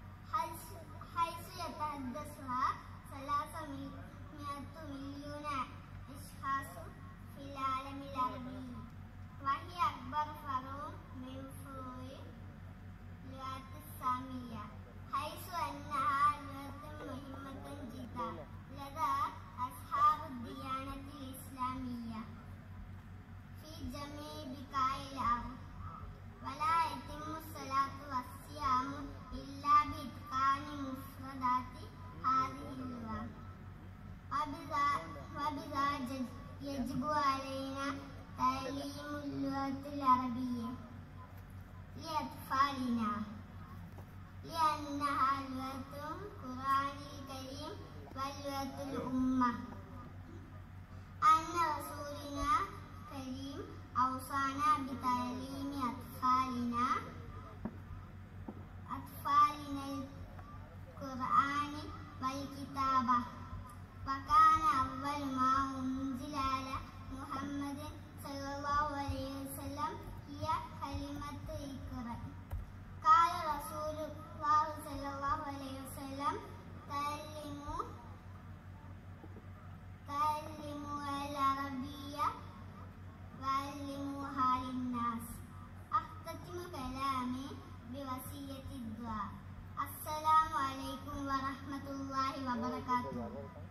الكتاب وكان أول ما أنزل على محمد صلى الله عليه وسلم هي كلمة اقرأ قال رسول الله صلى الله عليه وسلم تعلموا تعلموا العربية وعلموها للناس أختتم كلامي بوصية الدعاء السلام عليكم ورحمة الله وبركاته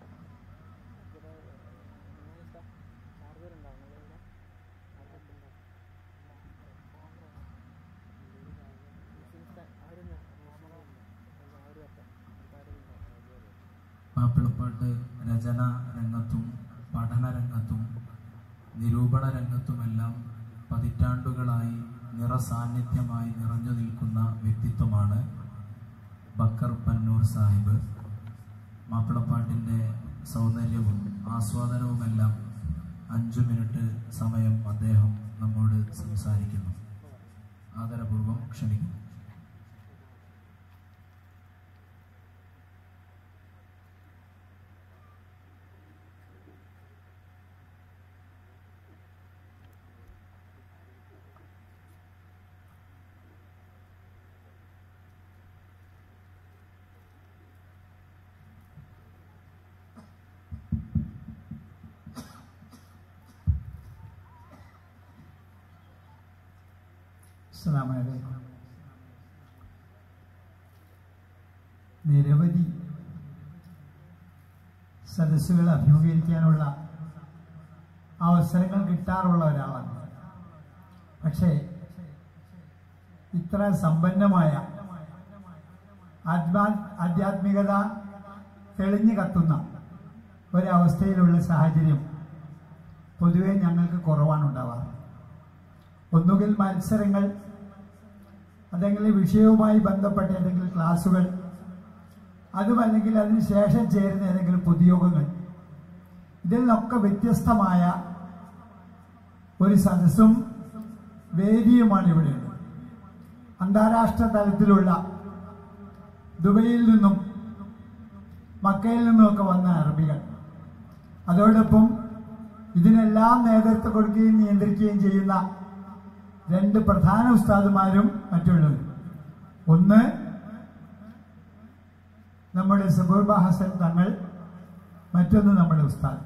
മാപ്പിളപ്പാട്ട് രചന രംഗത്തും പഠന രംഗത്തും നിരൂപണ രംഗത്തുമെല്ലാം പതിറ്റാണ്ടുകളായി നിറസാന്നിധ്യമായി നിറഞ്ഞു നിൽക്കുന്ന വ്യക്തിത്വമാണ് ബക്കർ പന്നൂർ സാഹിബ് മാപ്പിളപ്പാട്ടിൻ്റെ സൗന്ദര്യവും ആസ്വാദനവുമെല്ലാം അഞ്ചു മിനിറ്റ് സമയം അദ്ദേഹം നമ്മോട് സംസാരിക്കുന്നു ആദരപൂർവ്വം ക്ഷണിക്കുന്നു അസ്സലാമു അലൈക്കും നിരവധി സദസ്സുകൾ അഭിമുഖീകരിക്കാനുള്ള അവസരങ്ങൾ കിട്ടാറുള്ള ഒരാളാണ് പക്ഷേ ഇത്ര സമ്പന്നമായ ആത്മാ ആധ്യാത്മികത തെളിഞ്ഞു കത്തുന്ന ഒരവസ്ഥയിലുള്ള സാഹചര്യം പൊതുവെ ഞങ്ങൾക്ക് കുറവാണ് ഉണ്ടാവാറ് ഒന്നുകിൽ മത്സരങ്ങൾ അതെങ്കിലും വിഷയവുമായി ബന്ധപ്പെട്ട ഏതെങ്കിലും ക്ലാസ്സുകൾ അതുമല്ലെങ്കിൽ അതിന് ശേഷം ചേരുന്ന ഏതെങ്കിലും പൊതുയോഗങ്ങൾ ഇതിൽ നിന്നൊക്കെ വ്യത്യസ്തമായ ഒരു സദസ്സും വേദിയുമാണ് ഇവിടെയുള്ളത് അന്താരാഷ്ട്ര തലത്തിലുള്ള ദുബൈയിൽ നിന്നും മക്കയിൽ നിന്നുമൊക്കെ വന്ന അറബികൾ അതോടൊപ്പം ഇതിനെല്ലാം നേതൃത്വം കൊടുക്കുകയും നിയന്ത്രിക്കുകയും ചെയ്യുന്ന രണ്ട് പ്രധാന ഉസ്താദുമാരും മറ്റുള്ളവരും ഒന്ന് നമ്മുടെ സബൂർബ ഹസൻ തങ്ങൾ മറ്റൊന്ന് നമ്മുടെ ഉസ്താദ്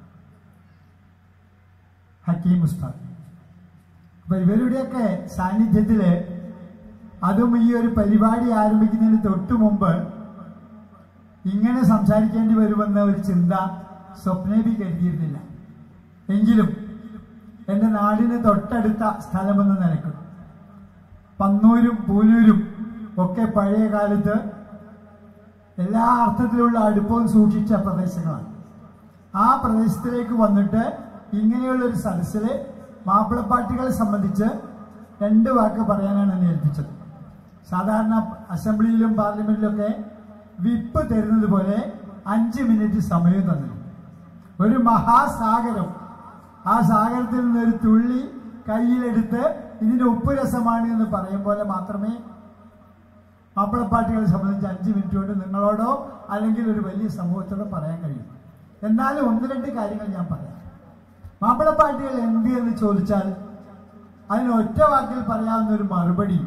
ഹക്കീം ഉസ്താദ് അപ്പൊ ഇവരുടെയൊക്കെ സാന്നിധ്യത്തില് അതും ഈ ഒരു പരിപാടി ആരംഭിക്കുന്നതിന് തൊട്ടു മുമ്പ് ഇങ്ങനെ സംസാരിക്കേണ്ടി വരുമെന്ന ഒരു ചിന്ത സ്വപ്നേബി കരുതിയിരുന്നില്ല എങ്കിലും എൻ്റെ നാടിന് തൊട്ടടുത്ത സ്ഥലമെന്ന് നിലക്കും പന്നൂരും പൂനൂരും ഒക്കെ പഴയ കാലത്ത് എല്ലാ അർത്ഥത്തിലുള്ള അടുപ്പവും സൂക്ഷിച്ച പ്രദേശങ്ങളാണ് ആ പ്രദേശത്തിലേക്ക് വന്നിട്ട് ഇങ്ങനെയുള്ള ഒരു സദസ്സില് മാപ്പിളപ്പാട്ടുകളെ സംബന്ധിച്ച് രണ്ട് വാക്ക് പറയാനാണ് എന്നെ ഏൽപ്പിച്ചത് സാധാരണ അസംബ്ലിയിലും പാർലമെന്റിലൊക്കെ വിപ്പ് തരുന്നത് പോലെ അഞ്ച് മിനിറ്റ് സമയം തന്നു ഒരു മഹാസാഗരം ആ സാഗരത്തിൽ നിന്നൊരു തുള്ളി കയ്യിലെടുത്ത് ഇതിന്റെ ഉപ്പ് രസമാണ് എന്ന് പറയും പോലെ മാത്രമേ മാപ്പിളപ്പാട്ടുകളെ സംബന്ധിച്ച് അഞ്ച് മിനിറ്റ് കൊണ്ട് നിങ്ങളോടോ അല്ലെങ്കിൽ ഒരു വലിയ സമൂഹത്തോടോ പറയാൻ കഴിയും എന്നാലും ഒന്ന് രണ്ട് കാര്യങ്ങൾ ഞാൻ പറയാം മാപ്പിളപ്പാട്ടുകൾ എന്ത് എന്ന് ചോദിച്ചാൽ അതിന് ഒറ്റ വാക്കിൽ പറയാവുന്ന ഒരു മറുപടി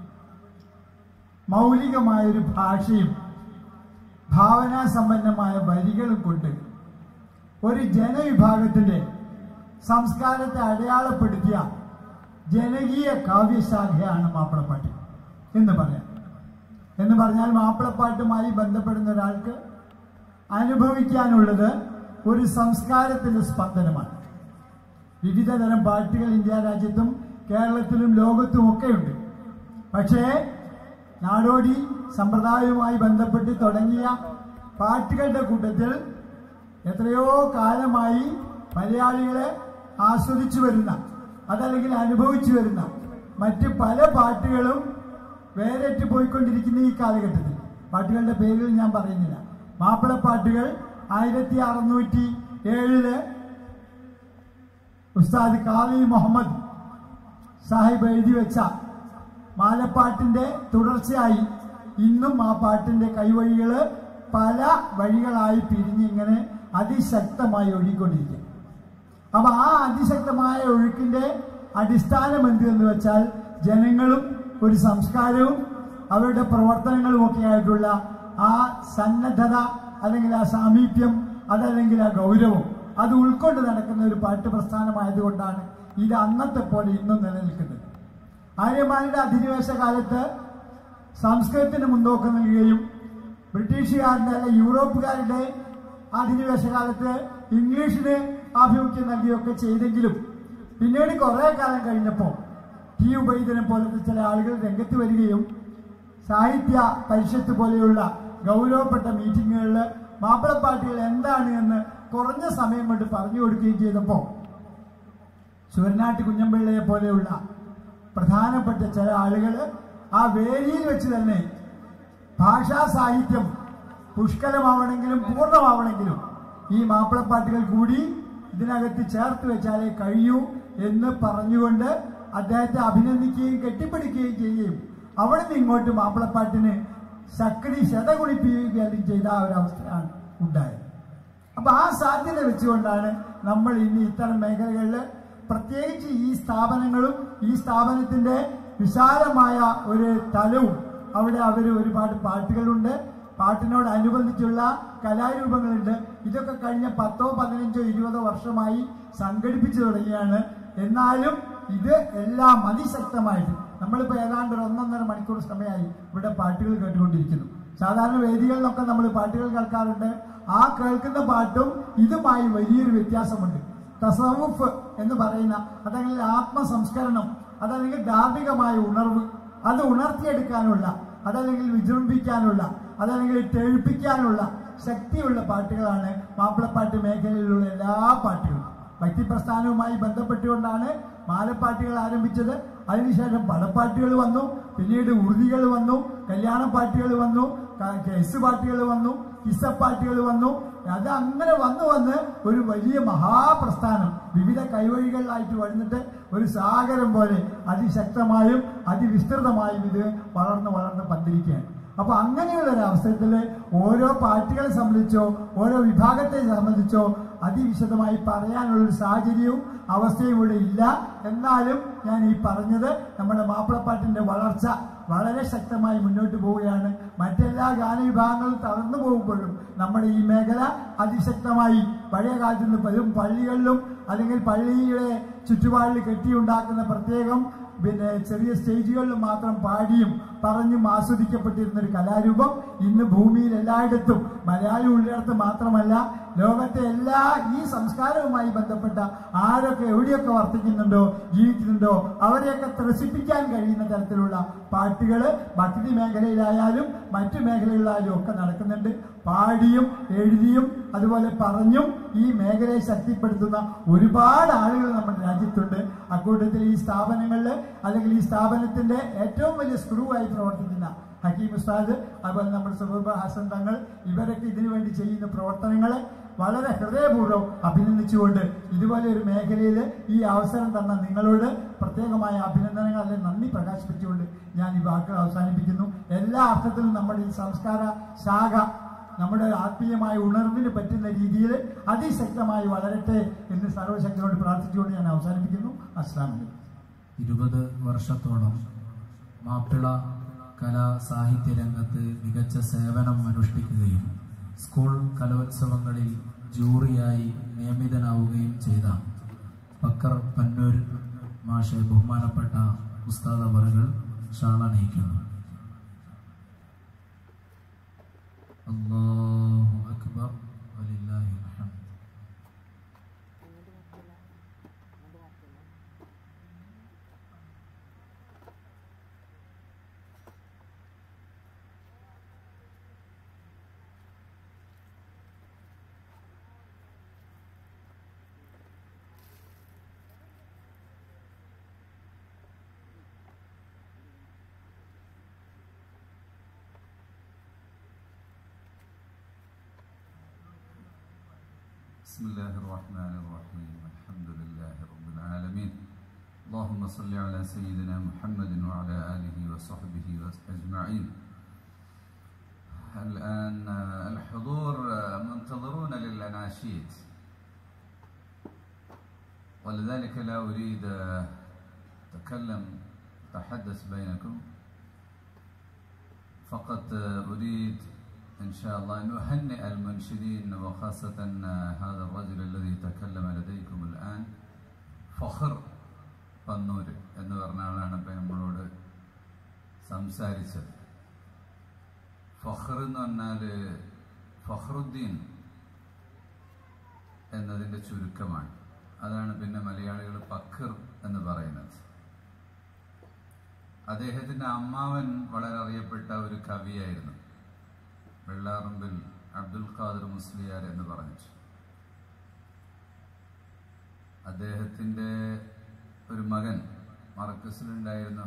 മൗലികമായ ഒരു ഭാഷയും ഭാവനാസമ്പന്നമായ വരികളും കൊണ്ട് ഒരു ജനവിഭാഗത്തിന്റെ സംസ്കാരത്തെ അടയാളപ്പെടുത്തിയ ജനകീയ കാവ്യശാഖയാണ് മാപ്പിളപ്പാട്ട് എന്ന് പറയാം എന്ന് പറഞ്ഞാൽ മാപ്പിളപ്പാട്ടുമായി ബന്ധപ്പെടുന്ന ഒരാൾക്ക് അനുഭവിക്കാനുള്ളത് ഒരു സംസ്കാരത്തിന്റെ സ്പന്ദനമാണ് വിവിധ തരം പാട്ടുകൾ ഇന്ത്യ രാജ്യത്തും കേരളത്തിലും ലോകത്തും ഒക്കെ ഉണ്ട് പക്ഷേ നാടോടി സമ്പ്രദായവുമായി ബന്ധപ്പെട്ട് തുടങ്ങിയ പാട്ടുകളുടെ കൂട്ടത്തിൽ എത്രയോ കാലമായി മലയാളികളെ ആസ്വദിച്ചു വരുന്ന അതല്ലെങ്കിൽ അനുഭവിച്ചു വരുന്ന മറ്റ് പല പാട്ടുകളും വേറിട്ട് പോയിക്കൊണ്ടിരിക്കുന്ന ഈ കാലഘട്ടത്തിൽ പാട്ടുകളുടെ പേരുകൾ ഞാൻ പറയുന്നില്ല മാപ്പിളപ്പാട്ടുകൾ ആയിരത്തി അറുന്നൂറ്റി ഏഴില് ഉസ്താദ് കാവി മുഹമ്മദ് സാഹിബ് എഴുതി വെച്ച മാലപ്പാട്ടിന്റെ തുടർച്ചയായി ഇന്നും ആ പാട്ടിന്റെ കൈവഴികള് പല വഴികളായി പിരിഞ്ഞ് ഇങ്ങനെ അതിശക്തമായി ഒഴുകിക്കൊണ്ടിരിക്കുക അപ്പൊ ആ അതിശക്തമായ ഒഴുക്കിന്റെ അടിസ്ഥാനം എന്ത് എന്ന് വെച്ചാൽ ജനങ്ങളും ഒരു സംസ്കാരവും അവരുടെ പ്രവർത്തനങ്ങളും ഒക്കെ ആയിട്ടുള്ള ആ സന്നദ്ധത അല്ലെങ്കിൽ ആ സാമീപ്യം അതല്ലെങ്കിൽ ആ ഗൗരവം അത് ഉൾക്കൊണ്ട് നടക്കുന്ന ഒരു പാട്ട് പ്രസ്ഥാനമായതുകൊണ്ടാണ് ഇത് അന്നത്തെ പോലെ ഇന്നും നിലനിൽക്കുന്നത് ആര്യമാരുടെ അധിനിവേശ കാലത്ത് സംസ്കൃതത്തിന് മുൻതൂക്കം നൽകുകയും ബ്രിട്ടീഷുകാരുടെ അല്ലെ യൂറോപ്പുകാരുടെ അധിനിവേശ കാലത്ത് ഇംഗ്ലീഷിന് ആഭിമുഖ്യം നൽകുകയൊക്കെ ചെയ്തെങ്കിലും പിന്നീട് കുറെ കാലം കഴിഞ്ഞപ്പോൾ ടി ഉബൈദനെ പോലത്തെ ചില ആളുകൾ രംഗത്ത് വരികയും സാഹിത്യ പരിഷത്ത് പോലെയുള്ള ഗൗരവപ്പെട്ട മീറ്റിങ്ങുകളിൽ മാപ്പിളപ്പാട്ടുകൾ എന്താണ് എന്ന് കുറഞ്ഞ സമയം കൊണ്ട് പറഞ്ഞു കൊടുക്കുകയും ചെയ്തപ്പോൾ ചുവരനാട്ട് കുഞ്ഞമ്പിള്ളയെ പോലെയുള്ള പ്രധാനപ്പെട്ട ചില ആളുകൾ ആ വേദിയിൽ വെച്ച് തന്നെ ഭാഷാ സാഹിത്യം പുഷ്കലമാവണമെങ്കിലും പൂർണ്ണമാവണമെങ്കിലും ഈ മാപ്പിളപ്പാട്ടുകൾ കൂടി ഇതിനകത്ത് ചേർത്ത് വെച്ചാലേ കഴിയൂ എന്ന് പറഞ്ഞുകൊണ്ട് അദ്ദേഹത്തെ അഭിനന്ദിക്കുകയും കെട്ടിപ്പിടിക്കുകയും ചെയ്യുകയും അവിടെ നിന്ന് ഇങ്ങോട്ട് മാപ്പിളപ്പാട്ടിന് ശക്തി ശതകുണിപ്പിക്കുകയും ചെയ്ത ആ ഒരു അവസ്ഥയാണ് ഉണ്ടായത് അപ്പൊ ആ സാധ്യത വെച്ചുകൊണ്ടാണ് നമ്മൾ ഇനി ഇത്തരം മേഖലകളിൽ പ്രത്യേകിച്ച് ഈ സ്ഥാപനങ്ങളും ഈ സ്ഥാപനത്തിന്റെ വിശാലമായ ഒരു തലവും അവിടെ അവർ ഒരുപാട് പാട്ടുകളുണ്ട് പാട്ടിനോടനുബന്ധിച്ചുള്ള കലാരൂപങ്ങളുണ്ട് ഇതൊക്കെ കഴിഞ്ഞ പത്തോ പതിനഞ്ചോ ഇരുപതോ വർഷമായി സംഘടിപ്പിച്ചു തുടങ്ങിയാണ് എന്നാലും ഇത് എല്ലാം അതിശക്തമായിട്ട് നമ്മളിപ്പോൾ ഏതാണ്ട് ഒരു ഒന്നൊന്നര മണിക്കൂർ സമയമായി ഇവിടെ പാട്ടുകൾ കേട്ടുകൊണ്ടിരിക്കുന്നു സാധാരണ വേദികളിലൊക്കെ നമ്മൾ പാട്ടുകൾ കേൾക്കാറുണ്ട് ആ കേൾക്കുന്ന പാട്ടും ഇതുമായി വലിയൊരു വ്യത്യാസമുണ്ട് തസവുഫ് എന്ന് പറയുന്ന അതല്ലെങ്കിൽ ആത്മസംസ്കരണം അതല്ലെങ്കിൽ ധാർമ്മികമായ ഉണർവ് അത് ഉണർത്തിയെടുക്കാനുള്ള അതല്ലെങ്കിൽ വിജൃംഭിക്കാനുള്ള അതല്ലെങ്കിൽ തെഴുപ്പിക്കാനുള്ള ശക്തിയുള്ള പാട്ടുകളാണ് മാപ്പിളപ്പാട്ട് മേഖലയിലുള്ള എല്ലാ പാട്ടുകളും ഭക്തിപ്രസ്ഥാനവുമായി ബന്ധപ്പെട്ടുകൊണ്ടാണ് മാലപ്പാട്ടുകൾ ആരംഭിച്ചത് അതിനുശേഷം പടപ്പാട്ടുകൾ വന്നു പിന്നീട് ഉറുതികൾ വന്നു കല്യാണ പാട്ടുകൾ വന്നു ക- കേസ് പാട്ടുകൾ വന്നു കിസ്സപ്പാട്ടുകൾ വന്നു അത് അങ്ങനെ വന്നു വന്ന് ഒരു വലിയ മഹാപ്രസ്ഥാനം വിവിധ കൈവഴികളിലായിട്ട് വരുന്നിട്ട് ഒരു സാഗരം പോലെ അതിശക്തമായും അതിവിസ്തൃതമായും ഇത് വളർന്ന് വളർന്ന് പന്തിരിക്കുകയാണ് അപ്പൊ അങ്ങനെയുള്ള ഒരു അവസരത്തിൽ ഓരോ പാർട്ടികളെ സംബന്ധിച്ചോ ഓരോ വിഭാഗത്തെ സംബന്ധിച്ചോ അതിവിശദമായി പറയാനുള്ള ഒരു സാഹചര്യവും അവസ്ഥയും ഇവിടെ ഇല്ല എന്നാലും ഞാൻ ഈ പറഞ്ഞത് നമ്മുടെ മാപ്പിളപ്പാട്ടിന്റെ വളർച്ച വളരെ ശക്തമായി മുന്നോട്ട് പോവുകയാണ് മറ്റെല്ലാ ഗാനവിഭാഗങ്ങളും തളർന്നു പോകുമ്പോഴും നമ്മുടെ ഈ മേഖല അതിശക്തമായി പഴയ കാലത്ത് നിന്ന് പലരും പള്ളികളിലും അല്ലെങ്കിൽ പള്ളിയുടെ ചുറ്റുപാടിൽ കെട്ടിയുണ്ടാക്കുന്ന പ്രത്യേകം പിന്നെ ചെറിയ സ്റ്റേജുകളിൽ മാത്രം പാടിയും പറഞ്ഞും ആസ്വദിക്കപ്പെട്ടിരുന്ന ഒരു കലാരൂപം ഇന്ന് ഭൂമിയിൽ എല്ലായിടത്തും മലയാളി ഉള്ളിടത്ത് മാത്രമല്ല ലോകത്തെ എല്ലാ ഈ സംസ്കാരവുമായി ബന്ധപ്പെട്ട ആരൊക്കെ എവിടെയൊക്കെ വർത്തിക്കുന്നുണ്ടോ ജീവിക്കുന്നുണ്ടോ അവരെയൊക്കെ ത്രസിപ്പിക്കാൻ കഴിയുന്ന തരത്തിലുള്ള പാട്ടുകൾ ഭക്തി മേഖലയിലായാലും മറ്റു മേഖലകളിലായാലും ഒക്കെ നടക്കുന്നുണ്ട് പാടിയും എഴുതിയും അതുപോലെ പറഞ്ഞും ഈ മേഖലയെ ശക്തിപ്പെടുത്തുന്ന ഒരുപാട് ആളുകൾ നമ്മുടെ രാജ്യത്തുണ്ട് അക്കൂട്ടത്തിൽ ഈ സ്ഥാപനങ്ങളിൽ അല്ലെങ്കിൽ ഈ സ്ഥാപനത്തിന്റെ ഏറ്റവും വലിയ സ്ക്രൂ ആയി പ്രവർത്തിക്കുന്ന ഹക്കീം ഉസ്താദ് അതുപോലെ നമ്മുടെ സുഹൃബ ഹസൻ തങ്ങൾ ഇവരൊക്കെ ഇതിനു വേണ്ടി ചെയ്യുന്ന പ്രവർത്തനങ്ങളെ വളരെ ഹൃദയപൂർവ്വം അഭിനന്ദിച്ചുകൊണ്ട് ഇതുപോലെ ഒരു മേഖലയിൽ ഈ അവസരം തന്ന നിങ്ങളോട് പ്രത്യേകമായ അഭിനന്ദനങ്ങൾ അല്ലെങ്കിൽ നന്ദി പ്രകാശിപ്പിച്ചുകൊണ്ട് ഞാൻ ഈ വാക്കുകൾ അവസാനിപ്പിക്കുന്നു എല്ലാ അർത്ഥത്തിലും നമ്മുടെ ഈ സംസ്കാര ശാഖ നമ്മുടെ ആത്മീയമായ ഉണർവിന് പറ്റുന്ന രീതിയിൽ അതിശക്തമായി വളരട്ടെ എന്ന് സർവശക്തിയോട് പ്രാർത്ഥിച്ചുകൊണ്ട് ഞാൻ അവസാനിപ്പിക്കുന്നു അസ്ലാം വലൈക്കും ഇരുപത് വർഷത്തോളം മാപ്പിള കലാ സാഹിത്യ രംഗത്ത് മികച്ച സേവനം അനുഷ്ഠിക്കുകയും സ്കൂൾ കലോത്സവങ്ങളിൽ ജൂറിയായി നിയമിതനാവുകയും ചെയ്ത ബക്കർ പന്നൂർ മാഷെ ബഹുമാനപ്പെട്ട ഉസ്താദ് അവറുകൾ ഷാളണയിക്കുന്നു അല്ലാഹു അക്ബർ വലില്ലാഹിൽ ഹംദ് بسم الله الرحمن الرحيم الحمد لله رب العالمين اللهم صل على سيدنا محمد وعلى آله وصحبه أجمعين الآن آه، الحضور آه، منتظرون للأناشيد ولذلك لا أريد آه، أتكلم أتحدث بينكم فقط آه، أريد إن شاء الله أن أهنئ المنشدين وخاصة آه، هذا الرجل الذي تكلم لديكم الآن ഫഖർ പന്നൂർ എന്ന് പറഞ്ഞ ആളാണ് ഇപ്പം നമ്മളോട് സംസാരിച്ചത് ഫഖർ എന്ന് പറഞ്ഞാൽ ഫഖറുദ്ദീൻ എന്നതിൻ്റെ ചുരുക്കമാണ് അതാണ് പിന്നെ മലയാളികൾ പഖർ എന്ന് പറയുന്നത് അദ്ദേഹത്തിന്റെ അമ്മാവൻ വളരെ അറിയപ്പെട്ട ഒരു കവിയായിരുന്നു വെള്ളാറമ്പിൽ അബ്ദുൽ ഖാദർ മുസ്ലിയാർ എന്ന് പറഞ്ഞിട്ട് അദ്ദേഹത്തിന്റെ ഒരു മകൻ മർക്കസിലുണ്ടായിരുന്നു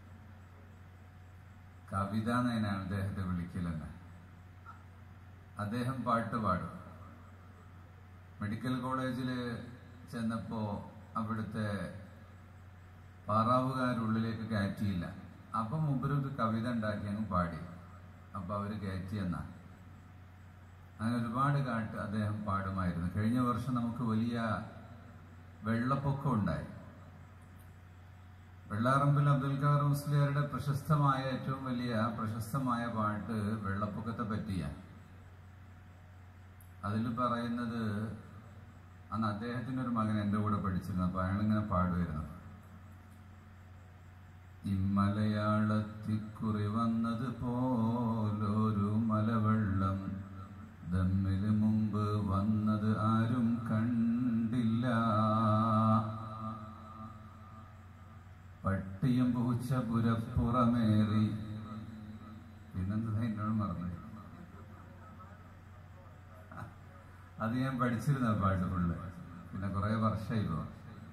കവിത എന്നതിനാണ് അദ്ദേഹത്തെ വിളിക്കലെന്ന് അദ്ദേഹം പാട്ട് പാടും മെഡിക്കൽ കോളേജിൽ ചെന്നപ്പോ അവിടുത്തെ പാറാവുകാരുള്ളിലേക്ക് കയറ്റിയില്ല അപ്പം മുമ്പൊരു കവിത ഉണ്ടാക്കി അങ്ങ് പാടി അപ്പൊ അവര് കയറ്റിയെന്ന അങ്ങനെ ഒരുപാട് കാട്ട് അദ്ദേഹം പാടുമായിരുന്നു കഴിഞ്ഞ വർഷം നമുക്ക് വലിയ വെള്ളപ്പൊക്കം ഉണ്ടായി വെള്ളാറമ്പിൽ അബ്ദുൽ ഖാദർ മുസ്ലിയാരുടെ പ്രശസ്തമായ ഏറ്റവും വലിയ പ്രശസ്തമായ പാട്ട് വെള്ളപ്പൊക്കത്തെ പറ്റിയാണ് അതിൽ പറയുന്നത് അന്ന് അദ്ദേഹത്തിന്റെ ഒരു മകൻ എൻ്റെ കൂടെ പഠിച്ചിരുന്നു അപ്പൊ അയാളിങ്ങനെ പാടുമായിരുന്നു ഇമ്മലയാളത്തിക്കുറി വന്നത് പോലൊരു മലവെള്ളം ദമ്മില് മുമ്പ് വന്നത് ആരും കണ്ടില്ല പട്ടിയും പൂച്ച പുരപ്പുറമേറി പിന്നെന്താ എന്നോട് മറന്നു അത് ഞാൻ പഠിച്ചിരുന്ന പാട്ട് ഫുള്ള് പിന്നെ കുറെ വർഷമായി ഇപ്പോ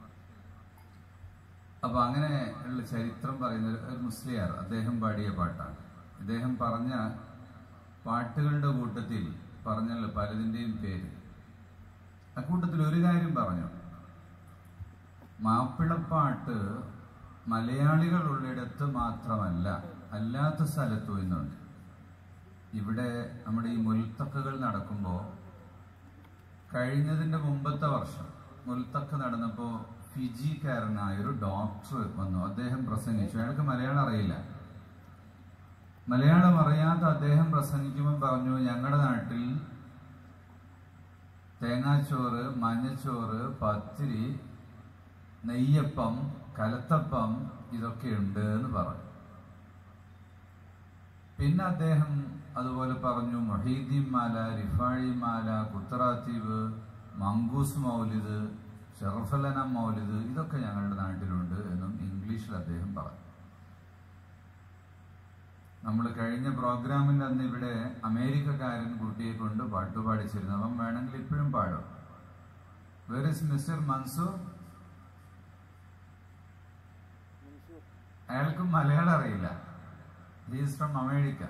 അപ്പൊ അങ്ങനെ ഉള്ള ചരിത്രം പറയുന്ന ഒരു- ഒരു മുസ്ലിയാർ അദ്ദേഹം പാടിയ പാട്ടാണ് ഇദ്ദേഹം പറഞ്ഞ പാട്ടുകളുടെ കൂട്ടത്തിൽ പറഞ്ഞല്ലോ പലതിന്റെയും പേര് അക്കൂട്ടത്തിൽ ഒരു കാര്യം പറഞ്ഞു മാപ്പിളപ്പാട്ട് മലയാളികൾ ഉള്ളിടത്ത് മാത്രമല്ല അല്ലാത്ത സ്ഥലത്തും ഇന്നുണ്ട് ഇവിടെ നമ്മുടെ ഈ മുൽത്തക്കുകൾ നടക്കുമ്പോൾ കഴിഞ്ഞതിന്റെ മുമ്പത്തെ വർഷം മുൽത്തക്ക് നടന്നപ്പോ ഫിജിക്കാരനായ ഒരു ഡോക്ടർ വന്നു അദ്ദേഹം പ്രസംഗിച്ചു അയാൾക്ക് മലയാളം അറിയില്ല മലയാളം അറിയാത്ത അദ്ദേഹം പ്രസംഗിക്കുമ്പോൾ പറഞ്ഞു ഞങ്ങളുടെ നാട്ടിൽ തേങ്ങാച്ചോറ് മഞ്ഞച്ചോറ് പത്തിരി നെയ്യപ്പം കലത്തപ്പം ഇതൊക്കെ ഉണ്ട് എന്ന് പറഞ്ഞു പിന്നെ അദ്ദേഹം അതുപോലെ പറഞ്ഞു മൊഹീദ്ദീൻ മാല റിഫാഴി മാല കുത്തറാത്തീവ് മങ്കൂസ് മൗലിദ് ഷെറഫലന മൗലിദ് ഇതൊക്കെ ഞങ്ങളുടെ നാട്ടിലുണ്ട് എന്നും ഇംഗ്ലീഷിൽ അദ്ദേഹം പറഞ്ഞു നമ്മൾ കഴിഞ്ഞ പ്രോഗ്രാമിന്റെ അന്ന് ഇവിടെ അമേരിക്കക്കാരൻ കുട്ടിയെ കൊണ്ട് പാട്ട് പാടിച്ചിരുന്നു അവൻ വേണമെങ്കിൽ ഇപ്പോഴും പാടും വേർ ഇസ് മിസ്റ്റർ മൻസൂർ അയാൾക്കും മലയാളം അറിയില്ല he's from America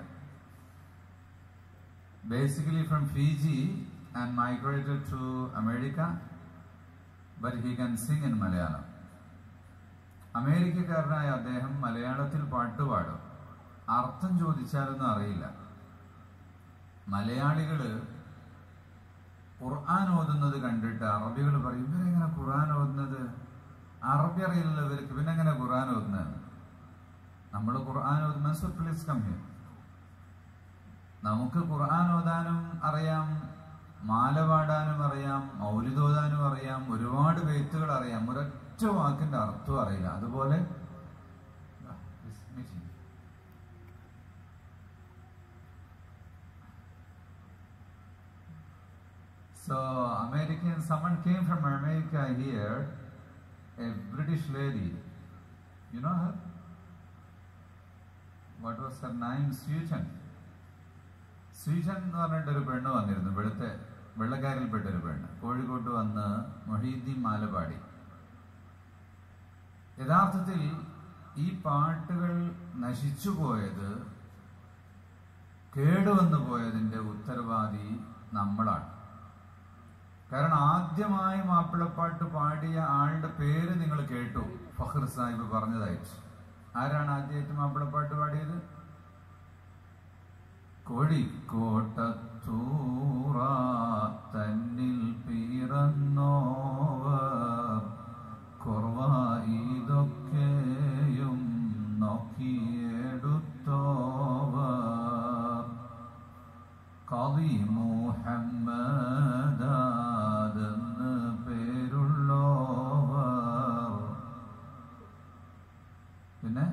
basically from Fiji and migrated to America, but he can sing in Malayalam. അമേരിക്കക്കാരനായ അദ്ദേഹം മലയാളത്തിൽ പാട്ട് പാടും അർത്ഥം ചോദിച്ചാലൊന്നും അറിയില്ല മലയാളികള് ഖുർആൻ ഓതുന്നത് കണ്ടിട്ട് അറബികൾ പറയും ഇവരെങ്ങനെ ഖുർആൻ ഓതുന്നത് അറബി അറിയില്ലല്ലോ ഇവർക്ക് പിന്നെ എങ്ങനെ ഖുർആൻ ഓതുന്നത് നമ്മൾ ഖുർആൻ ഓതുന്ന പ്ലീസ് കം ഹിയർ നമുക്ക് ഖുർആൻ ഓതാനും അറിയാം മാല പാടാനും അറിയാം മൗലിദ് ഓതാനും അറിയാം ഒരുപാട് പേത്തുകൾ അറിയാം ഒരൊറ്റ വാക്കിന്റെ അർത്ഥവും അറിയില്ല അതുപോലെ So American, someone came from America here, a British lady. You know her? What was her name? Susan. Sreejan എന്ന് പറഞ്ഞിട്ട് ഒരു പെണ്ണ് വന്നിരുന്നു ഇവിടുത്തെ വെള്ളക്കാരിൽപ്പെട്ട ഒരു പെണ്ണ് കോഴിക്കോട്ട് വന്ന് മൊഹീദ്ദീൻ മാല പാടി യഥാർത്ഥത്തിൽ ഈ പാട്ടുകൾ നശിച്ചു പോയത് കേടുവന്നു പോയതിന്റെ ഉത്തരവാദി നമ്മളാണ് കാരണം ആദ്യമായി മാപ്പിളപ്പാട്ട് പാടിയ ആളുടെ പേര് നിങ്ങൾ കേട്ടു ഫഖർ സാഹിബ് പറഞ്ഞതായിട്ട് ആരാണ് ആദ്യമായിട്ട് മാപ്പിളപ്പാട്ട് പാടിയത് കോഴിക്കോട്ടത്തൂറ തന്നിൽ പിറന്നോവർ കുറവ ഇതൊക്കെയും നോക്കിയെടുത്തോവർ കവി മുഹമ്മദാദെന്ന് പേരുള്ളോവർ പിന്നെ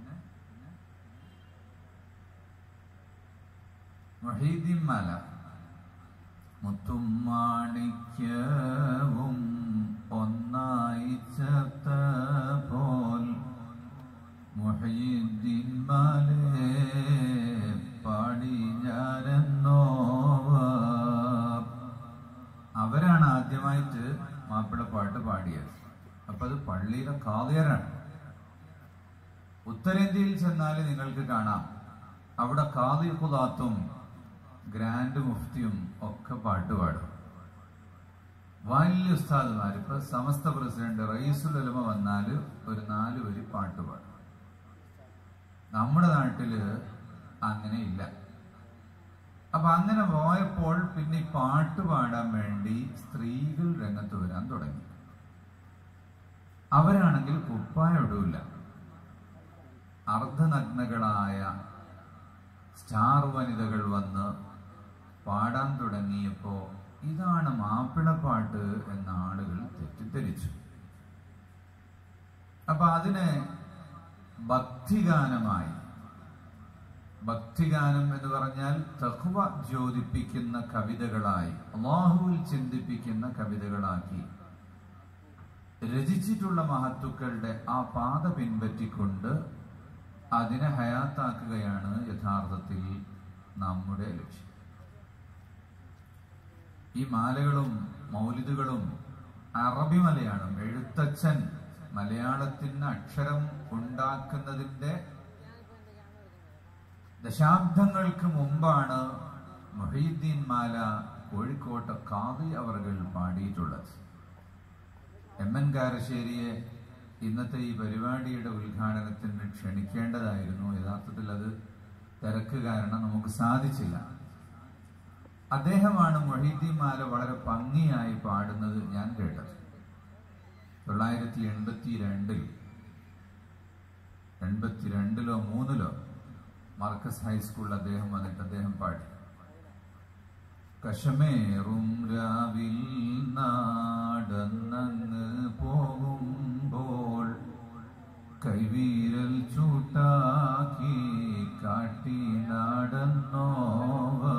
മൊഹീദ്ദീൻ മാല മുത്തും മാണിക്യവും ഒന്നായി ചേർത്ത പോൽ മൊഹീദ്ദീൻ മാലേ പാടി ഞാനെന്നോവർ അവരാണ് ആദ്യമായിട്ട് മാപ്പിളപ്പാട്ട് പാടിയത് അപ്പൊ അത് പള്ളിയിലെ കാതിയരാണ് ഉത്തരേന്ത്യയിൽ ചെന്നാൽ നിങ്ങൾക്ക് കാണാം അവിടെ കാതി ഖുദാത്തും ഗ്രാൻഡ് മുഫ്തിയും ഒക്കെ പാട്ട് പാടും വലിയ ഉസ്താദുമാർ ഇപ്പൊ സമസ്ത പ്രസിഡന്റ് റയീസുൽ ഉലമ വന്നാൽ ഒരു നാല് വരി പാട്ട് പാടും നമ്മുടെ നാട്ടില് അങ്ങനെ ഇല്ല അപ്പൊ അങ്ങനെ പോയപ്പോൾ പിന്നെ ഈ പാട്ട് പാടാൻ വേണ്ടി സ്ത്രീകൾ രംഗത്ത് വരാൻ തുടങ്ങി അവരാണെങ്കിൽ കുപ്പായ ഇടൂല അർദ്ധനഗ്നകളായ സ്റ്റാർ വനിതകൾ വന്ന് പാടാൻ തുടങ്ങിയപ്പോ ഇതാണ് മാപ്പിളപ്പാട്ട് എന്ന ആളുകൾ തെറ്റിദ്ധരിച്ചു അപ്പൊ അതിനെ ഭക്തിഗാനമായി ഭക്തിഗാനം എന്ന് പറഞ്ഞാൽ തഹ്വ ജ്യോതിപ്പിക്കുന്ന കവിതകളായി അള്ളാഹുവിൽ ചിന്തിപ്പിക്കുന്ന കവിതകളാക്കി രചിച്ചിട്ടുള്ള മഹത്തുക്കളുടെ ആ പാത പിൻപറ്റിക്കൊണ്ട് അതിനെ ഹയാത്താക്കുകയാണ് യഥാർത്ഥത്തിൽ നമ്മുടെ ലക്ഷ്യം ഈ മാലകളും മൗലിദുകളും അറബി മലയാളം എഴുത്തച്ഛൻ മലയാളത്തിന് അക്ഷരം ഉണ്ടാക്കുന്നതിന്റെ ദശാബ്ദങ്ങൾക്ക് മുമ്പാണ് മൊഹീദ്ദീൻ മാല കോഴിക്കോട്ടെ കാതി അവർകൾ പാടിയിട്ടുള്ളത് എം എൻ കാരശ്ശേരിയെ ഇന്നത്തെ ഈ പരിപാടിയുടെ ഉദ്ഘാടനത്തിന് ക്ഷണിക്കേണ്ടതായിരുന്നു യഥാർത്ഥത്തിൽ അത് തിരക്ക് കാരണം നമുക്ക് സാധിച്ചില്ല അദ്ദേഹമാണ് മൊഹീദ്ദീൻ മാല വളരെ ഭംഗിയായി പാടുന്നത് ഞാൻ കേട്ടത് തൊള്ളായിരത്തി എൺപത്തി രണ്ടിൽ എൺപത്തിരണ്ടിലോ മൂന്നിലോ മർക്കസ് ഹൈസ്കൂളിൽ അദ്ദേഹം വന്നിട്ട് അദ്ദേഹം പാടി കശമേറും രാവിൽ നാടന്നങ്ങ് പോകുമ്പോൾ കൈവീരൽ ചൂട്ടാക്കി കാട്ടി നടന്നോവർ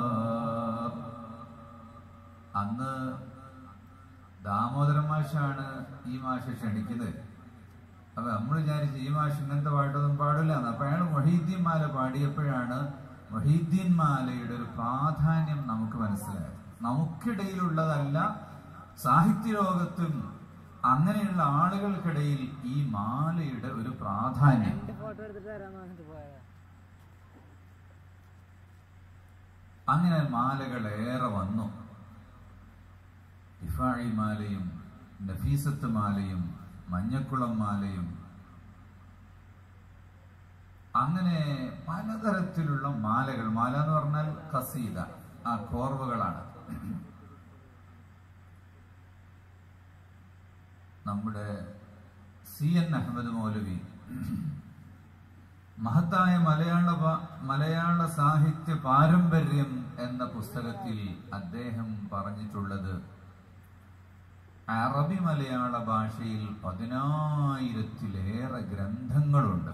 അന്ന് ദാമോദരൻ മാഷാണ് ഈ മാഷ ക്ഷണിക്കുന്നത് അപ്പൊ നമ്മൾ വിചാരിച്ചു ഈ മാഷ് ഇങ്ങനത്തെ പാട്ടൊന്നും പാടില്ല എന്ന് അപ്പൊ അയാൾ മൊഹീദ്ദീൻ മാല പാടിയപ്പോഴാണ് മൊഹീദ്ദീൻ മാലയുടെ ഒരു പ്രാധാന്യം നമുക്ക് മനസ്സിലായത് നമുക്കിടയിലുള്ളതല്ല സാഹിത്യ ലോകത്തും അങ്ങനെയുള്ള ആളുകൾക്കിടയിൽ ഈ മാലയുടെ ഒരു പ്രാധാന്യം ഫോട്ടോ എടുത്തിട്ട് തരാന്ന് പറഞ്ഞിട്ട് പോയതാ അങ്ങനെ മാലകളേറെ വന്നു ഇഫാഴി മാലയും നഫീസത്ത് മാലയും മഞ്ഞക്കുളം മാലയും അങ്ങനെ പലതരത്തിലുള്ള മാലകൾ മാല എന്ന് പറഞ്ഞാൽ കസീദ ആ കോർവകളാണ് നമ്മുടെ സി എൻ അഹമ്മദ് മൗലവി മഹത്തായ മലയാള പ- മലയാള സാഹിത്യ പാരമ്പര്യം എന്ന പുസ്തകത്തിൽ അദ്ദേഹം പറഞ്ഞിട്ടുള്ളത് അറബി മലയാള ഭാഷയിൽ പതിനായിരത്തിലേറെ ഗ്രന്ഥങ്ങളുണ്ട്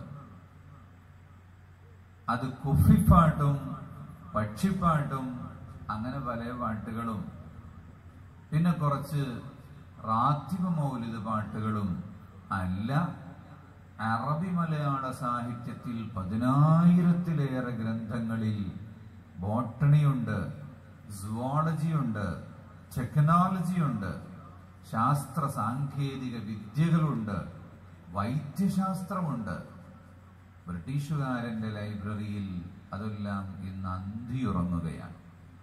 അത് കുഫിപ്പാട്ടും പക്ഷിപ്പാട്ടും അങ്ങനെ പല പാട്ടുകളും പിന്നെ കുറച്ച് റാത്തിബ മൗലിക പാട്ടുകളും അല്ല അറബി മലയാള സാഹിത്യത്തിൽ പതിനായിരത്തിലേറെ ഗ്രന്ഥങ്ങളിൽ ബോട്ടണിയുണ്ട് സുവോളജിയുണ്ട് ടെക്നോളജിയുണ്ട് ശാസ്ത്ര സാങ്കേതിക വിദ്യകളുണ്ട് വൈദ്യശാസ്ത്രമുണ്ട് ബ്രിട്ടീഷുകാരന്റെ ലൈബ്രറിയിൽ അതെല്ലാം ഇന്ന് അന്തിയുറങ്ങുകയാണ്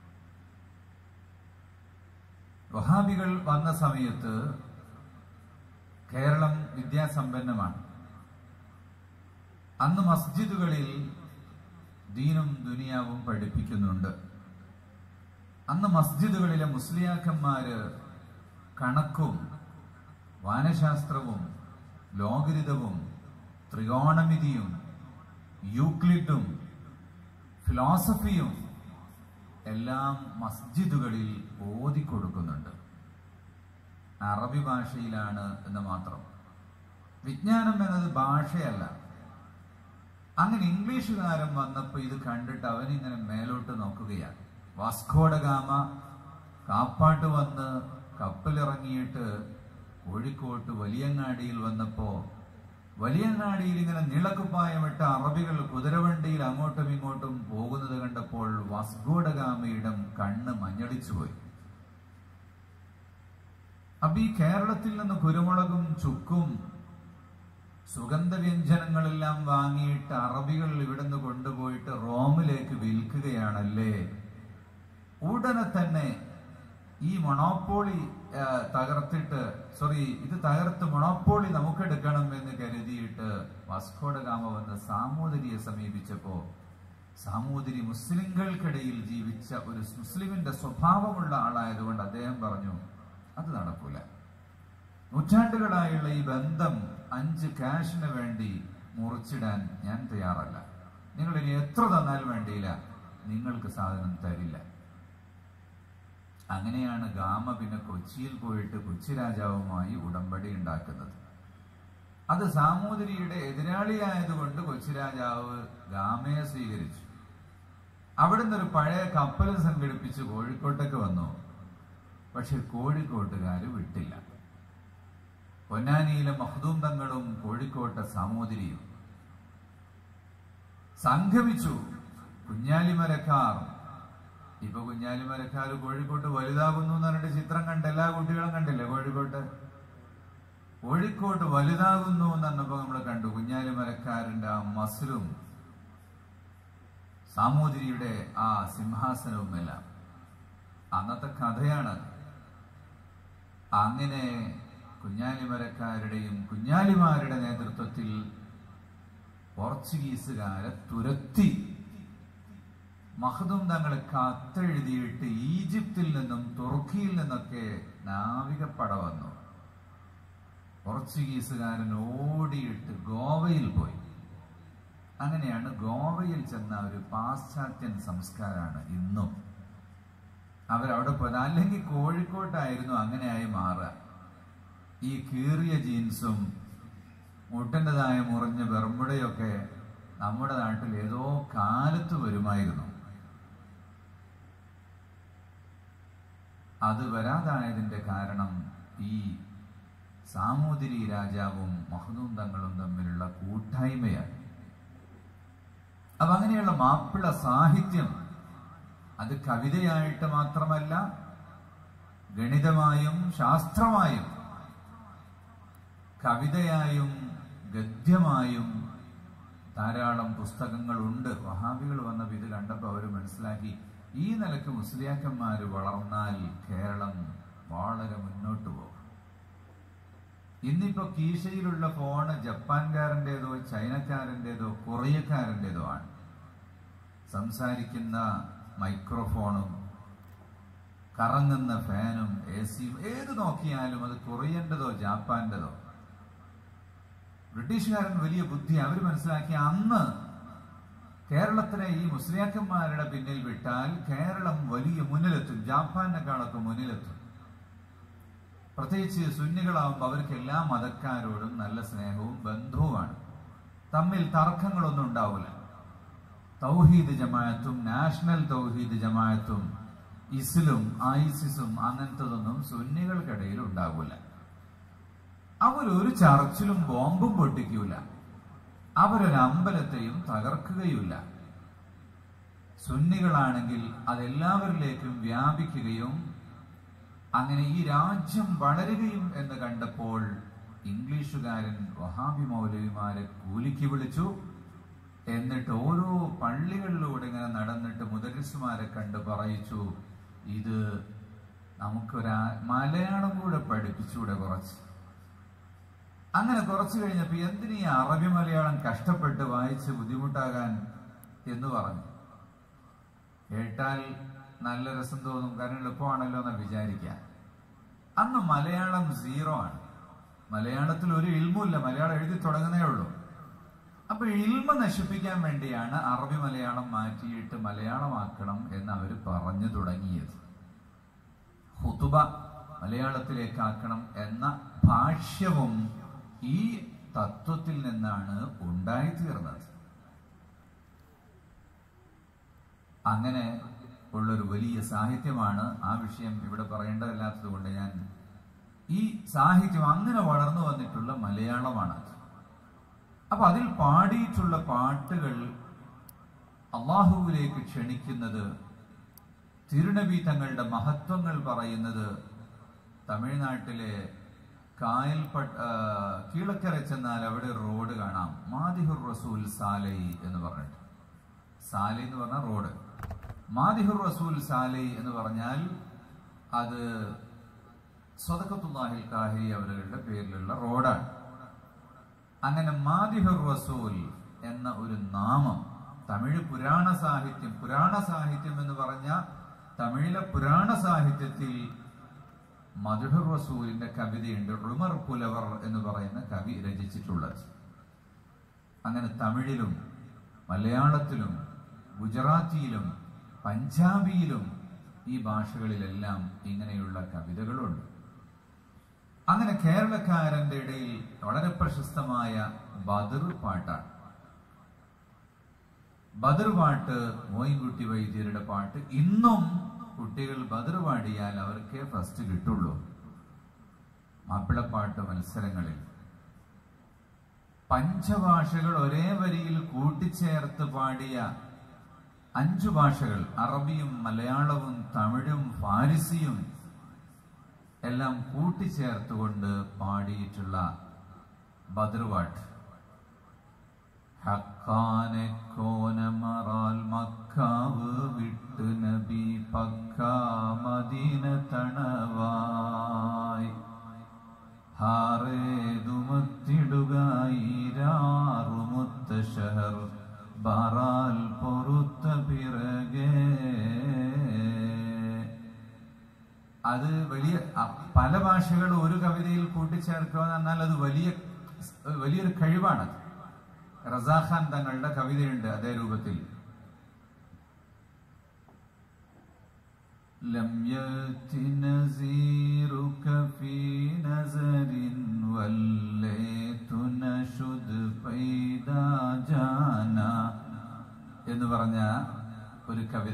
വഹാബികൾ വന്ന സമയത്ത് കേരളം വിദ്യാസമ്പന്നമാണ് അന്ന് മസ്ജിദുകളിൽ ദീനും ദുനിയാവും പഠിപ്പിക്കുന്നുണ്ട് അന്ന് മസ്ജിദുകളിലെ മുസ്ലിയാക്കന്മാര് കണക്കും വാനശാസ്ത്രവും ലോകരിതവും ത്രികോണമിതിയും യൂക്ലിഡും ഫിലോസഫിയും എല്ലാം മസ്ജിദുകളിൽ ഓതിക്കൊടുക്കുന്നുണ്ട് അറബി ഭാഷയിലാണ് എന്ന് മാത്രം വിജ്ഞാനം എന്നത് ഭാഷയല്ല അങ്ങനെ ഇംഗ്ലീഷുകാരൻ വന്നപ്പോ ഇത് കണ്ടിട്ട് അവനിങ്ങനെ മേലോട്ട് നോക്കുകയാണ് വാസ്കോഡഗാമ കാപ്പാട്ട് വന്ന് കപ്പലിറങ്ങിയിട്ട് കോഴിക്കോട്ട് വലിയങ്ങാടിയിൽ വന്നപ്പോ വലിയങ്ങാടിയിൽ ഇങ്ങനെ നീളക്കുപ്പായമിട്ട അറബികൾ കുതിരവണ്ടിയിൽ അങ്ങോട്ടും ഇങ്ങോട്ടും പോകുന്നത് കണ്ടപ്പോൾ വാസ്കോഡഗാമയുടെ കണ്ണ് മഞ്ഞളിച്ചുപോയി അപ്പൊ ഈ കേരളത്തിൽ നിന്ന് കുരുമുളകും ചുക്കും സുഗന്ധവ്യഞ്ജനങ്ങളെല്ലാം വാങ്ങിയിട്ട് അറബികൾ ഇവിടുന്ന് കൊണ്ടുപോയിട്ട് റോമിലേക്ക് വിൽക്കുകയാണല്ലേ ഉടനെ തന്നെ ഈ മൊണോപ്പോളി ആ, തകർത്തിട്ട് സോറി ഇത് തകർത്ത് മൊണോപ്പോളി നമുക്കെടുക്കണം എന്ന് കരുതിയിട്ട് വാസ്കോഡഗാമ വന്ന് സാമൂതിരിയെ സമീപിച്ചപ്പോ സാമൂതിരി മുസ്ലിങ്ങൾക്കിടയിൽ ജീവിച്ച ഒരു മുസ്ലിമിന്റെ സ്വഭാവമുള്ള ആളായതുകൊണ്ട് അദ്ദേഹം പറഞ്ഞു അത് നടക്കൂല നൂറ്റാണ്ടുകളായുള്ള ഈ ബന്ധം അഞ്ച് ക്യാഷിന് വേണ്ടി മുറിച്ചിടാൻ ഞാൻ തയ്യാറല്ല നിങ്ങൾ ഇനി എത്ര തന്നാൽ വേണ്ടിയില്ല നിങ്ങൾക്ക് സാധനം തരില്ല അങ്ങനെയാണ് ഗാമ പിന്നെ കൊച്ചിയിൽ പോയിട്ട് കൊച്ചി രാജാവുമായി ഉടമ്പടി ഉണ്ടാക്കുന്നത് അത് സാമൂതിരിയുടെ എതിരാളിയായതുകൊണ്ട് കൊച്ചി രാജാവ് ഗാമയെ സ്വീകരിച്ചു അവിടുന്ന് ഒരു പഴയ കപ്പൽ സംഘടിപ്പിച്ച് കോഴിക്കോട്ടേക്ക് വന്നു പക്ഷെ കോഴിക്കോട്ടുകാര് വിട്ടില്ല പൊന്നാനിയിലെ മഹ്ദൂം തങ്ങളും കോഴിക്കോട്ടെ സാമൂതിരിയും സംഗമിച്ചു കുഞ്ഞാലിമരക്കാർ ഇപ്പൊ കുഞ്ഞാലിമരക്കാർ കോഴിക്കോട്ട് വലുതാകുന്നു എന്ന് പറഞ്ഞിട്ട് ചിത്രം കണ്ട് എല്ലാ കുട്ടികളും കണ്ടില്ലേ കോഴിക്കോട്ട് കോഴിക്കോട്ട് വലുതാകുന്നു എന്ന് പറഞ്ഞപ്പോ നമ്മൾ കണ്ടു കുഞ്ഞാലിമരക്കാരന്റെ ആ മസിലും സാമൂതിരിയുടെ ആ സിംഹാസനവും എല്ലാം അന്നത്തെ കഥയാണ് അങ്ങനെ കുഞ്ഞാലിമരക്കാരുടെയും കുഞ്ഞാലിമാരുടെ നേതൃത്വത്തിൽ പോർച്ചുഗീസുകാരെ തുരത്തി മഹദും തങ്ങൾ കത്തെഴുതിയിട്ട് ഈജിപ്തിൽ നിന്നും തുർക്കിയിൽ നിന്നൊക്കെ നാവികപ്പട വന്നു പോർച്ചുഗീസുകാരൻ ഓടിയിട്ട് ഗോവയിൽ പോയി അങ്ങനെയാണ് ഗോവയിൽ ചെന്ന ഒരു പാശ്ചാത്യൻ സംസ്കാരമാണ് ഇന്നും അവരവിടെ പോയത് അല്ലെങ്കിൽ കോഴിക്കോട്ടായിരുന്നു അങ്ങനെയായി മാറുക ഈ കീറിയ ജീൻസും മുട്ടൻ്റെതായ മുറിഞ്ഞ ബെർമുടയൊക്കെ നമ്മുടെ നാട്ടിൽ ഏതോ കാലത്ത് വരുമായിരുന്നു അത് വരാതായതിന്റെ കാരണം ഈ സാമൂതിരി രാജാവും മഹദൂം തങ്ങളും തമ്മിലുള്ള കൂട്ടായ്മയാണ് അപ്പൊ അങ്ങനെയുള്ള മാപ്പിള സാഹിത്യം അത് കവിതയായിട്ട് മാത്രമല്ല ഗണിതമായും ശാസ്ത്രമായും കവിതയായും ഗദ്യമായും ധാരാളം പുസ്തകങ്ങളുണ്ട് വഹാബികൾ വന്നപ്പോൾ ഇത് കണ്ടപ്പോൾ അവർ മനസ്സിലാക്കി ഈ നിലക്ക് മുസ്ലിയാക്കന്മാർ വളർന്നാൽ കേരളം വളരെ മുന്നോട്ട് പോകും ഇന്നിപ്പോ കീശയിലുള്ള ഫോണ് ജപ്പാൻകാരൻ്റെതോ ചൈനക്കാരൻ്റെതോ കൊറിയക്കാരൻ്റെതോ ആണ് സംസാരിക്കുന്ന മൈക്രോഫോണും കറങ്ങുന്ന ഫാനും എ സിയും ഏത് നോക്കിയാലും അത് കൊറിയൻ്റെതോ ജാപ്പാൻ്റെതോ ബ്രിട്ടീഷുകാരൻ വലിയ ബുദ്ധി അവർ മനസ്സിലാക്കി അന്ന് കേരളത്തിലെ ഈ മുസ്ലിയാക്കന്മാരുടെ പിന്നിൽ വിട്ടാൽ കേരളം വലിയ മുന്നിലെത്തും ജാപ്പാനെക്കാളൊക്കെ മുന്നിലെത്തും പ്രത്യേകിച്ച് സുന്നികളാവുമ്പോൾ അവർക്ക് എല്ലാ മതക്കാരോടും നല്ല സ്നേഹവും ബന്ധവുമാണ് തമ്മിൽ തർക്കങ്ങളൊന്നും ഉണ്ടാവില്ല തൗഹീദ് ജമാഅത്തും നാഷണൽ തൗഹീദ് ജമാഅത്തും ഇസ്ലും ഐസിസും അങ്ങനത്തതൊന്നും സുന്നികൾക്കിടയിൽ ഉണ്ടാകില്ല അവരൊരു ചർച്ചിലും ബോംബും പൊട്ടിക്കൂല അവരൊരു അമ്പലത്തെയും തകർക്കുകയില്ല സുന്നികളാണെങ്കിൽ അതെല്ലാവരിലേക്കും വ്യാപിക്കുകയും അങ്ങനെ ഈ രാജ്യം വളരുകയും എന്ന് കണ്ടപ്പോൾ ഇംഗ്ലീഷുകാരൻ വഹാബി മൗലവിമാരെ കൂലിക്ക് വിളിച്ചു എന്നിട്ട് ഓരോ പള്ളികളിലൂടെ ഇങ്ങനെ നടന്നിട്ട് മുദരിസുമാരെ കണ്ട് പറയിച്ചു ഇത് നമുക്കൊരാ മലയാളം കൂടെ പഠിപ്പിച്ചൂടെ കുറച്ച് അങ്ങനെ കുറച്ചു കഴിഞ്ഞപ്പോ എന്തിനീ അറബി മലയാളം കഷ്ടപ്പെട്ട് വായിച്ച് ബുദ്ധിമുട്ടാകാൻ എന്ന് പറഞ്ഞു കേട്ടാൽ നല്ല രസം തോന്നും കാരണം എളുപ്പമാണല്ലോ എന്ന് വിചാരിക്കാൻ അന്ന് മലയാളം സീറോ ആണ് മലയാളത്തിൽ ഒരു ഇൽമുമില്ല മലയാളം എഴുതി തുടങ്ങുന്നേ ഉള്ളൂ അപ്പൊ ഇൽമ നശിപ്പിക്കാൻ വേണ്ടിയാണ് അറബി മലയാളം മാറ്റിയിട്ട് മലയാളമാക്കണം എന്ന് അവർ പറഞ്ഞു തുടങ്ങിയത് ഹുതുബ മലയാളത്തിലേക്കാക്കണം എന്ന ഭാഷ്യവും ഈ തത്വത്തിൽ നിന്നാണ് ഉണ്ടായിത്തീർന്നത് അങ്ങനെ ഉള്ളൊരു വലിയ സാഹിത്യമാണ് ആ വിഷയം ഇവിടെ പറയേണ്ടതല്ലാത്തത് കൊണ്ട് ഞാൻ ഈ സാഹിത്യം അങ്ങനെ വളർന്നു വന്നിട്ടുള്ള മലയാളമാണ് അപ്പൊ അതിൽ പാടിയിട്ടുള്ള പാട്ടുകൾ അള്ളാഹുവിലേക്ക് ക്ഷണിക്കുന്നത് തിരുനബി തങ്ങളുടെ മഹത്വങ്ങൾ പറയുന്നത് തമിഴ്നാട്ടിലെ കായൽപട്ട് കീഴക്കര ചെന്നാൽ അവിടെ ഒരു റോഡ് കാണാം മാതിഹുർ റസൂൽ സാലൈ എന്ന് പറഞ്ഞിട്ട് സാലൈ എന്ന് പറഞ്ഞാൽ റോഡ് മാതിഹുർ റസൂൽ സാലൈ എന്ന് പറഞ്ഞാൽ അത് സ്വതക്കത്തുല്ലാഹിൽ കാഹിരി അവരുടെ പേരിലുള്ള റോഡാണ് അങ്ങനെ മാതിഹുർ റസൂൽ എന്ന ഒരു നാമം തമിഴ് പുരാണ സാഹിത്യം പുരാണ സാഹിത്യം എന്ന് പറഞ്ഞ തമിഴിലെ പുരാണ സാഹിത്യത്തിൽ മധുഹുർ റസൂലിന്റെ കവിതയുണ്ട് ഉമർ പുലവർ എന്ന് പറയുന്ന കവി രചിച്ചിട്ടുള്ളത് അങ്ങനെ തമിഴിലും മലയാളത്തിലും ഗുജറാത്തിയിലും പഞ്ചാബിയിലും ഈ ഭാഷകളിലെല്ലാം ഇങ്ങനെയുള്ള കവിതകളുണ്ട് അങ്ങനെ കേരളക്കാരന്റെ ഇടയിൽ വളരെ പ്രശസ്തമായ ബദർ പാട്ടാണ് ബദർ പാട്ട് മോയിൻകുട്ടി വൈദ്യരുടെ പാട്ട് ഇന്നും കുട്ടികൾ ബദർ പാടിയാൽ അവർക്ക് ഫസ്റ്റ് കിട്ടുള്ളൂ മാപ്പിളപ്പാട്ട് മത്സരങ്ങളിൽ പഞ്ചഭാഷകൾ ഒരേ വരിയിൽ കൂട്ടിച്ചേർത്ത് പാടിയ അഞ്ചു ഭാഷകൾ അറബിയും മലയാളവും തമിഴും ഫാരിസിയും എല്ലാം കൂട്ടിച്ചേർത്തുകൊണ്ട് പാടിയിട്ടുള്ള ബദർവാട്ട് ഹക്കാനെ കോനമറാൽ മക്കാവ് വിട്ട് നബി പക്കാ മദീന തണവായി ഹാറേതുമത്തിടുകയിരാറുമുത്ത ഷഹർ ബാറാൽ പൊറുത്ത പിറകെ അത് വലിയ അ- പല ഭാഷകൾ ഒരു കവിതയിൽ കൂട്ടിച്ചേർക്കുക എന്ന് പറഞ്ഞാൽ അത് വലിയ വലിയൊരു കഴിവാണ് റസാഖാൻ തങ്ങളുടെ കവിതയുണ്ട് അതേ രൂപത്തിൽ لم يأت نزيرك في نزر وليت نشد പൈതാ ജാന എന്ന് പറഞ്ഞ ഒരു കവിത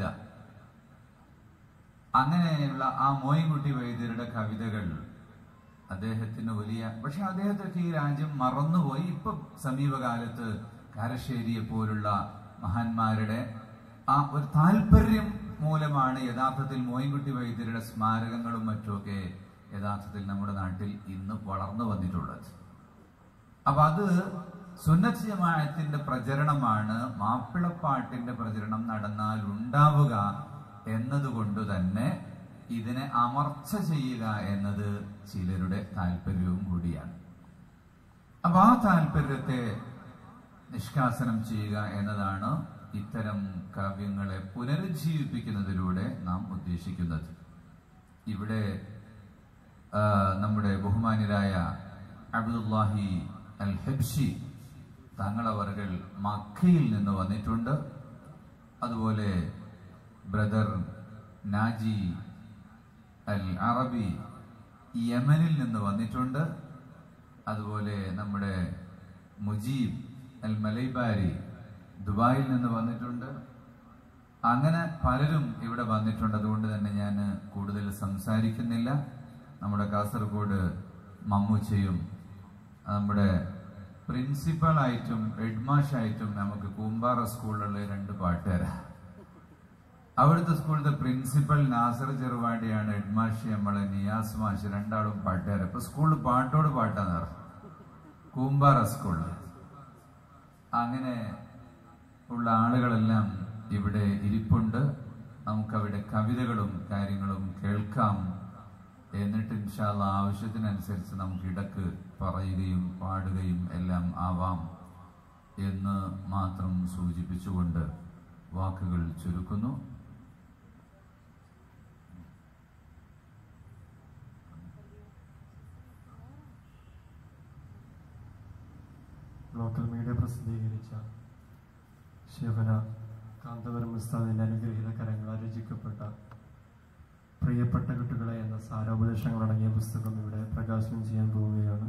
അങ്ങനെയുള്ള ആ മോയിൻകുട്ടി വൈദ്യരുടെ കവിതകൾ അദ്ദേഹത്തിന് വലിയ പക്ഷെ അദ്ദേഹത്തൊക്കെ ഈ രാജ്യം മറന്നുപോയി ഇപ്പൊ സമീപകാലത്ത് കാരശ്ശേരിയെ പോലുള്ള മഹാന്മാരുടെ ആ ഒരു താല്പര്യം മൂലമാണ് യഥാർത്ഥത്തിൽ മോയിൻകുട്ടി വൈദ്യരുടെ സ്മാരകങ്ങളും മറ്റുമൊക്കെ യഥാർത്ഥത്തിൽ നമ്മുടെ നാട്ടിൽ ഇന്ന് വളർന്നു വന്നിട്ടുള്ളത് അപ്പൊ അത് സുന്നത്ത് ജമാഅത്തിന്റെ പ്രചരണമാണ് മാപ്പിളപ്പാട്ടിന്റെ പ്രചരണം നടന്നാൽ ഉണ്ടാവുക എന്നതുകൊണ്ട് തന്നെ ഇതിനെ അമർച്ച ചെയ്യുക എന്നത് ചിലരുടെ താല്പര്യവും കൂടിയാണ് അപ്പൊ ആ താല്പര്യത്തെ നിഷ്കാസനം ചെയ്യുക എന്നതാണ് ഇത്തരം കാവ്യങ്ങളെ പുനരുജ്ജീവിപ്പിക്കുന്നതിലൂടെ നാം ഉദ്ദേശിക്കുന്നത് ഇവിടെ ആ, നമ്മുടെ ബഹുമാന്യരായ അബ്ദുല്ലാഹി അൽ ഹെബ്ഷി തങ്ങളവറുകൾ മക്കയിൽ നിന്ന് വന്നിട്ടുണ്ട് അതുപോലെ ബ്രദർ നാജി അൽ അറബി യമനിൽ നിന്ന് വന്നിട്ടുണ്ട് അതുപോലെ നമ്മുടെ മുജീബ് അൽ മലൈബാരി ദുബായിൽ നിന്ന് വന്നിട്ടുണ്ട് അങ്ങനെ പലരും ഇവിടെ വന്നിട്ടുണ്ട് അതുകൊണ്ട് തന്നെ ഞാൻ കൂടുതൽ സംസാരിക്കുന്നില്ല നമ്മുടെ കാസർഗോഡ് മമ്മൂച്ചയും നമ്മുടെ പ്രിൻസിപ്പളായിട്ടും ഹെഡ്മാഷായിട്ടും നമുക്ക് കൂമ്പാറ സ്കൂളിലുള്ള രണ്ട് പാട്ടുകാരാ അവിടുത്തെ സ്കൂളിലെ പ്രിൻസിപ്പൽ നാസർ ചെറുവാടിയാണ് ഹെഡ്മാഷി നമ്മളെ നിയാസ് മാഷ് രണ്ടാളും പാട്ടുകാർ അപ്പൊ സ്കൂളിൽ പാട്ടോട് പാട്ടാന്ന് പറഞ്ഞു കൂമ്പാറ സ്കൂളിൽ അങ്ങനെ ഉള്ള ആളുകളെല്ലാം ഇവിടെ ഇരിപ്പുണ്ട് നമുക്കവിടെ കവിതകളും കാര്യങ്ങളും കേൾക്കാം എന്നിട്ട് ഇൻഷാല്ല ആവശ്യത്തിനനുസരിച്ച് നമുക്ക് ഇടക്ക് പറയുകയും പാടുകയും എല്ലാം ആവാം എന്ന് മാത്രം സൂചിപ്പിച്ചുകൊണ്ട് വാക്കുകൾ ചുരുക്കുന്നു ലോക്കൽ മീഡിയ പ്രസിദ്ധീകരിച്ച ശിവന കാന്തപുരം ഉസ്താദിൻ്റെ അനുഗ്രഹീത കരങ്ങളാൽ രചിക്കപ്പെട്ട പ്രിയപ്പെട്ട കുട്ടികളെ എന്ന സാരോപദേശങ്ങളടങ്ങിയ പുസ്തകം ഇവിടെ പ്രകാശനം ചെയ്യാൻ പോവുകയാണ്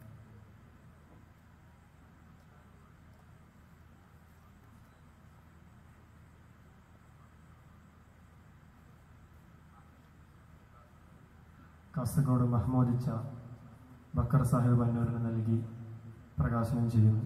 കാസർഗോഡ് മഹ്മൂദിച്ച ബക്കർ സാഹിബ് അന്നൂരിന് നൽകി പ്രകാശനം ചെയ്യുന്നു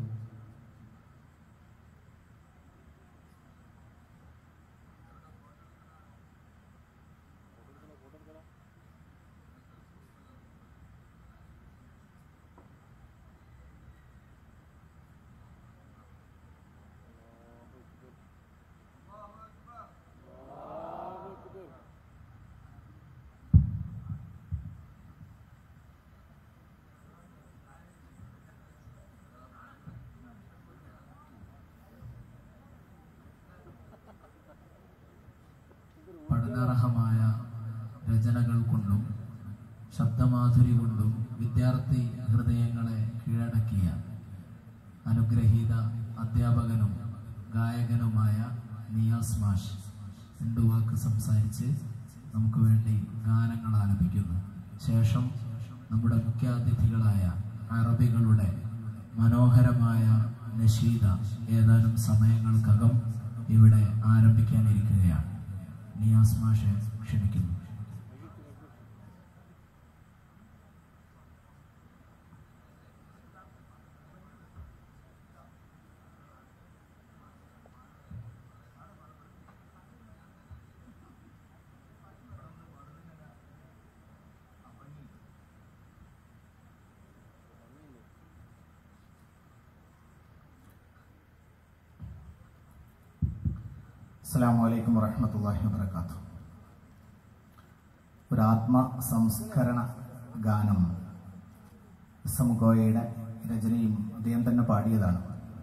പഠനാർഹമായ രചനകൾ കൊണ്ടും ശബ്ദമാധുരി കൊണ്ടും വിദ്യാർത്ഥി ഹൃദയങ്ങളെ കീഴടക്കിയ അനുഗ്രഹീത അധ്യാപകനും ഗായകനുമായ നിയാസ് മാഷ് രണ്ടു വാക്ക് സംസാരിച്ച് നമുക്ക് വേണ്ടി ഗാനങ്ങൾ ആലപിക്കുന്നു ശേഷം നമ്മുടെ മുഖ്യാതിഥികളായ അറബികളുടെ മനോഹരമായ നഷീദ ഏതാനും സമയങ്ങൾക്കകം ഇവിടെ ആരംഭിക്കാനിരിക്കുകയാണ് നിയാസ് മാഷെ ക്ഷണിക്കുന്നു അസ്സാം വലൈക്കും വറഹമത്തല്ലാഹി വബർക്കാത്തു ഒരു ആത്മ സംസ്കരണ ഗാനം സമഗോയയുടെ രചനയും അദ്ദേഹം തന്നെ പാടിയതാണ്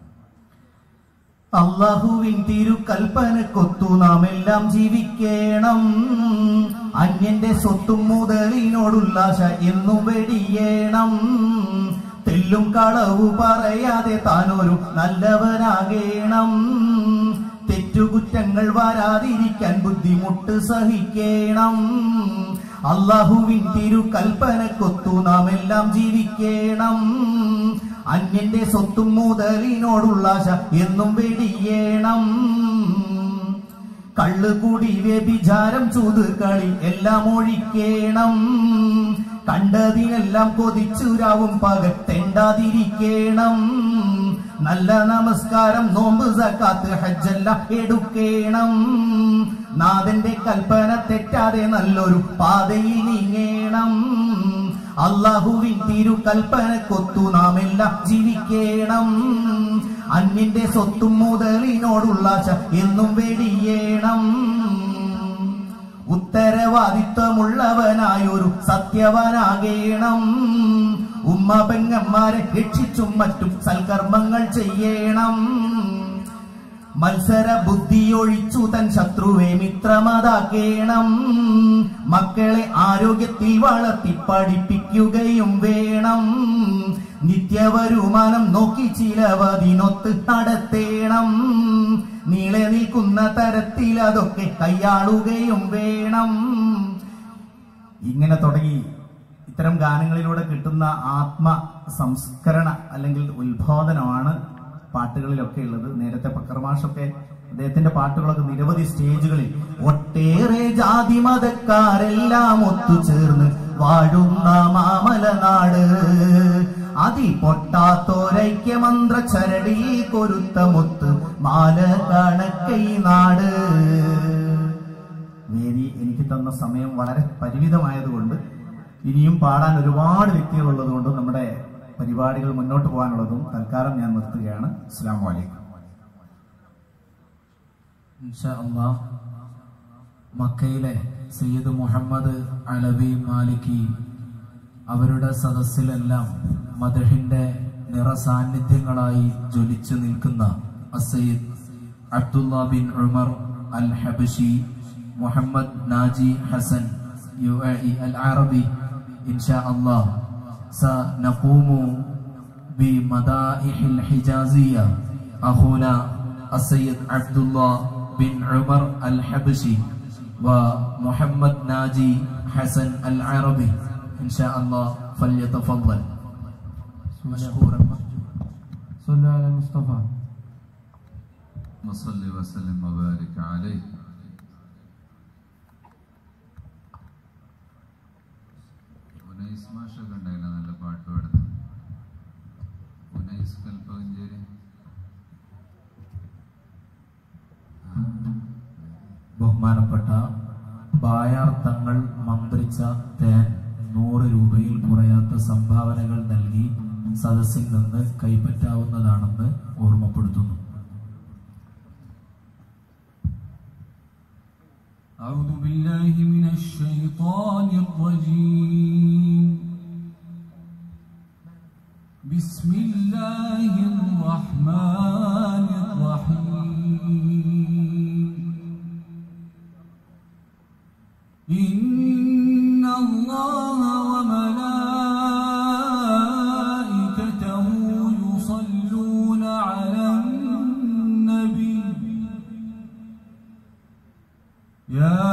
അള്ളാഹുവിൻ തിരുക്കൽപ്പനക്കൊത്തു നാം എല്ലാം ജീവിക്കണം അന്യന്റെ സ്വത്തും മുതലിനോടുള്ള ആശ എന്നും വെടിയേണം തെല്ലും കളവു പറയാതെ താനൊരു നല്ലവനാകേണം തെറ്റുകുറ്റങ്ങൾ വരാതിരിക്കാൻ ബുദ്ധിമുട്ട് സഹിക്കണം അള്ളാഹുവിൻ തിരുക്കൽപ്പനക്കൊത്തു നാം എല്ലാം ജീവിക്കണം അന്യന്റെ സ്വത്തും മുതലിനോടുള്ള ആശ എന്നും വെടിയേണം കള്ളുകൂടി വ്യഭിചാരം ചൂത് കളി എല്ലാം ഒഴിക്കേണം കണ്ടതിനെല്ലാം കൊതിച്ചുരാവും പകത്തെണ്ടാതിരിക്കണം നല്ല നമസ്കാരം നോമ്പ് സക്കാത്ത് ഹജ്ജെല്ലാം എടുക്കേണം നാഥന്റെ കൽപ്പന തെറ്റാതെ നല്ലൊരു പാതയിൽ നീങ്ങേണം അള്ളാഹുവിൻ തിരുക്കൽപ്പനക്കൊത്തു നാം എല്ലാം ജീവിക്കണം അന്യന്റെ സ്വത്തും മുതലിനോടുള്ള ആശ എന്നും വെടിയേണം ഉത്തരവാദിത്വമുള്ളവനായൊരു സത്യവനാകേണം ഉമ്മ പെങ്ങന്മാരെ രക്ഷിച്ചും മറ്റും സൽക്കർമ്മങ്ങൾ ചെയ്യണം മത്സര ബുദ്ധിയൊഴിച്ചു തൻ ശത്രുവെ മിത്രമതാക്കേണം മക്കളെ ആരോഗ്യത്തിൽ വളർത്തി പഠിപ്പിക്കുകയും വേണം നിത്യവരുമാനം നോക്കി ചിലവതിനൊത്ത് നടത്തേണം നീളെ നിൽക്കുന്ന തരത്തിൽ അതൊക്കെ കൈയാളുകയും വേണം ഇങ്ങനെ തുടങ്ങി ഇത്തരം ഗാനങ്ങളിലൂടെ കിട്ടുന്ന ആത്മ സംസ്കരണ അല്ലെങ്കിൽ ഉത്ബോധനമാണ് പാട്ടുകളിലൊക്കെ ഉള്ളത് നേരത്തെ പക്കർമാഷൊക്കെ അദ്ദേഹത്തിന്റെ പാട്ടുകളൊക്കെ നിരവധി സ്റ്റേജുകളിൽ ഒട്ടേറെ ജാതി മതക്കാരെല്ലാം ഒത്തുചേർന്ന് വാഴുന്ന മാമലനാട് അതിൽ പൊട്ടാത്തോരൈക്യമന്ത്ര ചരടിൽ കൊരുത്തമൊത്ത് മാല കണക്കൈ നാട് വേദി എനിക്ക് തന്ന സമയം വളരെ പരിമിതമായതുകൊണ്ട് ഇനിയും പാടാൻ ഒരുപാട് വ്യക്തികളുള്ളത് കൊണ്ടും നമ്മുടെ പരിപാടികൾ മുന്നോട്ട് പോകാനുള്ളതും തൽക്കാലം ഞാൻ നിർത്തുകയാണ് അസ്സാം വലൈക്കും ഇൻഷാ അള്ളാഹ് മക്കയിലെ സയ്യിദ് മുഹമ്മദ് അലവി മാലിക്കി അവരുടെ സദസ്സിലെല്ലാം മദഹിന്റെ നിറസാന്നിധ്യങ്ങളായി ജ്വലിച്ചു നിൽക്കുന്ന അസയ്യിദ് Abdullah bin Umar Al-Habashi, Muhammad Naji Hassan UAE Al-Arabi Insha'Allah سنقوم بمدائح الحجازية أخونا السيد عبد الله بن عمر الحبشي ومحمد ناجي حسن العربي إن شاء الله فليتفضل مشكورا صلى على المصطفى وصل وسلم وبارك عليه Unais മാഷൊക്കെ ഉണ്ടായില്ല നല്ല പാട്ട് പാടുന്നു ഉനൈസ് കൽപ്പകഞ്ചേരി ബഹുമാനപ്പെട്ട ബായാർ തങ്ങൾ മന്ത്രിച്ച തേൻ നൂറ് രൂപയിൽ കുറയാത്ത സംഭാവനകൾ നൽകി സദസ്സിൽ നിന്ന് കൈപ്പറ്റാവുന്നതാണെന്ന് ഓർമ്മപ്പെടുത്തുന്നു أعوذ بالله من الشيطان الرجيم بسم الله الرحمن الرحيم إن الله وملائكته يصلون على النبي يا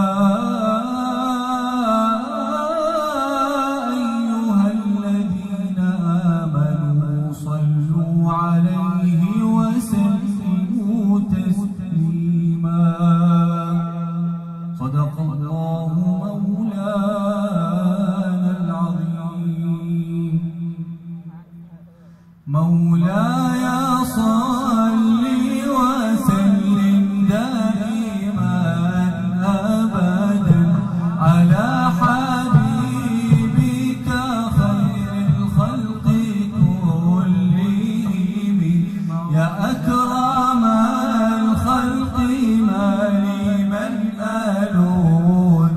أيها الذين آمنوا صلوا عليه وسلموا تسليما صدق الله مولانا العظيم مولاي صل وسلم دائما ابدا على حبيبك خير الخلق كلهم يا اكرم الخلق ما لمن الو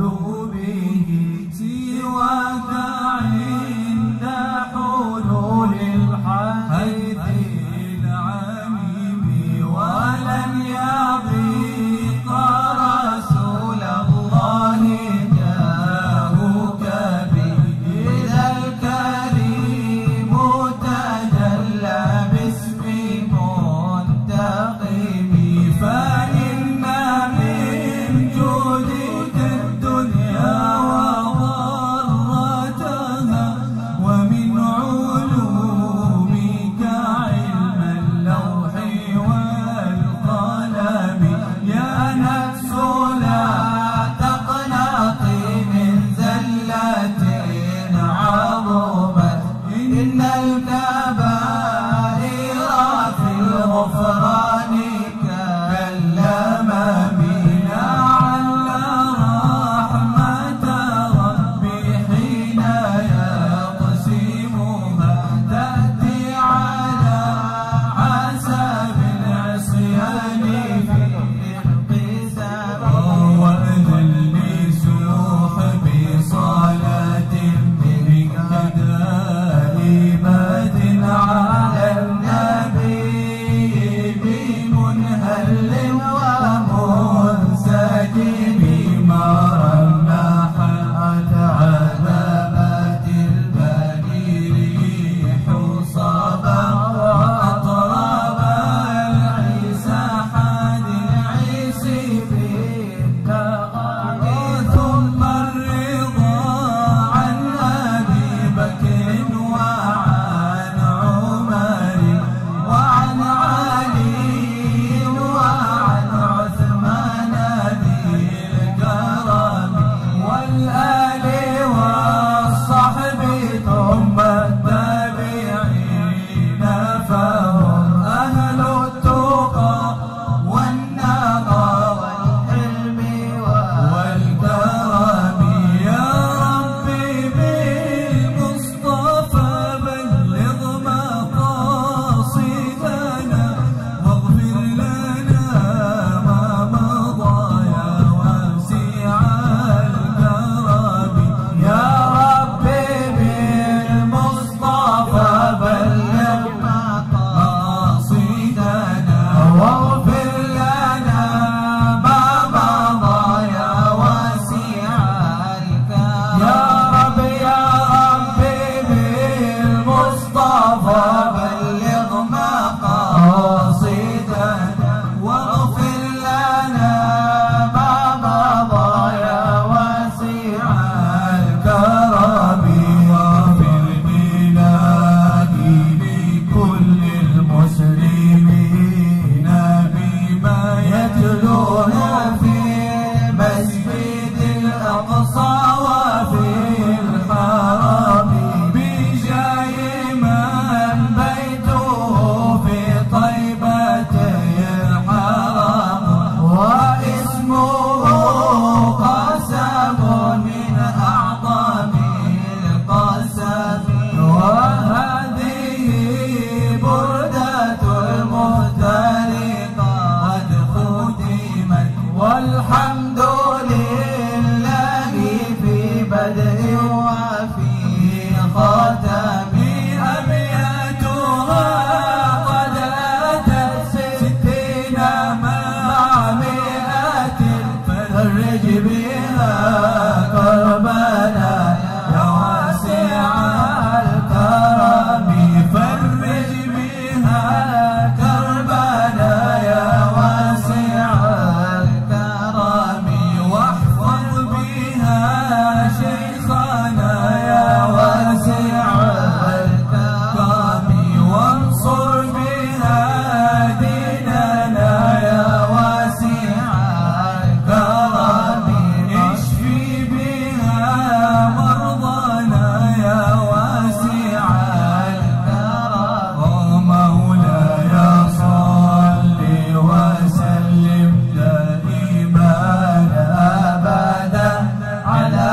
فرج بها كربنا يا واسع الكرم فرج بها كربنا يا واسع الكرم واحفظ بها شيخنا يا واسع الكرم وانصر بها ديننا يا واسع الكرم اشفي بها مرضانا يا واسع الكرم ومولاي صل وسلم دائما ابدا على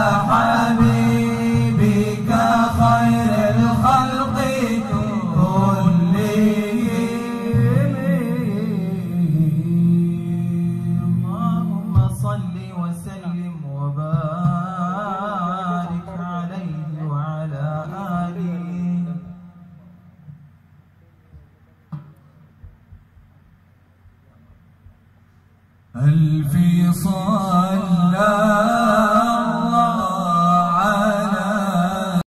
حبيبك خير الخلق كلهم اللهم صل وسلم وبارك عليه وعلى آله ألف صلى الله على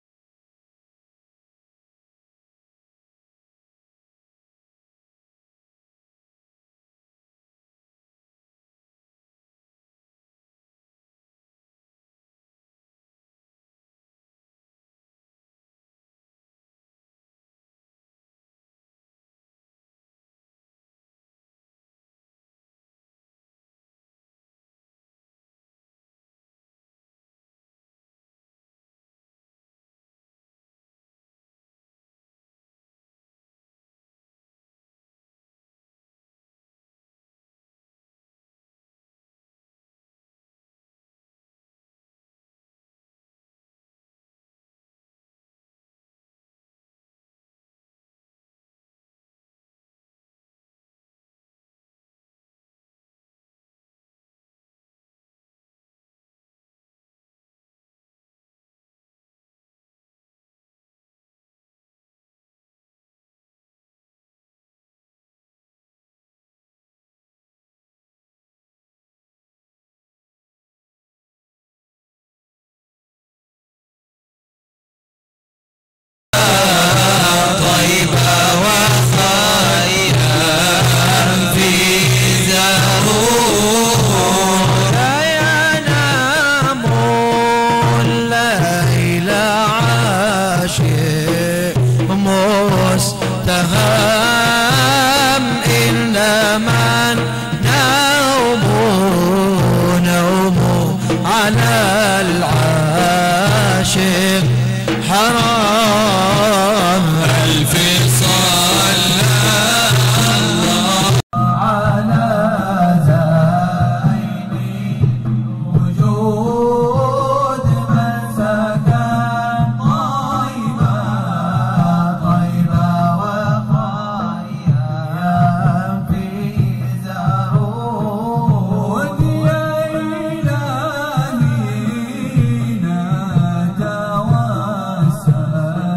مستهام إنما النوم نوم على العاشق حرام ألف صلى الله على زين وجود من سكن طيبة طيبة وخيام في زارون يا إلهي نتوسل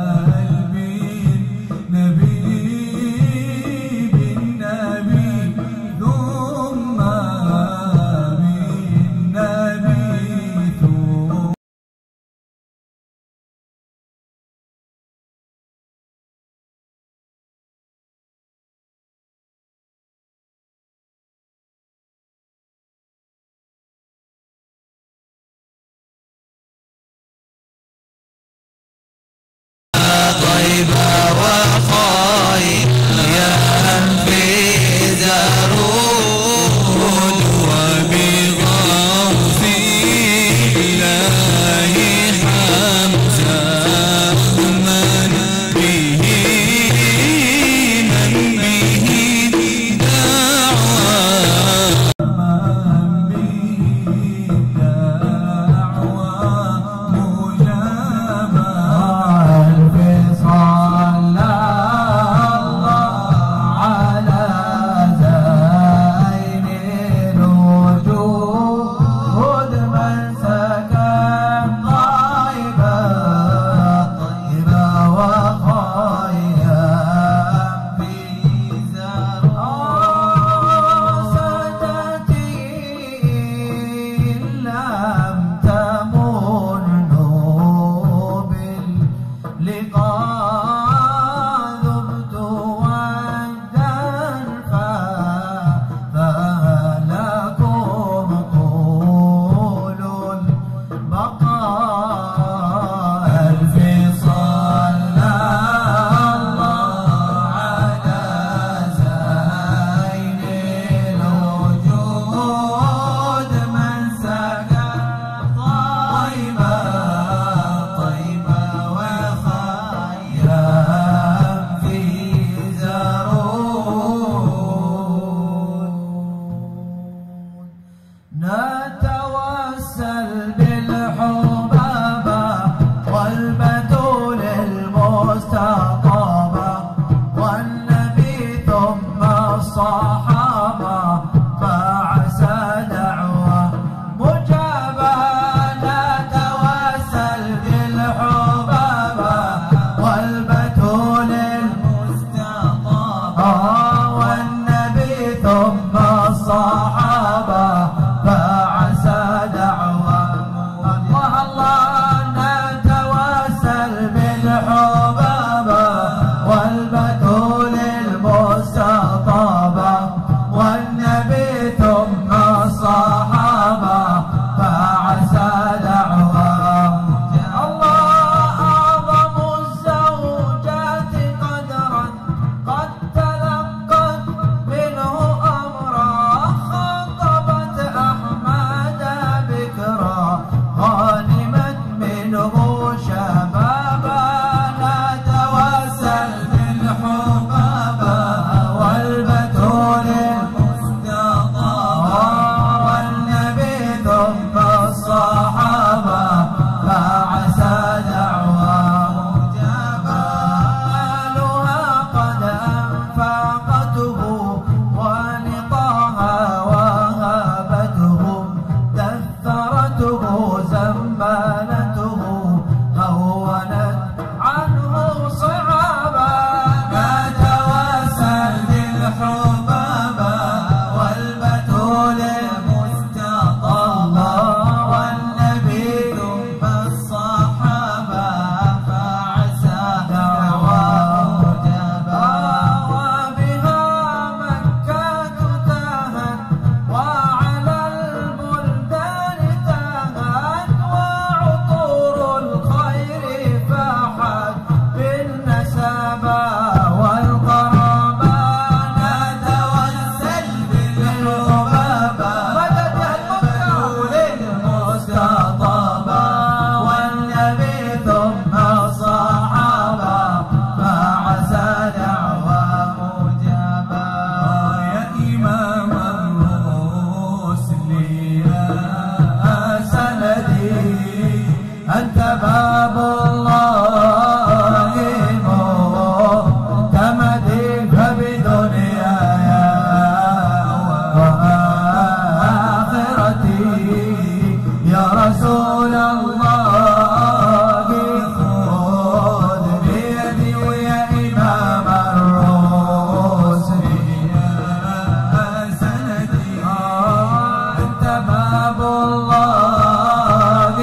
يا رسول الله خذ بيدي ويا إمام الرسل يا سندي أنت باب الله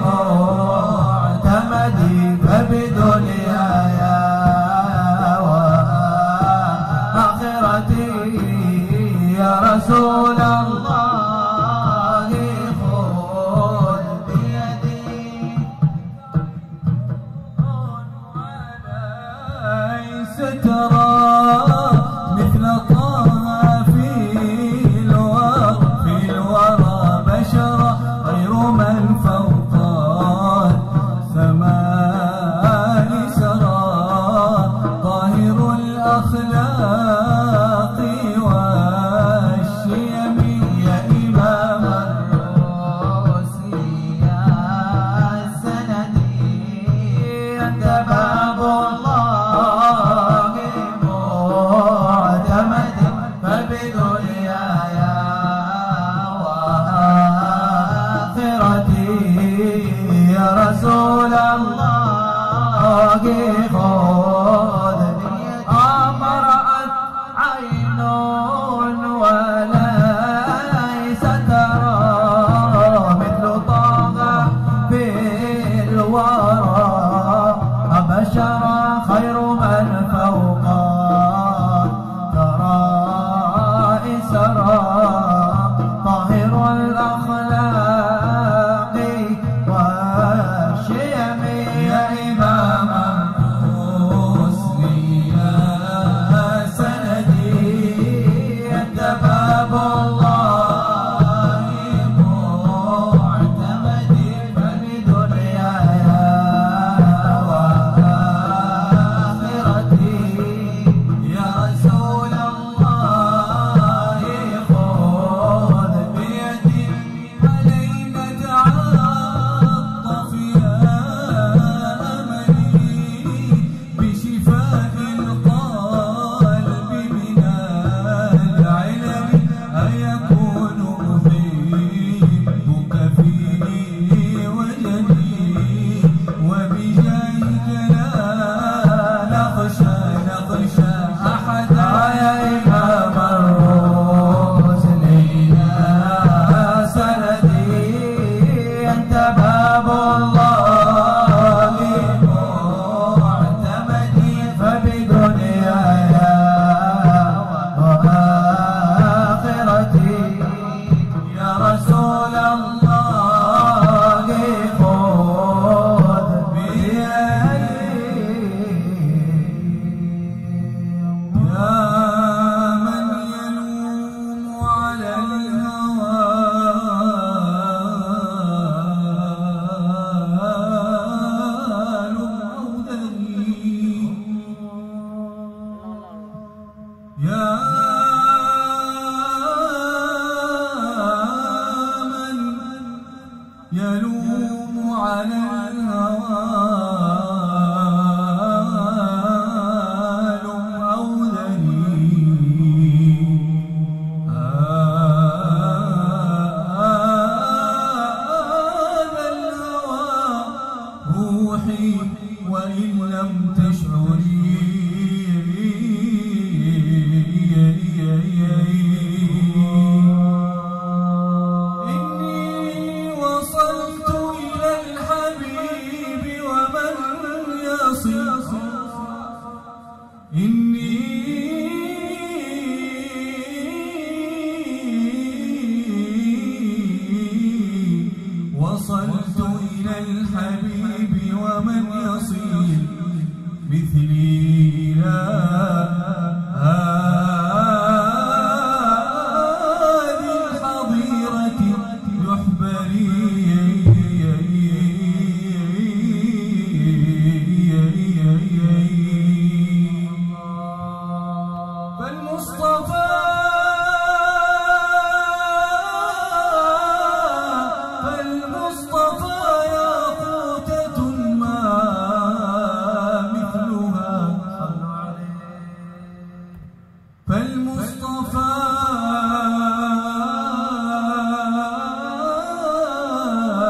معتمدي فبدنياي وآخرتي يا رسول الله خذ بيدي ليس ترى مثل طه في الورى في الورى بشرا غير من فوق السماء سرى طاهر الأخلاق والشيم يا إمام الرسل يا سندي أنت باب الله معتمد فبدنياي وآخرتي يا رسول الله خذ أمرأت عين وليس ترى مثل طه في الورى أبشر خير من فوق ترى إسرى طاهر الأخلاق والشيم يا إمام الرسل يا سندي أنت باب الله معتمدي فبدنياي وآخرتي يا رسول الله خذ بيدي علينا تعطف يا أملي بشفاء القلب من العلم أيكون أحبك في وجدي وبجاهك لا نخشى نخشى أحدا يا إمام الرسل يا سندي أنت باب الله معتمدي فبدنياي وآخرتي يا رسول الله خذ بيدي يا من يلوم على الهوى لمعودني يا من يلوم على الهوى لمعودني هذا الهوى روحي وإن لم تشعري إني وصلت إلى الحبيب ومن يصل إني وصلت إلى الحبيب ومن يصل مثلي لا هذه الحظيرة يحبري فالمصطفى فالمصطفى ياقوتة ما مثلها صلوا عليه فالمصطفى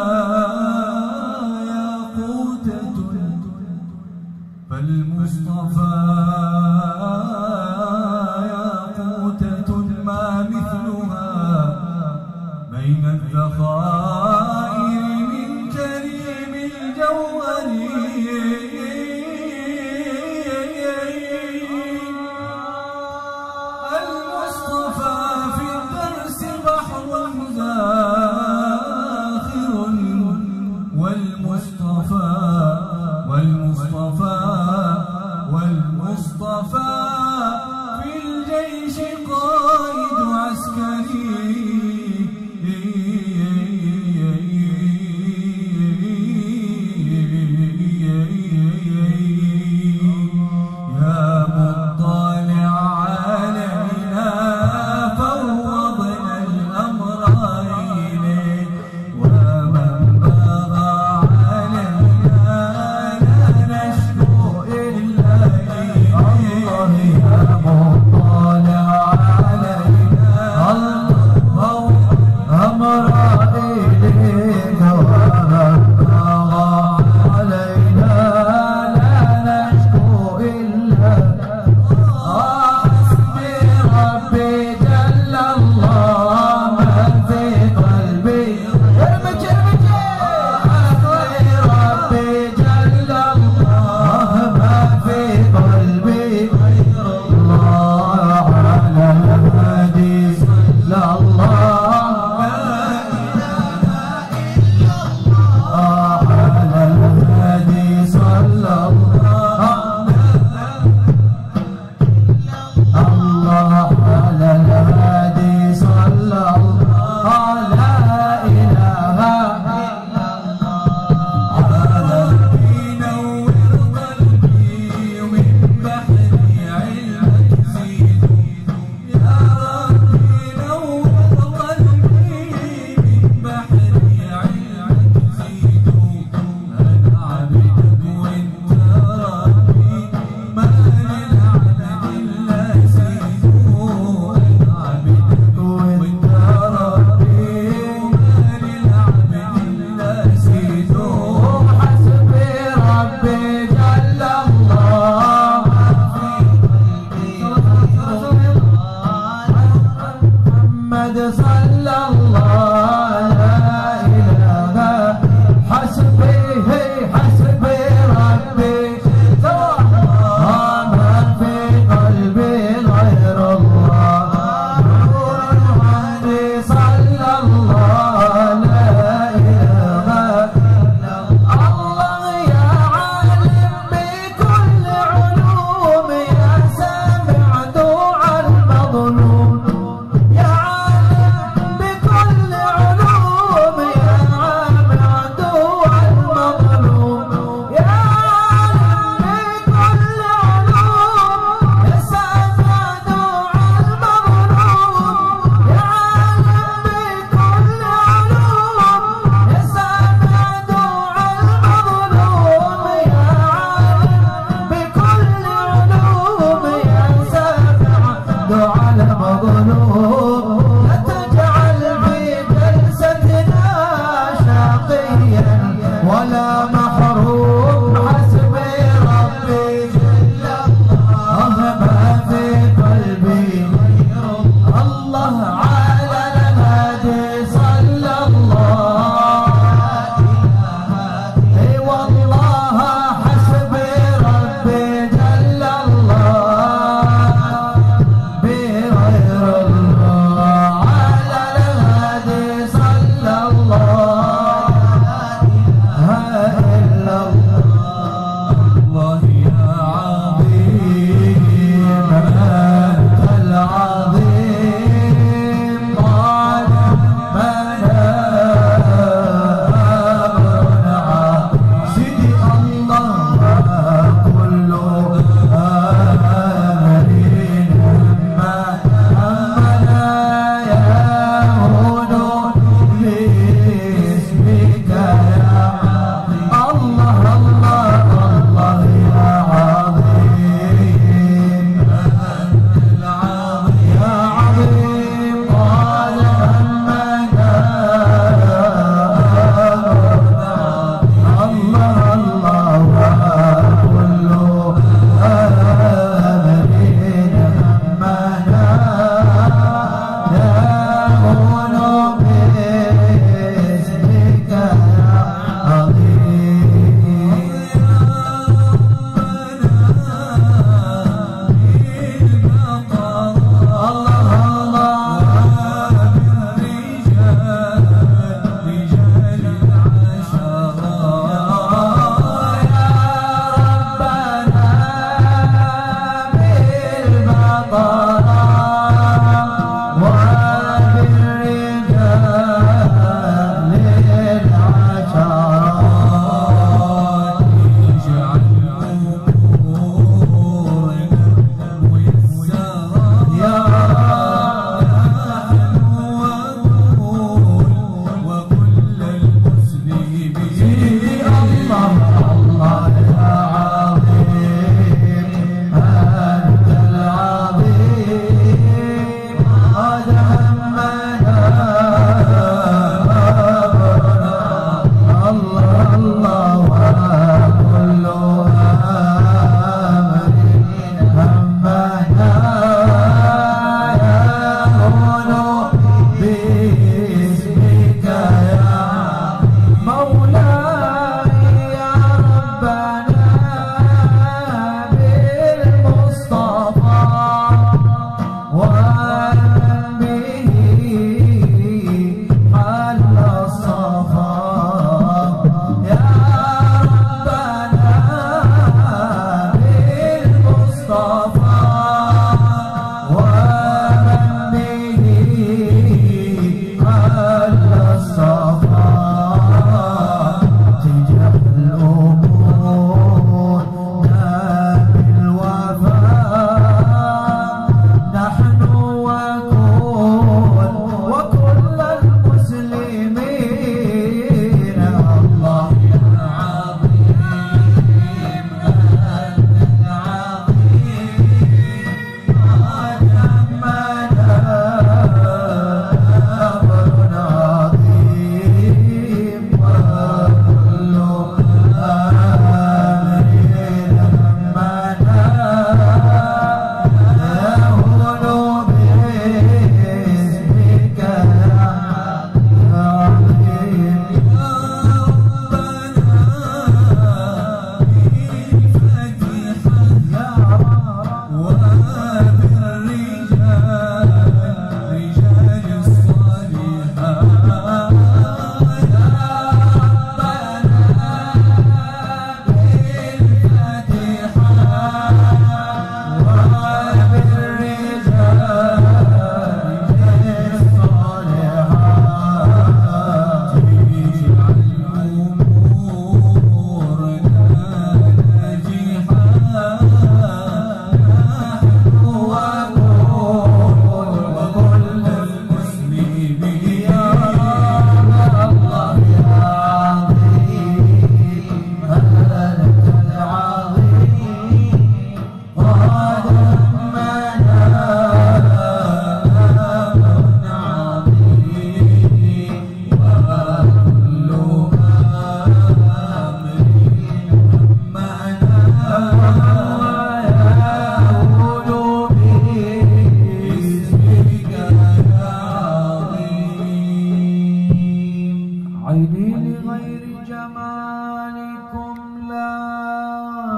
لغير جمالكم لا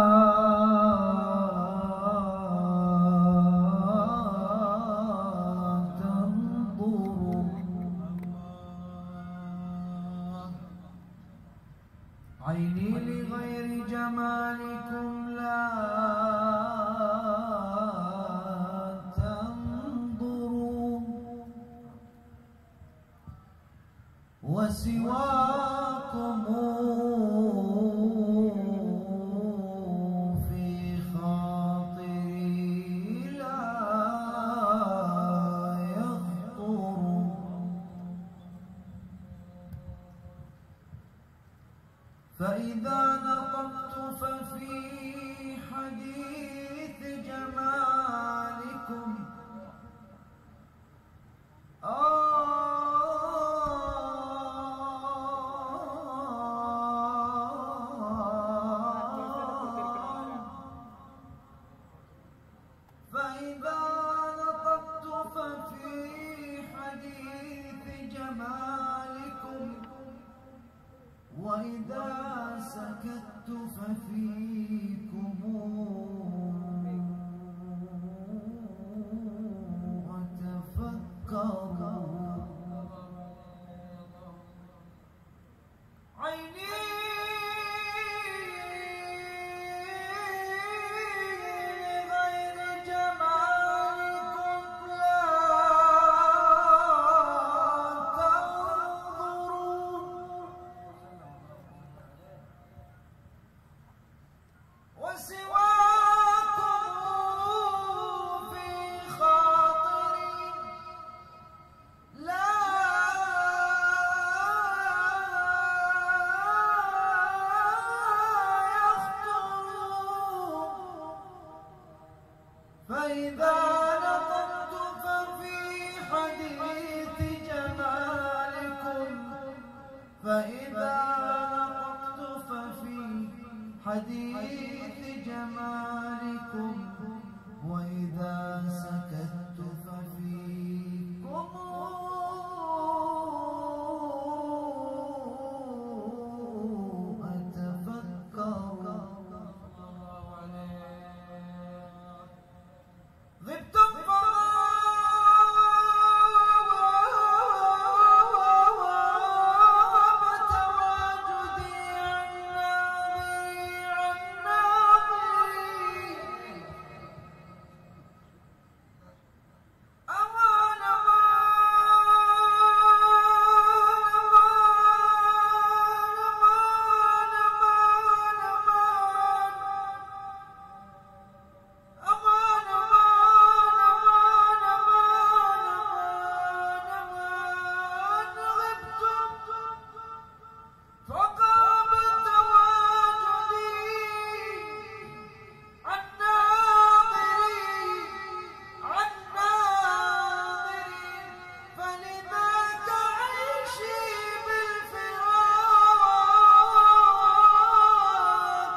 تنظروا عيني لغير جمالكم لا تنظروا وسواكم في خاطري لا يخطر فإذا نطقت ففي حديث جمالكم فإذا نطقت ففي حديث جمالكم وإذا سكت ففيكم وتفكروا عيني لغير جمالكم لا تنظرون وسواكم في خاطري لا يخطر فإذا نطقت ففي حديث جمالكم فإذا نطقت ففي حديث جمالكم وإذا سكت ففيكم أتفكر غبتم فغاب تواجدي عن ناظري عن ناظري أمان أمان أمان أمان أمان أمان أمان أمان أمان أمان غبتم فقام تواجدي عن ناظري عن ناظري فلذاك عيشي بالفراق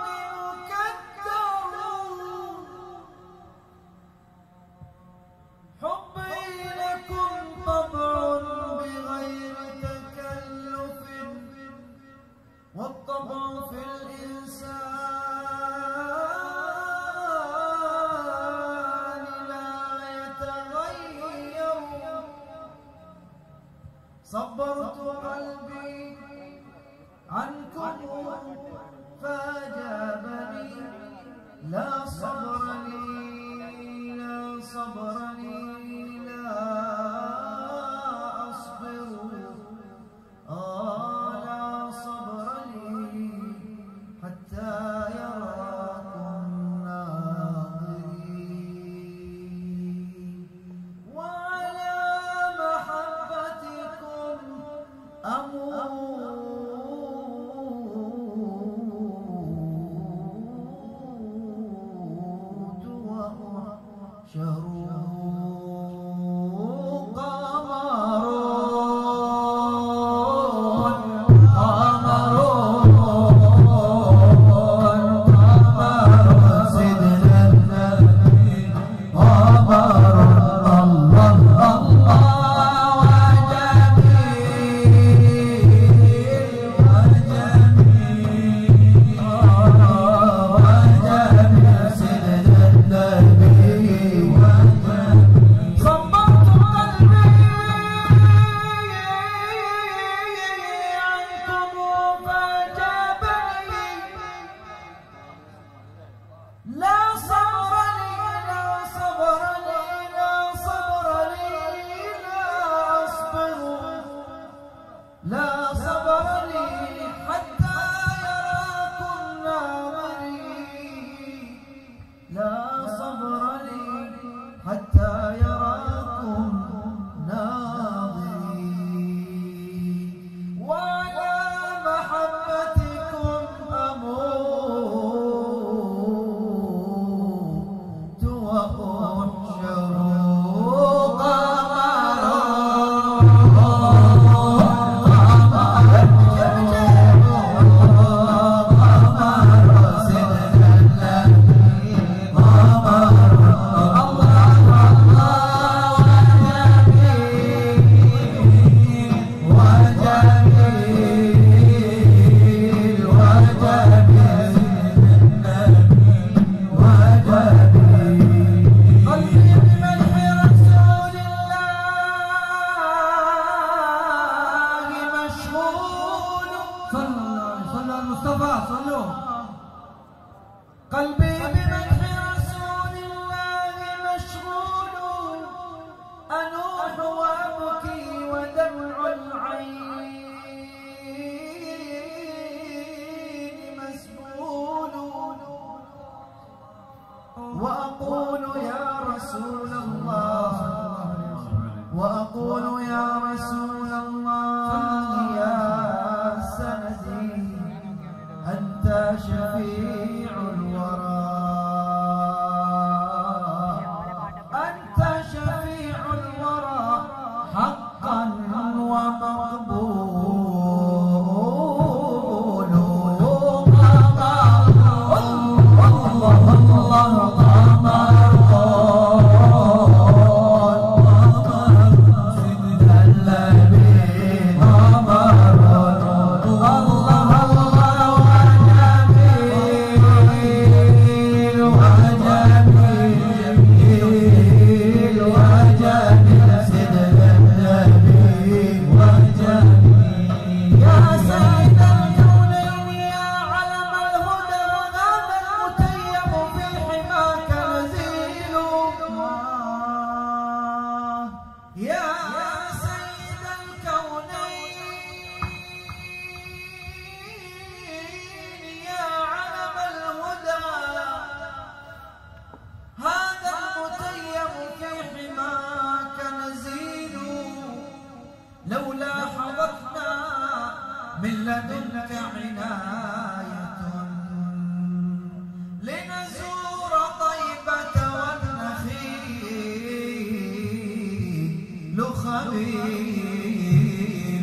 مكدر حبي لكم طبع بغير تكلف والطبع في الإنسان لا يتغير صبرت قلبي عنكم فأجابني لا صبر لي لا صبر لي لا أصبر آه لا صبر لي حتى يراكم ناظري وعلى محبتكم أموت وأحشر صلى الله عليه صلى على المصطفى صلوا قلبي بمدح رسول الله مشغول أنوح وأبكي ودمع العين مسبول وأقول يا رسول الله وأقول يا رسول الله يا سندي أنت شفيع الورى أنت شفيع الورى حقا ومقبول الله الله يا سيد الكونين يا علم الهدى هذا المتيم في حماك نزيل يا سيد الكونين يا علم الهدى هذا المتيم في حماك نزيل لولا حضرنا من لدنك عناية لنزور طيبة والنخيل خبيل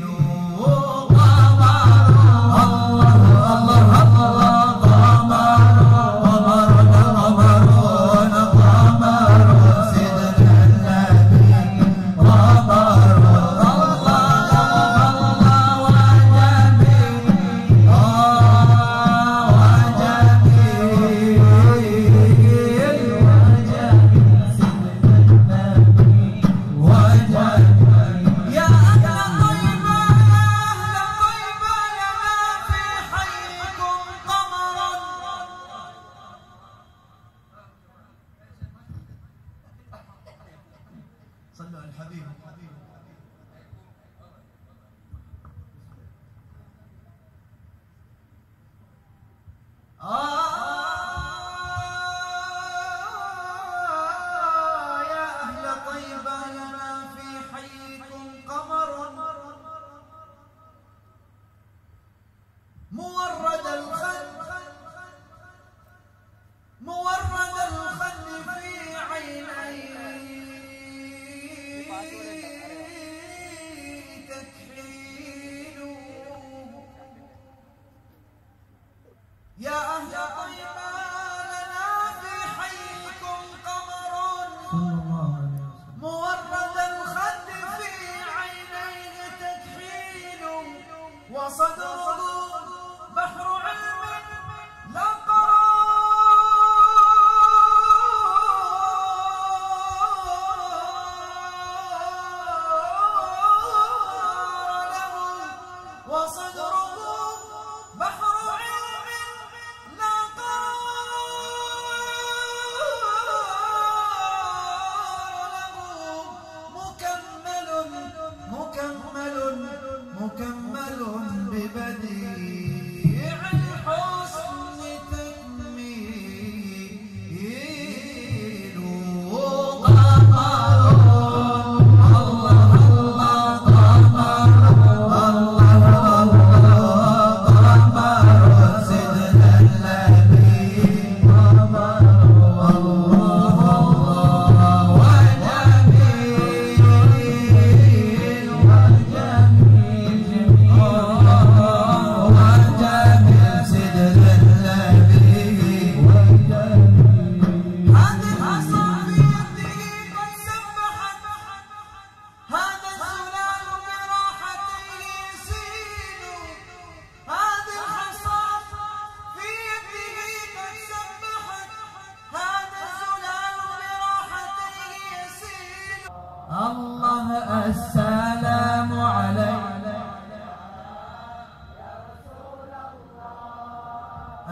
قمر الله الله الله قمر قمر قمر قمر سيدنا النبي قمر يا أهل طيبة يا أهل طيبة لنا في حيكم قمر صلوا على الحبيب آه يا أهل طيبة لنا في حيكم قمر مورد الخد مورد الخد في عيني تكحيل يا أهل طيبة لنا في حيكم قمر مورد الخد في عينيه تكحيل وصدره بحر علم لا قرار له وصدره بحر علم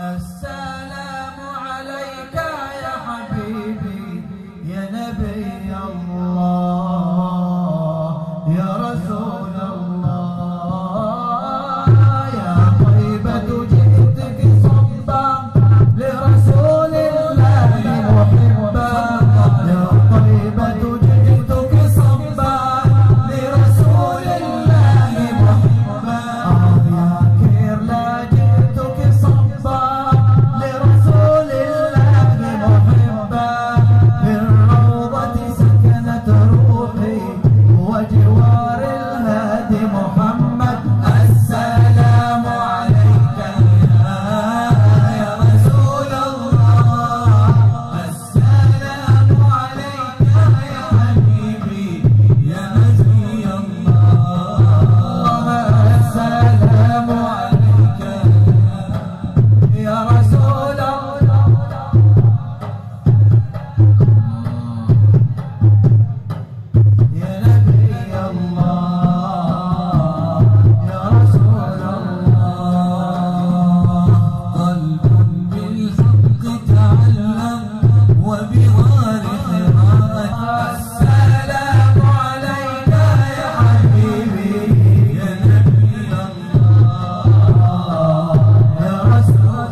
السلام عليك يا حبيبي يا نبي الله يا رسول الله يا طيبة جئتك صبا لرسول الله محبا يا طيبة جئتك صبا لرسول الله محبا يا كيرلا جئتك صبا لرسول الله محبا بالروضة سكنت روحي وجوار الهادي محمد السلام عليك يا رسول الله السلام عليك يا حبيبي يا نبي الله السلام عليك يا رسول الله يا نبي الله يا رسول الله قلب بالحق تعلم وبغار حراء السلام عليك يا حبيبي يا نبي الله يا رسول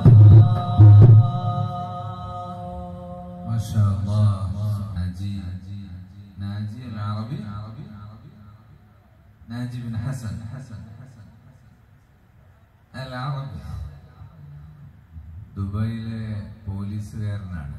ما شاء الله ناجي ناجي العربي ناجي بن حسن العربي ദുബായിലെ പോലീസുകാരനാണ്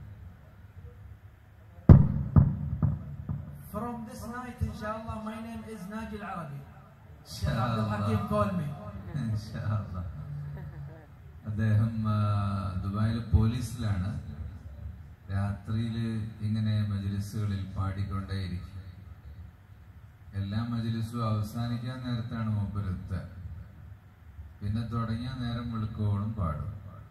From this night, inshallah, my name is Naji Al-Arabi. Sheikh Abdul Hakim call me. ഇൻഷാ അല്ലാ. അദ്ദേഹം ആ, ദുബായിലെ പോലീസിലാണ് രാത്രിയിൽ ഇങ്ങനെ മജ്ലിസുകളിൽ പാടിക്കൊണ്ടേയിരിക്കും എല്ലാ മജ്ലിസും അവസാനിക്കാൻ നേരത്താണ് മൂപ്പരെത്തുക പിന്നെ തുടങ്ങിയ നേരം വെളുക്കോളും പാടും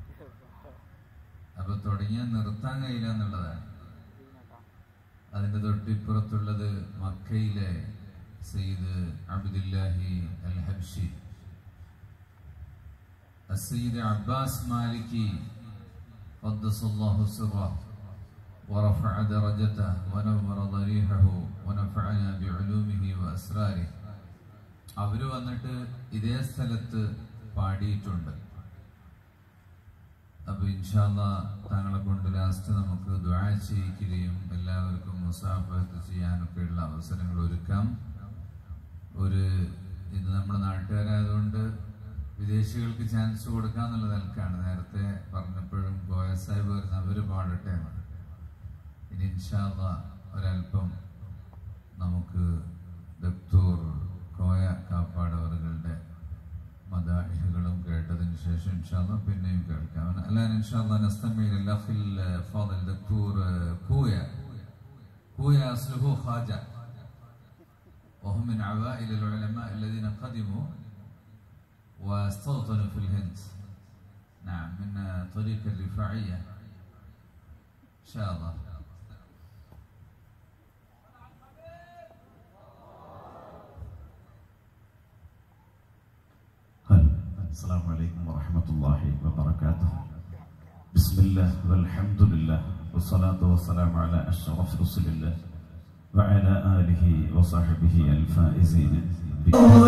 അപ്പൊ തുടങ്ങിയ നിർത്താൻ കഴിയില്ല എന്നുള്ളതാണ് അതിന്റെ തൊട്ടിപ്പുറത്തുള്ളത് മക്കയിലെ സയ്യിദ് അബ്ദുല്ലാഹി അൽ ഹബ്ഷി السيد عباس مالكي قدس الله سره ورفع درجته ونور ضريحه ونفعنا بعلومه وأسراره അവര് വന്നിട്ട് ഇതേ സ്ഥലത്ത് പാടിയിട്ടുണ്ട് അപ്പൊ ഇൻഷാല്ല താങ്കളെ കൊണ്ട് ലാസ്റ്റ് നമുക്ക് ദ്വാ ചെയ്യിക്കുകയും എല്ലാവർക്കും മുസാഫത്ത് ചെയ്യാനൊക്കെയുള്ള അവസരങ്ങൾ ഒരുക്കാം ഒരു ഇത് നമ്മുടെ നാട്ടുകാരായതുകൊണ്ട് വിദേശികൾക്ക് ചാൻസ് കൊടുക്കാന്നുള്ള നിലക്കാണ് നേരത്തെ പറഞ്ഞപ്പോഴും ഗോയ സാഹിബ് വരുന്ന അവര് പാടട്ടെ എന്ന്. ഇനി ഇൻഷാല്ല ഒരല്പം നമുക്ക് ദക്തൂർ കോയ കാപ്പാട് അവരുടെ മദാഹികളും കേട്ടതിന് ശേഷം ഇൻഷാല്ല പിന്നെയും കേൾക്കാം അല്ലാൻ ഇൻഷാല്ല നസ്തമീൽ അല്ലാഹിൽ ഫാദൽ ദക്തൂർ കൂയ കൂയ അസ്ലുഹു ഖാജ وهم من عوائل العلماء الذين قدموا واستوطنوا في الهند نعم من طريق الرفاعية إن شاء الله السلام عليكم ورحمة الله وبركاته بسم الله والحمد لله والصلاة والسلام على أشرف رسل الله وعلى آله وصحبه الفائزين نور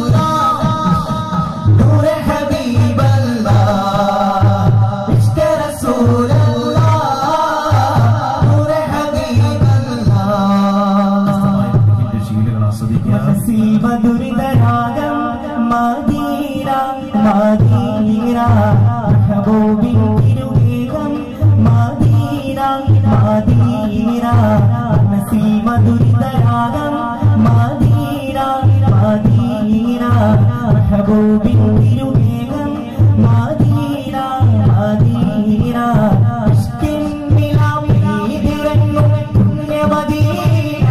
حبيب الله عشق رسول الله نور حبيب الله ശീലകൾ ആസ്വദിക്കുക നസീബ ദുരിതരാഗം മദീന മദീന മെഹബൂബിൻ തിരുവേഗം മദീന മദീന നസീബ ദുരിതരാഗം മദീന മദീന മെഹബൂബിൻ തിരുവേഗം മദീന മദീന ഇഷ്കിൻ നിലാവിലിറങ്ങും പുണ്യമദീന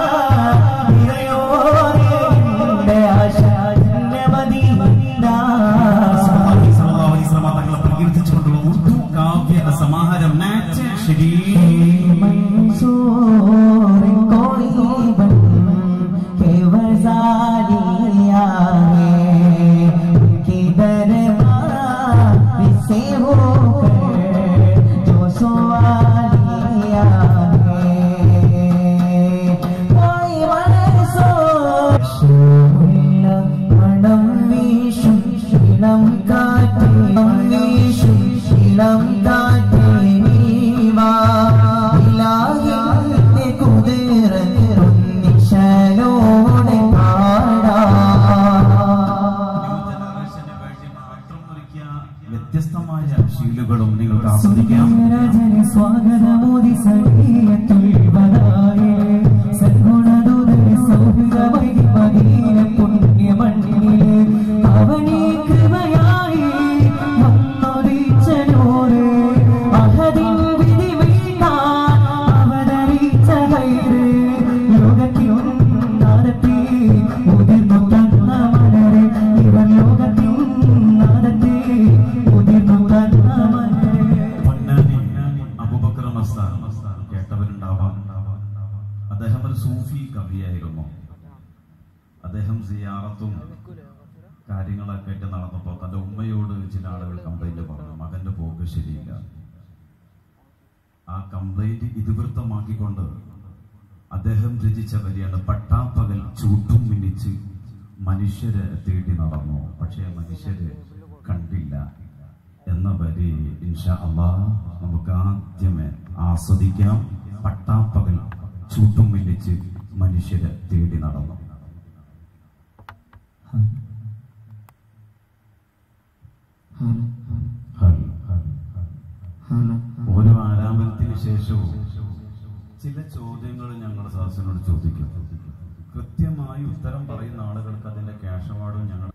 നിറയോടെ ആശ പുണ്യമദീന തങ്ങളെ പ്രകീർത്തിച്ചുകൊണ്ടുള്ള ഇളം കാറ്റേ വീശും ഇളം കാറ്റേ നീവാ ഇലാഹിന്റെ കുതിര നിശലോടെ പാടാ വ്യത്യസ്തമായ ശീലുകളും നിങ്ങൾക്ക് ആസ്വദിക്കാം സുന്ദരജന സ്വാഗതമോദി സടീയത്തുൽ വദായേ സദ്ഗുണദൂതന് സൗഹൃദമൈ മദീന പുണ്യമണ്ണിലെ അവനീ കൃപയായി വന്നൊരിച്ചനോട് അഹദിൻ വിധി വീട്ടാൻ അവതരിച്ച കൈറ് ലോകത്തിൻ നാദത്തെ ഉതിർന്നു തന്ന മലരെ ഇവൻ ലോകത്തിൻ നാദത്തെ ഉതിർന്നു തന്ന മലരെ പൊന്നാനി അബൂബക്കർ മസ്താൻ കേട്ടവരുണ്ടാവാം അദ്ദേഹം ഒരു സൂഫി കവിയായിരുന്നു അദ്ദേഹം സിയാറത്തും കാര്യങ്ങളൊക്കെ ആയിട്ട് നടന്നപ്പോൾ തന്റെ ഉമ്മയോട് ചില ആളുകൾ കംപ്ലൈന്റ് പറഞ്ഞു മകന്റെ പോക്ക് ശരിയില്ല ആ കംപ്ലൈന്റ് ഇതിവൃത്തമാക്കിക്കൊണ്ട് അദ്ദേഹം രചിച്ച വരിയാണ് പട്ടാപ്പകൽ ചൂട്ടും മിന്നിച്ച് മനുഷ്യരെ തേടി നടന്നു പക്ഷേ മനുഷ്യരെ കണ്ടില്ല എന്ന വരി ഇൻഷാ അള്ളാ നമുക്ക് ആദ്യമേ ആസ്വദിക്കാം പട്ടാപ്പകൽ ചൂട്ടും മിന്നിച്ച് മനുഷ്യരെ തേടി നടന്നു ഹൽ, ഹൽ, ഹൽ. ഓരോ ആരാമത്തിന് ശേഷവും ചില ചോദ്യങ്ങൾ ഞങ്ങളുടെ സദസ്സിനോട് ചോദിക്കും കൃത്യമായി ഉത്തരം പറയുന്ന ആളുകൾക്ക് അതിന്റെ ക്യാഷ് അവാർഡും ഞങ്ങൾ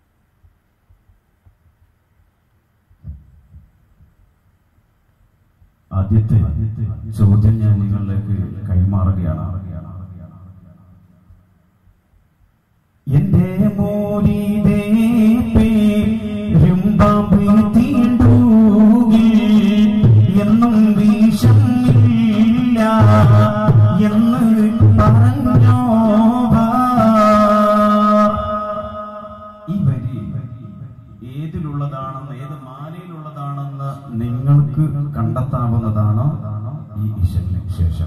ആദ്യത്തെ ചോദ്യം ഞാൻ നിങ്ങളിലേക്ക് കൈമാറുകയാണ് എന്റെ മോരിതേ പേരും പാമ്പ് തീണ്ടൂകിൽ എന്നും വിഷം ഇല്ല എന്ന് പറഞ്ഞോ ഈ വരി ഏതിലുള്ളതാണെന്ന് ഏത് മാലയിലുള്ളതാണെന്ന് നിങ്ങൾക്ക് കണ്ടെത്താവുന്നതാണ് ഈ ഇശന് ശേഷം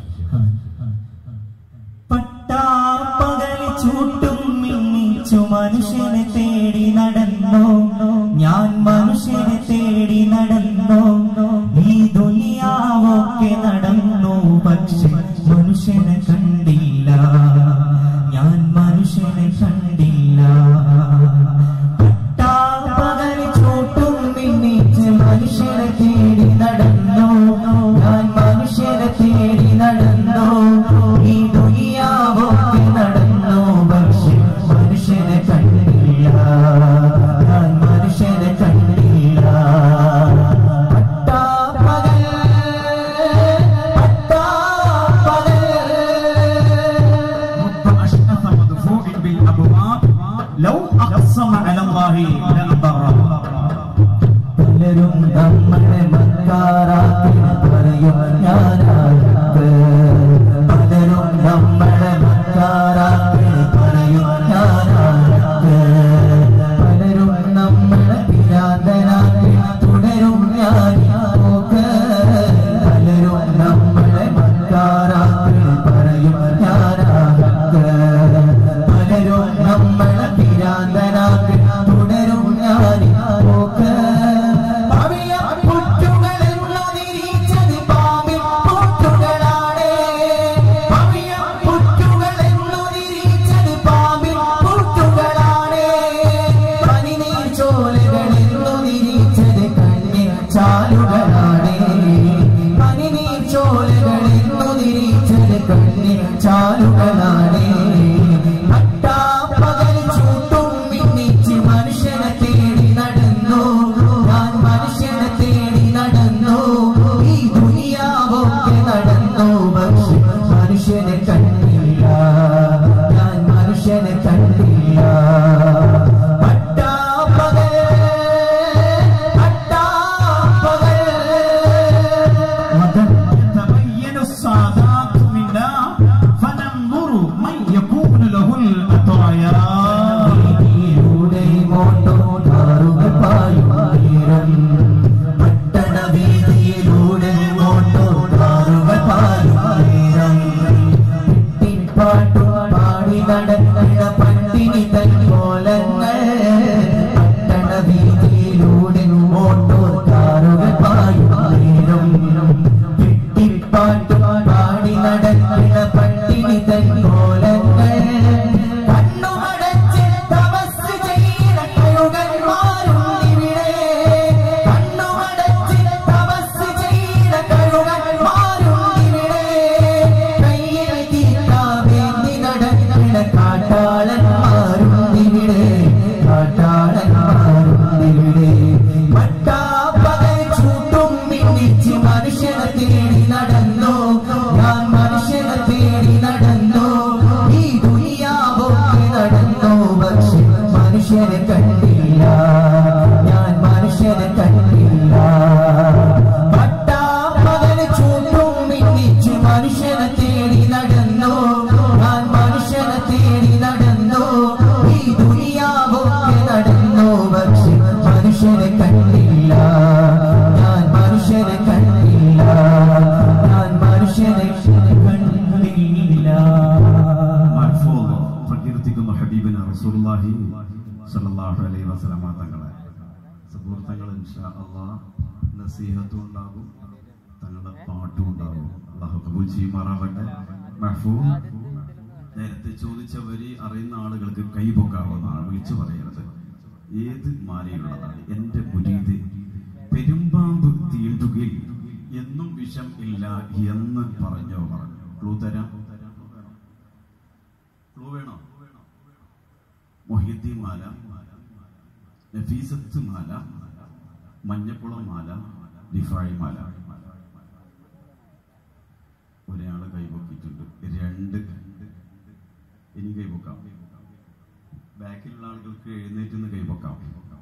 പട്ടാപ്പകല് ചൂട്ടും മിന്നിച്ചു മനുഷ്യനെ തേടി നടന്നു ഞാൻ മനുഷ്യനെ തേടി നടന്നു ഈ ദുനിയാവൊക്കെ നടന്നു പക്ഷെ മനുഷ്യനെ കണ്ടില്ല ഞാൻ മനുഷ്യനെ കണ്ടില്ല പട്ടാപ്പകല് ചൂട്ടും മിന്നിച്ച് മനുഷ്യനെ തേടി നടന്നു ഞാൻ മനുഷ്യനെ തേടി നടന്നു ഈ ദുനിയാവൊക്കെ നടന്നു പക്ഷെ മനുഷ്യനെ കണ്ടില്ല ഞാൻ മനുഷ്യനെ കണ്ടില്ല പട്ടാപ്പകൽ أشأث مدفوع بالأبواب لو أقسم على الله لأبره പലരും നമ്മളെ മക്കാറാക്കി പറയും ഞാനാർക്ക് പലരും നമ്മളെ മക്കാറാക്കി പറയും ഞാനാർക്ക് പലരും നമ്മളെ പിരാതനാക്കി തുടരും ഞാൻ നോക്ക് പലരും നമ്മളെ മക്കാറാക്കി പറയും ഞാനാർക്ക് പലരും നമ്മളെ പിരാതനാക്കി തുടരും ഞാൻ നോക്ക് പവിഴപ്പുറ്റുകളെന്ന പട്ടാപ്പകൽ ചൂട്ടും മിന്നിച്ച് മനുഷ്യനെ തേടി നടന്നു ഞാൻ മനുഷ്യനെ തേടി നടന്നു ഈ ദുനിയാവൊക്കെ നടന്നു പക്ഷെ മനുഷ്യനെ കണ്ടില്ല ഞാൻ മനുഷ്യനെ കണ്ടില്ല പട്ടാപ്പകൽ ചൂട്ടും മിന്നിച്ച് മനുഷ്യനെ തേടി നടന്നു ഞാൻ മനുഷ്യനെ തേടി നടന്നു ഈ ദുനിയാവൊക്കെ നടന്നു പക്ഷെ മനുഷ്യനെ കണ്ടില്ല ഞാൻ മനുഷ്യനെ കണ്ടില്ല ഞാൻ മനുഷ്യനെ കണ്ടില്ല മർഫൂദ് പ്രകീർത്തിക്കുന്നു ഹബീബിന് റസൂലുള്ളാഹി സ്വല്ലല്ലാഹു അലൈഹി വസല്ലമ തങ്ങളെ സുഹൃത്തുക്കൾ ഇൻഷാ അല്ലാഹ് നസീഹത്തും ഉണ്ടാകും തങ്ങളുടെ പാട്ടും ഉണ്ടാകും അള്ളാഹു കബൂൽ ചെയ്യുമാറാവട്ടെ മഹ്ഫൂദ് നേരത്തെ ചോദിച്ച വരി അറിയുന്ന ആളുകൾക്ക് കൈപൊക്കാവുന്നതാണ് വിളിച്ചു പറയരുത് ഏത് മാലയുള്ളതാണ് എന്റെ മുരീത് പെരുമ്പാമ്പ് തീണ്ടുകിൽ എന്നും വിഷം ഇല്ല എന്ന് പറഞ്ഞോ പറഞ്ഞു ക്ലൂ തരാം ക്ലൂ വേണോ മൊഹീദ്ദീൻ മാല നഫീസത്ത് മാല മഞ്ഞക്കുളം മാല ഡിഫായി മാല ഒരാള് കൈപൊക്കിയിട്ടുണ്ട് രണ്ട് ഇനി കൈപൊക്കാം ബാക്കിലുള്ള ആളുകൾക്ക് എഴുന്നേറ്റ് നിന്ന് കൈപൊക്കാം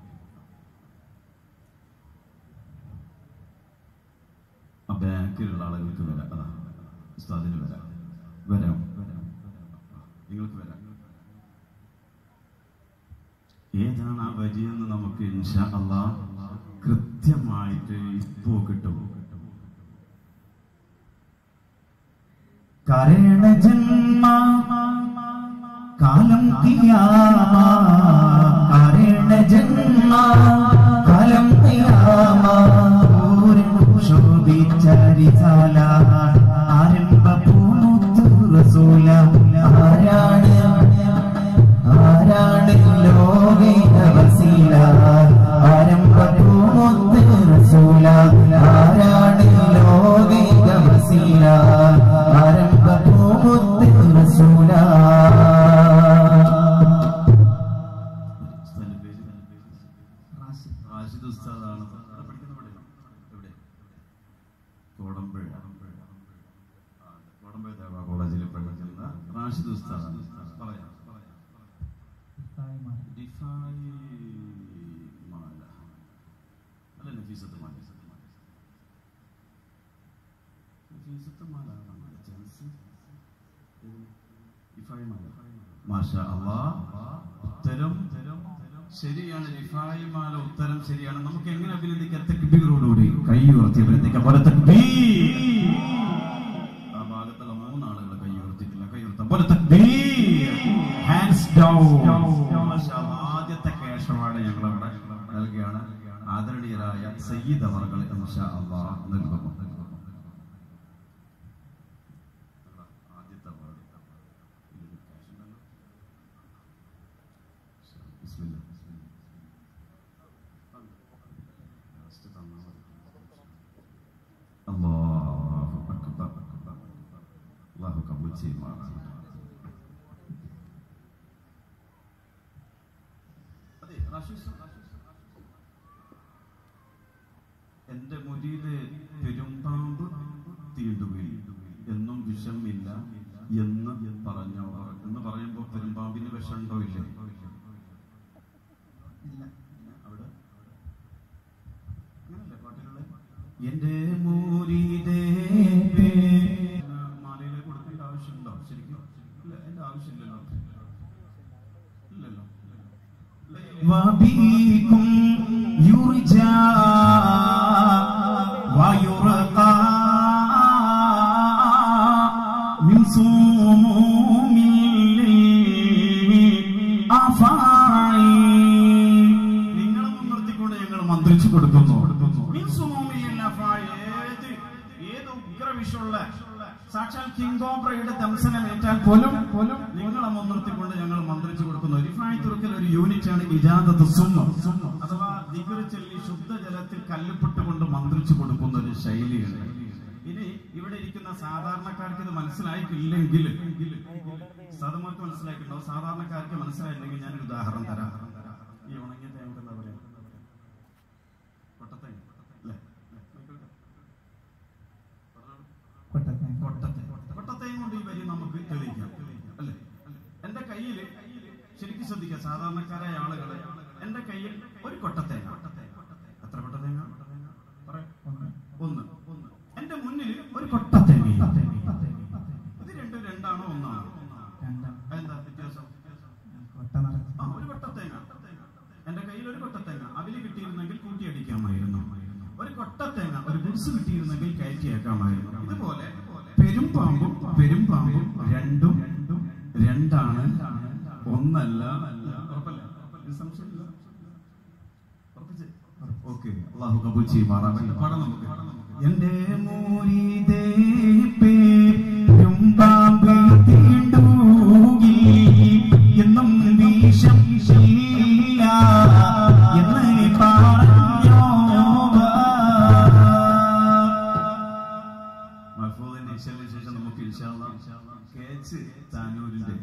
ആ ബാക്കിലുള്ള ആളുകൾക്ക് വരാം അതാ ഉസ്താദിന് വരാം വരാം നിങ്ങൾക്ക് വരാം ഏതാണ് ആ വരിയെന്ന് നമുക്ക് ഇൻഷാ അള്ളാ കൃത്യമായിട്ട് ഇപ്പോ കിട്ടും കരേണ ജന്മ കാലം കിയാമ കരേണ ജന്മ കാലം കിയാമ പൂരം ശോഭിച്ചരിസാല ആരംഭ പൂമുത്തു റസൂല ആരാണ് ആരാണ് ലോകൈക വസീല ആരംഭ പൂമുത്തു റസൂല ആരാണ് ലോകൈക വസീല ആരംഭ പൂമുത്തു റസൂല ഉസ്താദിന്റെ പേര് റാഷിദ് ഉസ്താദാണ് ഇവിടെ പഠിക്കുന്ന ഇവിടെയാണോ? എവിടെ കോടമ്പുഴ ആ, കോടമ്പുഴ ദേവ കോളേജിൽ പഠിക്കുന്ന റാഷിദ് ഉസ്താദാണ് പറയാം ഡിഫായി മാല അല്ല നഫീസത്ത് മാല നഫീസത്ത് മാല നമ്മുടെ ചാൻസ് ഡിഫായി മാല മാഷാ അല്ലാഹ് ഉത്തരം ശരിയാണ് രിഫായി മാല ഉത്തരം ശരിയാണ് നമുക്ക് എങ്ങനെ അഭിനന്ദിക്കാം തെക്കുബീറോടുകൂടി കൈ ഉയർത്തി അഭിനന്ദിക്കാം പോലെ തക്ബീർ. ആ ഭാഗത്തുള്ള മൂന്നാളുകൾ കൈ ഉയർത്തിയിട്ടില്ല കൈ ഉയർത്താം പോലെ ഹാൻഡ്സ് ഡൗൺ ആദ്യത്തെ ക്യാഷ് അവാർഡ് ഞങ്ങൾ അവിടെ നൽകുകയാണ് ആദരണീയരായ സയ്യിദ് അവർകൾ ഇൻഷാ അല്ലാഹ് നൽകുന്നു ആദ്യത്തെ അവാർഡ് ഇതിന് cash ഉണ്ടല്ലോ. ബിസ്മില്ലാ. Last തന്നാ മതി. അല്ലാഹു അക്ബർ. അല്ലാഹു കബൂൽ ചെയ്യുമാറാകട്ടെ. അതെ, റാഷിദ് സർ, എന്റെ മുരിയില് പെരുമ്പാമ്പ് തീണ്ടുകയും എന്നും വിഷമില്ല എന്ന് പറഞ്ഞോ എന്ന് പറയുമ്പോ പെരുമ്പാമ്പിന് വിഷമുണ്ടോ ഇല്ലേ അവിടെ അങ്ങനല്ലേ പാട്ടിലുള്ള എന്റെ മൂരിതേ മാലയിലെ കൊടുക്കേണ്ട ആവശ്യമുണ്ടോ ശരിക്കും ഇല്ല എന്റെ ആവശ്യമില്ലല്ലോ ഇല്ലല്ലോ وبكم يرجى ويرقى من سموم الأفاعي നിങ്ങളെ മുൻനിർത്തിക്കൊണ്ട് ഞങ്ങൾ മന്ത്രിച്ചു കൊടുക്കുന്നു മിൻസുമൂമിലിൽ അഫായ് ഏത് ഏത് ഉഗ്രവിഷമുള്ള സാക്ഷാൽ കിങ് കോബ്രയുടെ ദംശനം ഏറ്റാൽ പോലും പോലും നിങ്ങളെ മുൻനിർത്തിക്കൊണ്ട് ഞങ്ങൾ മന്ത്രിച്ചു കൊടുക്കുന്നു റിഫായ് തുറക്കൽ ഒരു യൂണിറ്റ് ആണ് ഇജാദത്ത് സുന്ന അഥവാ ദിഗർ ചൊല്ലി ശുദ്ധജലത്തിൽ കല്ലുപ്പെട്ടുകൊണ്ട് മന്ത്രിച്ചു കൊടുക്കുന്ന ഒരു ശൈലിയുണ്ട് ഇനി ഇവിടെ ഇരിക്കുന്ന സാധാരണക്കാർക്ക് ഇത് മനസ്സിലായിട്ടില്ലെങ്കിൽ സാധുമാർക്ക് മനസ്സിലായിട്ടുണ്ടോ സാധാരണക്കാർക്ക് മനസ്സിലായില്ലെങ്കിൽ ഞാനൊരു ഉദാഹരണം തരാം ഈ ഉണങ്ങിയ തേങ്ങ എന്താ പറയാ ശ്രദ്ധിക്കുക സാധാരണക്കാരായ ആളുകൾ എന്റെ കയ്യിൽ ഒരു കൊട്ടത്തേങ്ങ എത്ര കൊട്ടത്തേങ്ങ പറയാം ഒന്ന് എന്റെ മുന്നിൽ ഒരു കൊട്ടത്തേങ്ങ ഇത് രണ്ടും രണ്ടാണോ ഒന്നാണോ എന്താ വ്യത്യാസം ആ ഒരു കൊട്ടത്തേങ്ങ എന്റെ കയ്യിൽ ഒരു കൊട്ടത്തേങ്ങ അവില് കിട്ടിയിരുന്നെങ്കിൽ കൂട്ടിയടിക്കാമായിരുന്നു ഒരു കൊട്ടത്തേങ്ങ ഒരു ഗുഡ്സ് കിട്ടിയിരുന്നെങ്കിൽ കയറ്റിയേക്കാമായിരുന്നു ഇതുപോലെ പെരുമ്പാമ്പും പെരുമ്പാമ്പും രണ്ടും രണ്ടാണ് ഒന്നല്ല ഉറപ്പല്ലേ? ഇത് സംശയമില്ല? ഉറപ്പിച്ച്? ഓക്കെ അള്ളാഹു കബൂൽ ചെയ്യുമാറാകട്ടെ പാടാം നമുക്ക് എന്റെ മൂരിതേ പെരുമ്പാമ്പ് തീണ്ടൂകി എന്നും വീശം ഇല്ല എന്ന് പറഞ്ഞോവാ മഹ്ഫൂദിന്റെ ഇശലിന് ശേഷം നമുക്ക് ഇൻഷാല്ലാ കേച്ച് താനൂരിന്റെ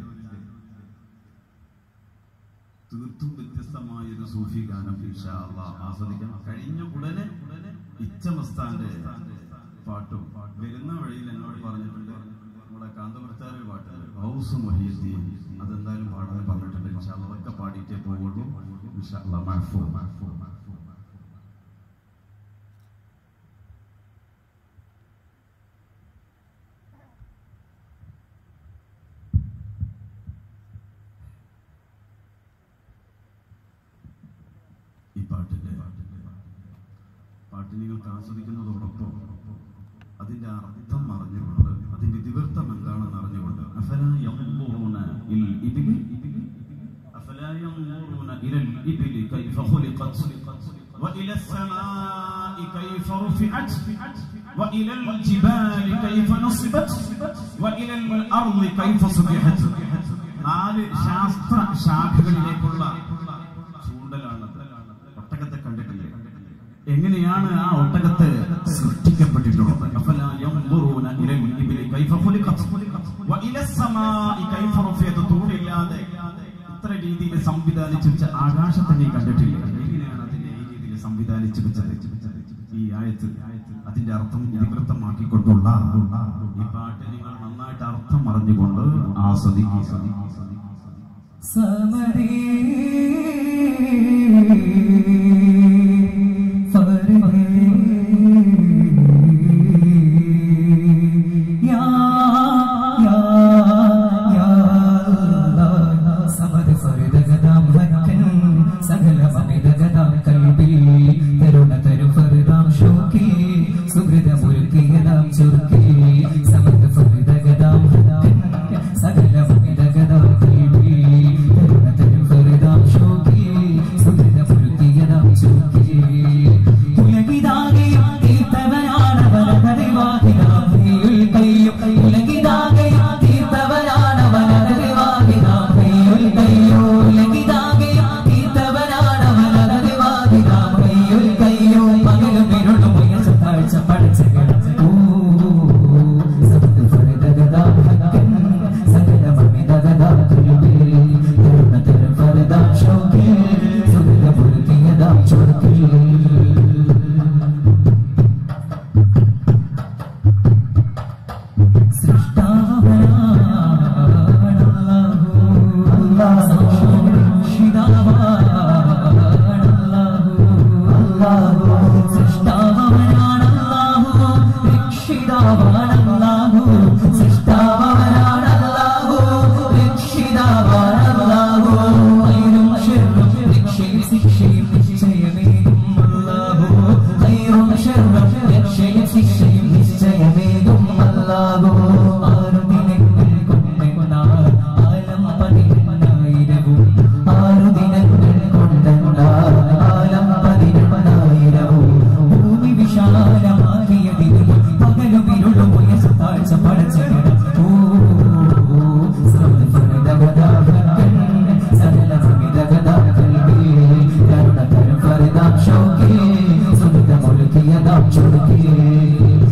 തീർത്തും വ്യത്യസ്തമായ ഒരു സൂഫി ഗാനം ഇൻഷാല്ലാ ആസ്വദിക്കാം കഴിഞ്ഞ ഉടനെ ഇച്ചമസ്താന്റെ പാട്ടും വരുന്ന വഴിയിൽ എന്നോട് പറഞ്ഞിട്ടുണ്ട് നമ്മുടെ കാന്തപുരത്താരൊരു പാട്ടുണ്ട് ഹൗസ് മൊഹീദ്ദീൻ അതെന്തായാലും പാടാൻ പറഞ്ഞിട്ടുണ്ട് ഇൻഷാല്ലാ അതൊക്കെ പാടിയിട്ടേ പോവുള്ളൂ ഇൻഷാല്ലാ മഹ്ഫൂ മഹ്ഫൂ ഈ പാട്ടിന്റെ പാട്ട് നിങ്ങൾക്ക് ആസ്വദിക്കുന്നതോടൊപ്പം അതിന്റെ അർത്ഥം അറിഞ്ഞുകൊണ്ട് അതിന്റെ ഇതിവൃത്തം എന്താണെന്ന് അറിഞ്ഞുകൊണ്ട് അഫലാ യൻദുറൂന ഇൽ ഇബ്ലി അഫലാ യൻദുറൂന ഇലൽ ഇബ്ലി കൈഫ ഖുലിഖത് وإلى السماء كيف رفعت وإلى الجبال كيف نصبت وإلى الأرض كيف سطحت നാല് ശാസ്ത്ര ശാഖകളിലേക്കുള്ള ചൂണ്ടലാണത് ഒട്ടകത്തെ കണ്ടിട്ടില്ലേ എങ്ങനെയാണ് ആ ഒട്ടകത്തെ സൃഷ്ടിക്കപ്പെട്ടിട്ടുള്ളത് അഫലാ യൻദുറൂന ഇലൽ ഇബ്ലി കൈഫ ഖുലിഖത് വഇല السماء കൈഫ റുഫിയത് തൂണില്ലാതെ ഇത്ര രീതിയിൽ സംവിധാനിച്ചു വെച്ച ആകാശത്തെ നീ കണ്ടിട്ടില്ല എങ്ങനെയാണ് അതിനെ ഈ രീതിയിൽ സംവിധാനിച്ചു വെച്ചത് ഈ ആയത്ത് അതിന്റെ അർത്ഥം ഇതിവൃത്തമാക്കിക്കൊണ്ടുള്ള ഈ പാട്ട് നിങ്ങൾ നന്നായിട്ട് അർത്ഥം അറിഞ്ഞുകൊണ്ട് ആസ്വദിക്കുക സമരേ ഫരേ യാ യാ യാ അല്ലാഹ് സമദ് ഫർദഗദാം ഹക്കൻ സകല മമിദഗദാം കൽബി തരുണ തരു ഫർദാം ഷോക്കി സുഹൃതമുരുക്കിയതാം ചുരുക്കി സമദ് ഫർദഗദാം ഹക്കൻ സകല മമിദഗദാം കൽബി തരുണ തരു ഫർദാം ഷോക്കി സുഹൃതമുരുക്കിയതാം ചുരുക്കി ഉലകിതാകെയും തീർത്തവനാണവനറിവാഹിനാം കയ്യും ഉലകിതാകെയും തീർത്തവനാണവനറിവാഹിനാം കയ്യുൽ കയ്യോ ഉലകിതാകെയും തീർത്തവനാണവനറിവാഹിനാം കയ്യുൽ കയ്യോ പകലും ഇരുളും ഉയർച്ച താഴ്ച പഠിച്ച ഓ സത്യ ഫരിദഗദാ ഹക്കൻ സകല മമിദഗദാ തുൽബി തരുണ തരു ഫരിദാ ഷൗക്കി സുഗത പുരുക്കിയതാ ചുരുക്കി ശിക്ഷയും നിശ്ചയമേകും അല്ലാഹോ ആരും ദിനങ്ങൾ കൊണ്ടെന്നാൾ ആലം പതിനെണ്ണായിരവും ആറു ദിനങ്ങൾ കൊണ്ടെന്നാൾ ആലം പതിനെണ്ണായിരവും ഭൂമി വിശാലമാക്കിയതിന് പകലും ഇരുളും ഉയർച്ച താഴ്ച പടച്ചിടം ഓ സർവ്വഫലദഗദാഹക്കൻ സകല ഫമിദഗദാകൽബി കരുണ തരും ഫരിദാം ഷൗക്കി സുനിത മുലുക്കിയതാം ചുരുക്കി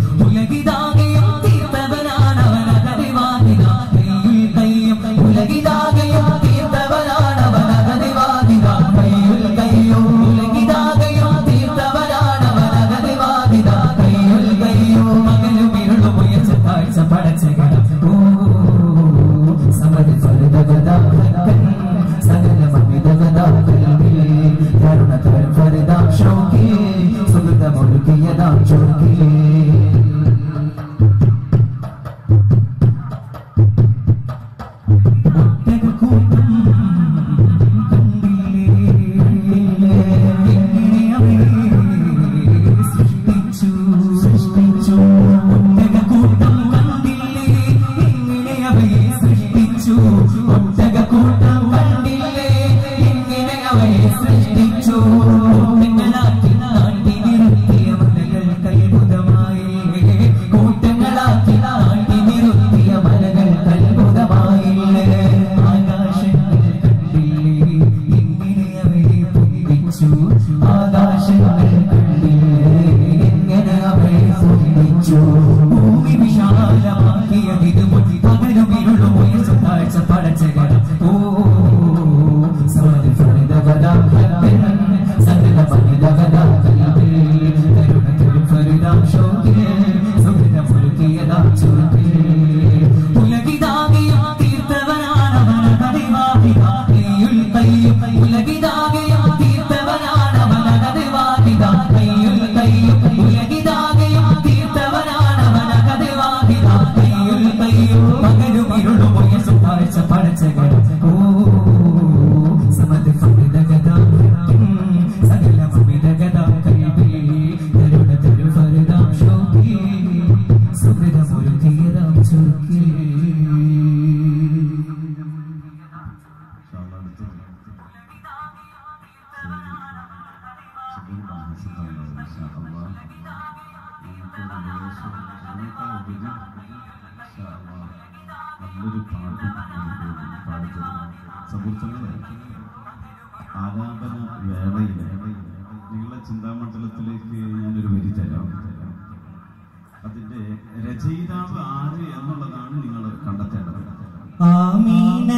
ഇൻഷാ അല്ലാ നല്ലൊരു പാട്ട് പാടിച്ചത് സുഹൃത്തുക്കളെ ആലാപന വേളയിൽ നിങ്ങളുടെ ചിന്താമണ്ഡലത്തിലേക്ക് ഞാനൊരു വരി തരാം അതിന്റെ രചയിതാവ് ആര് എന്നുള്ളതാണ് നിങ്ങൾ കണ്ടെത്തേണ്ടത് ആമീന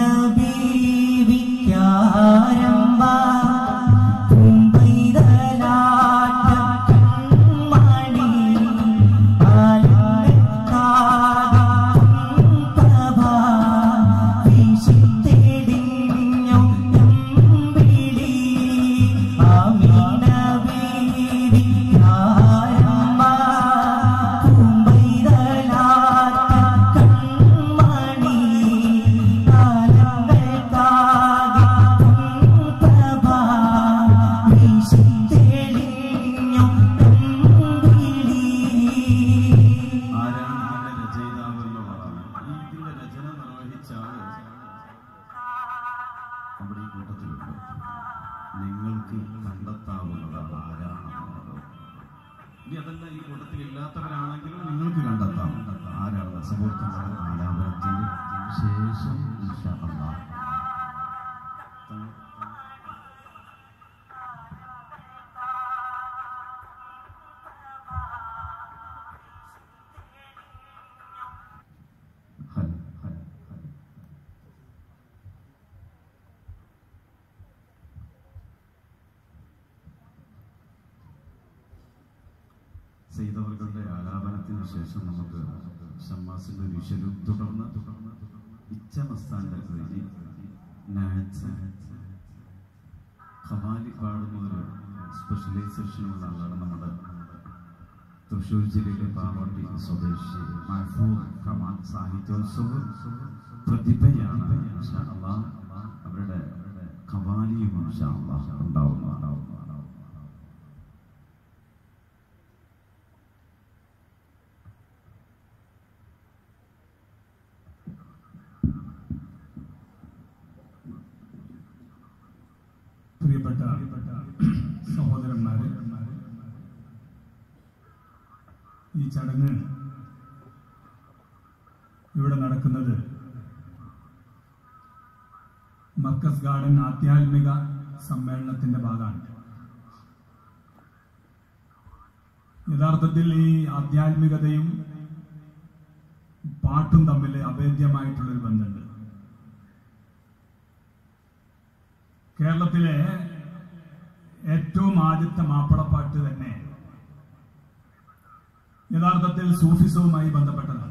ബീവിക്കാരമ്പ തുമ്പൈതലാട്ട കൺമണി ആലക്കാട വീശിത്തേടിഞ്ഞു നമ്പിളി ആമീന ബീവിക്കാരമ്പ തുമ്പൈതലാട്ട കൺമണി ആരാണ് ഇതിന്റെ രചയിതാവ് എന്നുള്ളതാണ് ഈ ഇതിന്റെ രചന നിർവഹിച്ച ആള് നമ്മുടെ ഈ കൂട്ടത്തിലുണ്ട് നിങ്ങൾക്ക് കണ്ടെത്താവുന്നതാണ് ആരാണെന്നുള്ളത് ഇനി അതല്ല ഈ കൂട്ടത്തിൽ ഇല്ലാത്തവരാണെങ്കിലും നിങ്ങൾക്ക് കണ്ടെത്താം ആരാണ് സുഹൃത്തുക്കളെ ആലാപനത്തിന് ശേഷം ഇൻഷാ അല്ലാഹ്. ഹൽ ഹൽ ഹൽ ചെയ്തവர்களுടെ ആലാപനത്തിന് ശേഷം നമുക്ക് ഷമ്മാസിന്റെ ഒരു വിഷലും തുടർന്ന് തുടർന്ന് ഇച്ചമസ്ഥാന്റെ വരി നാച്ച് ഖവാലി പാടുന്ന ഒരു സ്പെഷ്യലൈസേഷനുള്ള ആളാണ് നമ്മുടെ തൃശ്ശൂർ ജില്ലയിലെ പാവട്ടി സ്വദേശി മഹഫൂദ് കമാൽ സാഹിത്യോത്സവ പ്രതിഭയാണ് ഇൻഷാ അല്ലാഹ്. അവരുടെ ഖവാലിയും ഇൻഷാ അല്ലാഹ് ഉണ്ടാവുന്നതാണ് പ്രിയപ്പെട്ട സഹോദരന്മാരെ ഈ ചടങ്ങ് ഇവിടെ നടക്കുന്നത് മർക്കസ് ഗാർഡൻ ആധ്യാത്മിക സമ്മേളനത്തിന്റെ ഭാഗമാണ് യഥാർത്ഥത്തിൽ ഈ ആധ്യാത്മികതയും പാട്ടും തമ്മിൽ അഭേദ്യമായിട്ടുള്ളൊരു ബന്ധമുണ്ട് കേരളത്തിലെ ഏറ്റവും ആദ്യത്തെ മാപ്പിളപ്പാട്ട് തന്നെ യഥാർത്ഥത്തിൽ സൂഫിസവുമായി ബന്ധപ്പെട്ടതാണ്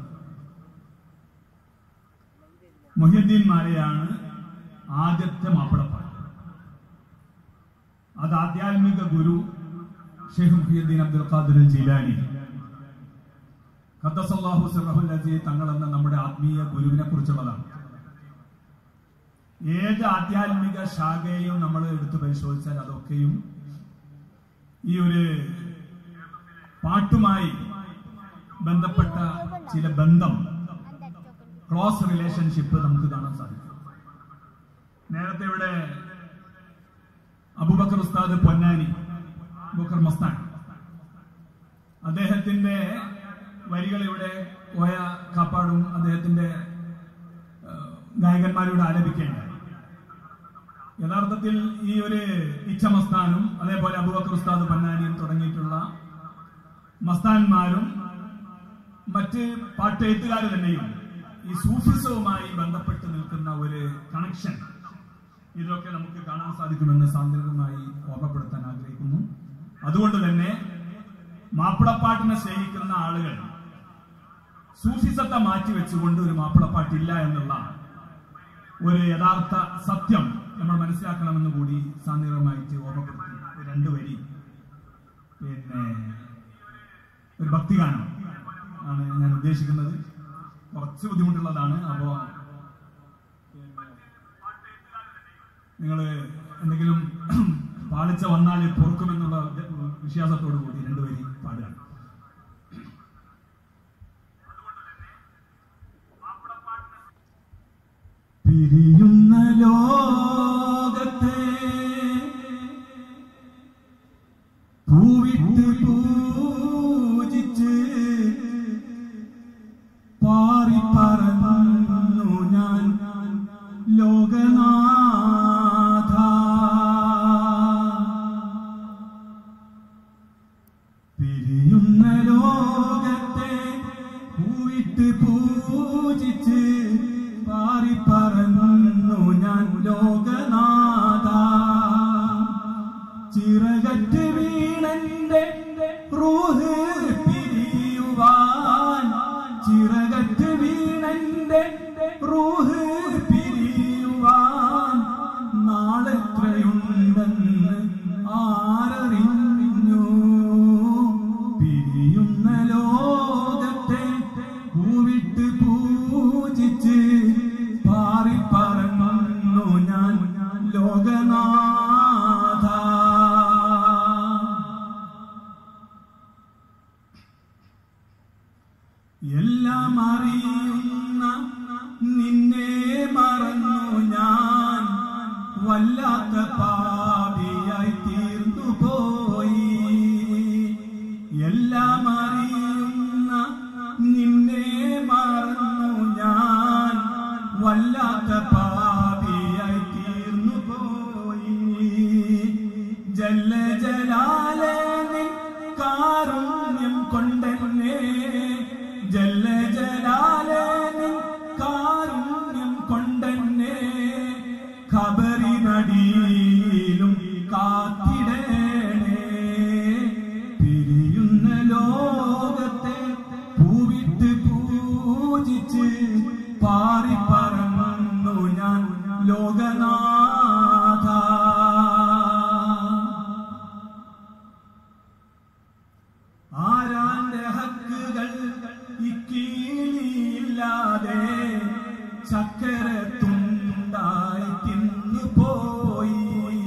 മൊഹ്യദ്ദീൻ മാലയാണ് ആദ്യത്തെ മാപ്പിളപ്പാട്ട് അത് ആധ്യാത്മിക ഗുരു ഷെയ്ഖ് മുഹിയുദ്ദീൻ അബ്ദുൽ ഖാദിർ ജീലാനി ഖദ്ദസല്ലാഹു സിറഹുൽ അസീസ് തങ്ങൾ എന്ന നമ്മുടെ ആത്മീയ ഗുരുവിനെ കുറിച്ചുള്ളതാണ് ഏത് ആധ്യാത്മിക ശാഖയെയും നമ്മൾ എടുത്തു പരിശോധിച്ചാൽ അതൊക്കെയും ഈ ഒരു പാട്ടുമായി ബന്ധപ്പെട്ട ചില ബന്ധം ക്ലോസ് റിലേഷൻഷിപ്പ് നമുക്ക് കാണാൻ സാധിക്കും നേരത്തെ ഇവിടെ അബുബക്കർ ഉസ്താദ് പൊന്നാനി ബുക്കർ മസ്താൻ അദ്ദേഹത്തിന്റെ വരികൾ ഇവിടെ കോയ കാപ്പാടും അദ്ദേഹത്തിന്റെ ഗായകന്മാരിവിടെ ആലപിക്കേണ്ടായി യഥാർത്ഥത്തിൽ ഈ ഒരു ഇച്ഛമസ്താനും അതേപോലെ അബുബക്കർ ഉസ്താദ് പന്നാനിയും തുടങ്ങിയിട്ടുള്ള മസ്താന്മാരും മറ്റ് പാട്ടെഴുത്തുകാർ തന്നെയും ഈ സൂഫിസവുമായി ബന്ധപ്പെട്ട് നിൽക്കുന്ന ഒരു കണക്ഷൻ ഇതൊക്കെ നമുക്ക് കാണാൻ സാധിക്കുമെന്ന് സാന്ദർഭികമായി ഓർമ്മപ്പെടുത്താൻ ആഗ്രഹിക്കുന്നു അതുകൊണ്ട് തന്നെ മാപ്പിളപ്പാട്ടിനെ സ്നേഹിക്കുന്ന ആളുകൾ സൂഫിസത്തെ മാറ്റി വെച്ചുകൊണ്ട് ഒരു മാപ്പിളപ്പാട്ടില്ല എന്നുള്ള ഒരു യഥാർത്ഥ സത്യം നമ്മൾ മനസ്സിലാക്കണമെന്ന് കൂടി സാന്ദർഭികമായിട്ട് ഓർമ്മപ്പെടുത്തി ഒരു രണ്ട് വരി പിന്നെ ഒരു ഭക്തിഗാനം ആണ് ഞാൻ ഉദ്ദേശിക്കുന്നത് കുറച്ച് ബുദ്ധിമുട്ടുള്ളതാണ് അപ്പോ നിങ്ങൾ എന്തെങ്കിലും പാളിച്ച വന്നാൽ പൊറുക്കുമെന്നുള്ള വിശ്വാസത്തോടു കൂടി രണ്ടുപേരി പാടുകയാണ് പിരിയുന്ന ലോകത്തെ പൂവിട്ട് പൂജിച്ച് പിരിയുന്ന ലോകത്തെ പൂവിട്ട് പൂജിച്ച് പാറി പറന്നു ഞാൻ ലോകനാഥ ചിറകറ്റ് വീണന്റെ റൂഹ് പിരിയുവാൻ ചിറകറ്റ് വീണന്റെ റൂഹ് പിരിയുവാൻ നാളെത്രയുണ്ടെന്ന് ആരറിഞ്ഞു പിരിയുന്ന ലോകത്തെ പൂവിട്ട് പൂജിച്ച് പാറി പറന്നു ഞാൻ ലോകനാഥ എല്ലാം അറിയുന്ന നിന്നെ മറന്നു ഞാൻ വല്ലാത്ത പാപിയായി തീർന്നു പോയി എല്ലാം അറിയുന്ന നിന്നെ മറന്നു ഞാൻ വല്ലാത്ത പാപിയായി തീർന്നു പോയി ജല്ല ജലാലെ നിൻ കാരുണ്യം കൊണ്ടെന്നെ ജല്ല ജലാലെ നിൻ കാരുണ്യം കൊണ്ടെന്നെ ഖബറിനടിയിലും കാത്തിടണേ പിരിയുന്ന ലോകത്തെ പൂവിട്ട് പൂജിച്ച് പാറി പറന്നു ഞാൻ ലോകനാഥ ആരാന്റെ ഹക്കുകൾ ഇക്കീഴിയില്ലാതെ ചക്കര തുണ്ടായി തിന്നു പോയി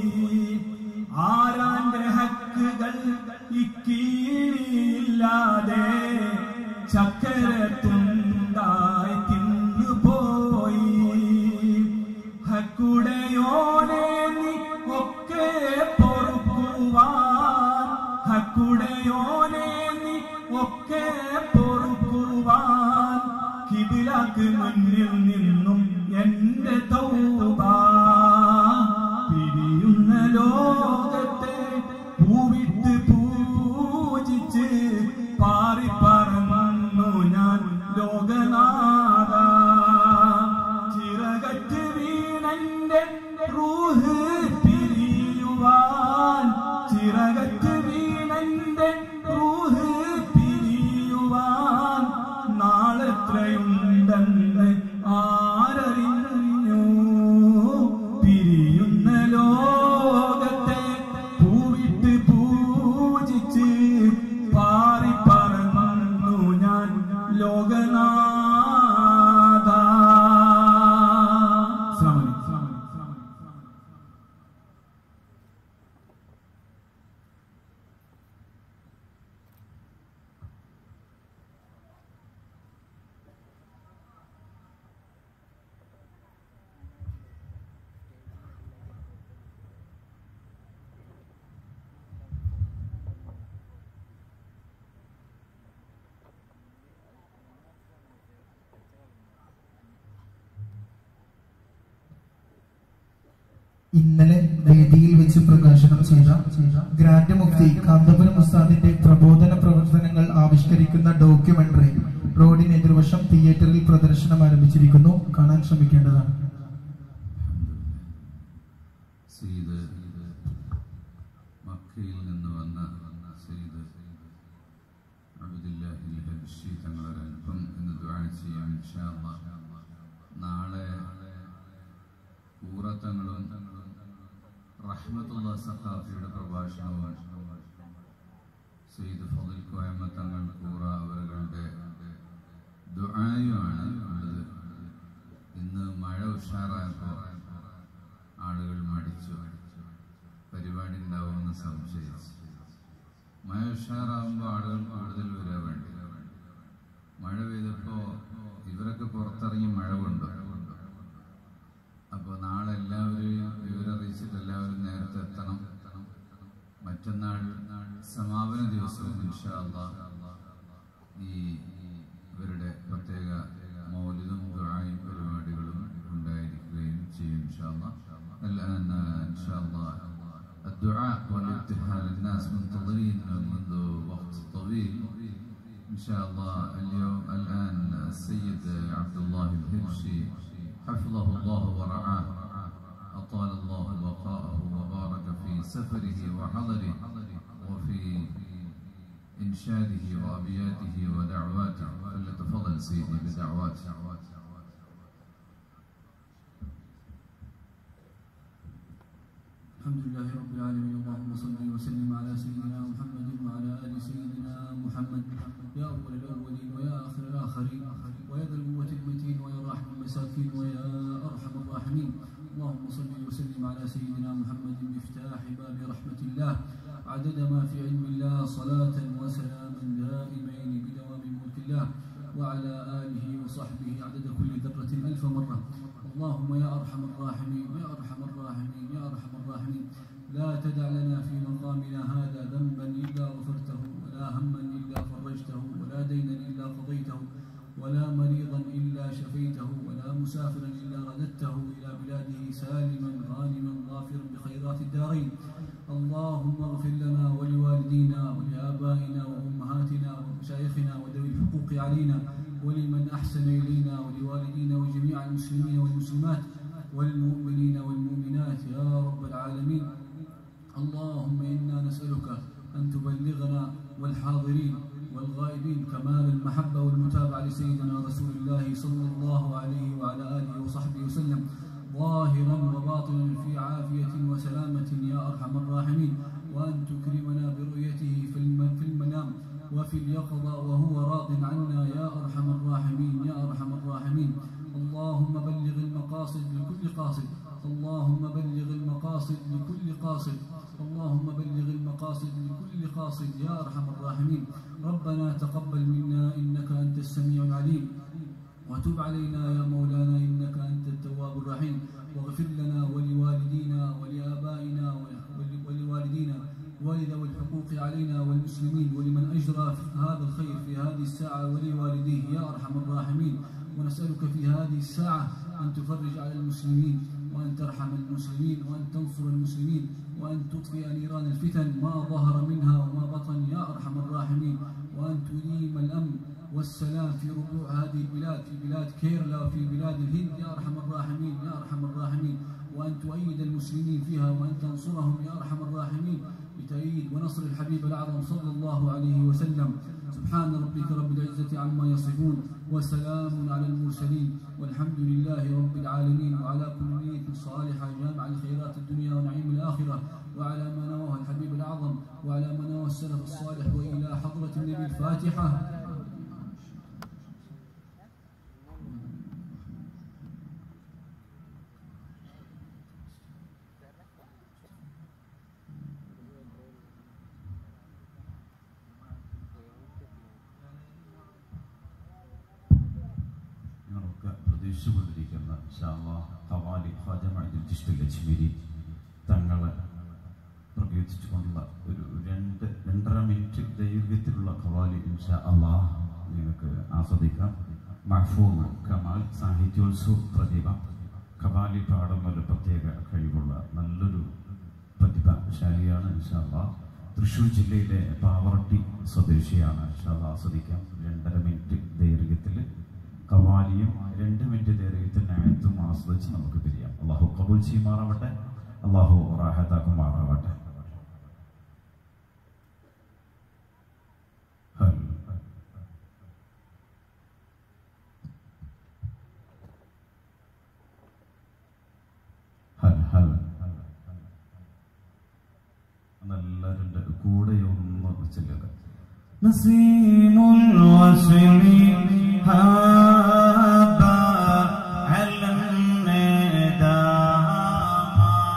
ആരാന്റെ ഹക്കുകൾ ഇക്കീഴിയില്ലാതെ ചക്കര തുണ്ടായി തിന്നു പോയി ഹക്കുടയോനെ നീ ഒക്കെ പൊറുക്കുവാൻ ഹക്കുടയോനെ നീ ഒക്കെ പൊറുക്കുവാൻ കിബിലാക്ക് മുന്നിൽ നിന്നും എന്റെ തൗബ പിരിയുന്ന ലോകത്തെ പൂവിട്ട് പൂജിച്ച് പാറി പറന്നു ഞാൻ ലോകനാഥ ചിറകറ്റ് വീണന്റെ റൂഹ് പിരിയുവാൻ ചിറകറ്റ് വീണന്റെ റൂഹ് പിരിയുവാൻ നാളെത്രയുണ്ടെന്ന് ആരറിഞ്ഞു പിരിയുന്ന ലോകത്തെ പൂവിട്ട് പൂജിച്ച് പാറി പറന്നു ഞാൻ ലോകനാഥ അസ്സലാമു അലൈക്കും. ഇന്നലെ വേദിയിൽ വെച്ച് പ്രകാശനം ചെയ്ത ഗ്രാൻഡ് മുഫ്തി കാന്തപുരം ഉസ്താദിന്റെ പ്രബോധന പ്രവർത്തനങ്ങൾ ആവിഷ്കരിക്കുന്ന ഡോക്യുമെന്ററി റോഡിന് എതിർവശം തിയേറ്ററിൽ പ്രദർശനം ആരംഭിച്ചിരിക്കുന്നു കാണാൻ ശ്രമിക്കേണ്ടതാണ് സയ്യിദ് മക്കയിൽ നിന്ന് വന്ന സയ്യിദ് അബ്ദുല്ലാഹിൽ ഹബ്ഷി തങ്ങളൊരൽപ്പം ഇന്ന് ദുആ ചെയ്യാം ഇൻഷാ അല്ലാഹ്. നാളെ കൂറത്തങ്ങളും റഹ്മത്തുള്ള സഖാഫിയുടെ പ്രഭാഷണവും സയ്യിദ് ഫضൽ കോയമ്മ തങ്ങൾ കൂറ അവരുടെ ദുആയുമാണ് ഉള്ളത് ഇന്ന് മഴ ഉഷാറായപ്പോൾ ആളുകൾ മടിച്ചു പരിപാടി ഉണ്ടാവുമെന്ന് സംശയിച്ചു മഴ ഉഷാറാവുമ്പോൾ ആളുകൾ കൂടുതൽ വരാൻ വേണ്ടി മഴ പെയ്തപ്പോൾ ഇവരൊക്കെ പുറത്തിറങ്ങി മഴ കൊണ്ടു അപ്പോൾ നാളെ എല്ലാവരെയും വിവരറിയിച്ചിട്ട് എല്ലാവരും നേരത്തെ എത്തണം മറ്റന്നാൾ സമാപന ദിവസവും ഇൻഷാ അല്ലാഹ് ഈ ഇവരുടെ പ്രത്യേക മൗലിദും ദുആയും പരിപാടികളും ഉണ്ടായിരിക്കുകയും ചെയ്യും ഇൻഷാ അല്ലാഹ് الآن إن شاء الله الدعاء والابتهال الناس منتظرين منذ وقت شاء الله اليوم الآن السيد عبد الله الهرشي حفظه الله ورعاه أطال الله بقاءه وبارك في سفره وحضره وفي إنشاده وأبياته ودعواته فليتفضل سيدي بدعواته الحمد لله رب العالمين اللهم صل وسلم على سيدنا محمد وعلى ال سيدنا محمد يا اول الاولين ويا اخر الاخرين ويا ذا القوه المتين ويا راحم المساكين ويا ارحم الراحمين اللهم صل وسلم على سيدنا محمد مفتاح باب رحمه الله عدد ما في علم الله صلاه وسلاما دائمين بدوام ملك الله وعلى اله وصحبه عدد كل ذره الف مره اللهم يا ارحم الراحمين يا ارحم الراحمين يا ارحم الراحمين لا تدع لنا في مقامنا هذا ذنبا الا غفرته ولا هما الا فرجته ولا دينا الا قضيته ولا مريضا الا شفيته ولا مسافرا الا رددته الى بلاده سالما غانما ظافرا بخيرات الدارين اللهم اغفر لنا ولوالدينا ولابائنا وامهاتنا ومشايخنا وذوي الحقوق علينا ولمن احسن الينا ولوالدينا وجميع المسلمين والمسلمات والمؤمنين والمؤمنات يا رب العالمين اللهم انا نسالك ان تبلغنا والحاضرين والغائبين كمال المحبه والمتابعه لسيدنا رسول الله صلى الله عليه وعلى اله وصحبه وسلم ظاهرا وباطنا في عافيه وسلامه يا ارحم الراحمين وان تكرمنا برؤيته في الم- في المنام وفي اليقظه وهو راض عنا يا ارحم الراحمين يا ارحم الراحمين اللهم بلغ المقاصد لكل قاصد اللهم بلغ المقاصد لكل قاصد اللهم بلغ المقاصد لكل قاصد يا ارحم الراحمين ربنا تقبل منا انك انت السميع العليم وتب علينا يا مولانا انك انت التواب الرحيم واغفر لنا ولوالدينا ولابائنا ول- ولوالدينا ولذوي الحقوق علينا والمسلمين ولمن اجرى هذا الخير في هذه الساعه ولوالديه يا ارحم الراحمين ونسالك في هذه الساعه ان تفرج على المسلمين وان ترحم المسلمين وان تنصر المسلمين وان تطفئ نيران الفتن ما ظهر منها وما بطن يا ارحم الراحمين وان تديم الامن والسلام في ربوع هذه البلاد في بلاد كيرلا وفي بلاد الهند يا ارحم الراحمين يا ارحم الراحمين وان تؤيد المسلمين فيها وان تنصرهم يا ارحم الراحمين بتأييد ونصر الحبيب الأعظم صلى الله عليه وسلم سبحان ربك رب العزة عما يصفون وسلام على المرسلين والحمد لله رب العالمين وعلى كل نية صالحة جامع الخيرات الدنيا ونعيم الآخرة وعلى ما نواه الحبيب الأعظم وعلى ما نواه السلف الصالح وإلى حضرة النبي الفاتحة ഞങ്ങളൊക്കെ പ്രതീക്ഷിച്ചുകൊണ്ടിരിക്കുന്ന ഷാവാ ഹവാലി ഖാജ മഅദുൽ ജിഷ്ടുൽ അജ്മീരി തങ്ങളെ പ്രകീർത്തിച്ചുകൊണ്ടുള്ള ഒരു രണ്ട് രണ്ടര മിനിറ്റ് ദൈർഘ്യത്തിലുള്ള ഖവാലി ഇൻഷാ അള്ളാഹ് നിങ്ങൾക്ക് ആസ്വദിക്കാം മഹ്ഫൂമ് കമാൽ സാഹിത്യോത്സവ പ്രതിഭ ഖവാലി പാടുന്ന ഒരു പ്രത്യേക കഴിവുള്ള നല്ലൊരു പ്രതിഭാശാലിയാണ് ഇൻഷാ അള്ളാഹ് തൃശ്ശൂർ ജില്ലയിലെ പാവറട്ടി സ്വദേശിയാണ് ഇൻഷാ അള്ളാഹ് ആസ്വദിക്കാം രണ്ടര മിനിറ്റ് ദൈർഘ്യത്തിൽ കവാലിയും രണ്ട് മിനിറ്റ് ദൈർഘ്യത്തിൽ ആയത്തും ആസ്വദിച്ച് നമുക്ക് പിരിയാം അള്ളാഹു കബൂൽ ചെയ്യുമാറാവട്ടെ അള്ളാഹു റാഹത്താക്കുമാറാവട്ടെ ഹൽ ഹൽ ഹൽ അതെല്ലാവരും എൻ്റെ കൂടെ ഒന്ന് ചെല്ലുക نسيم الوصل هابا على الندامة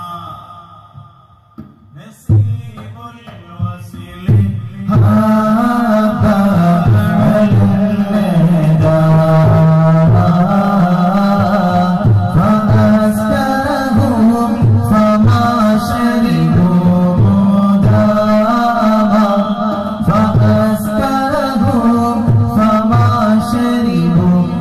نسيم الوصل هابا على الندامة فأسكرهم فما شربوا مداما فأسكرهم فما شربوا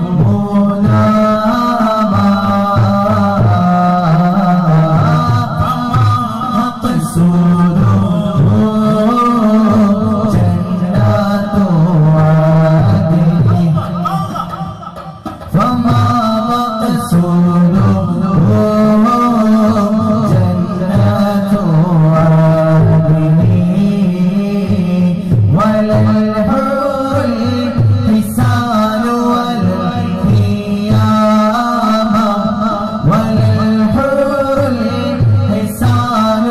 وللحور الحسان والقيامة وللحور الحسان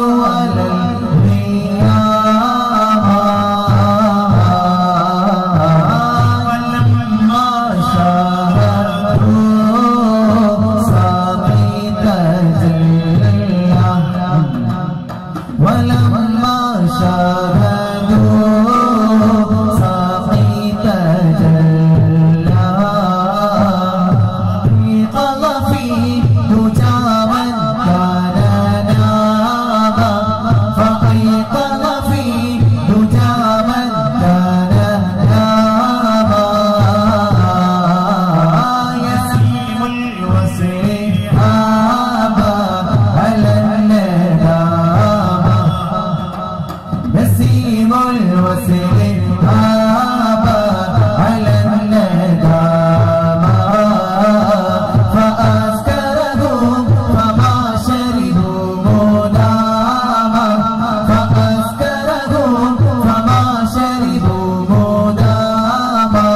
والقيامة ولما شاهدوا سقيت جلا ولما شاهدوا سقيت جلا قضى في دجى من كان ناما فأيقظ في دجى من كان ناما يسيم الوسيحاب على الندامة نسيم الوسيحاب على الندامة فأسكرهم فما شربوا مداما فأسكرهم فما شربوا مداما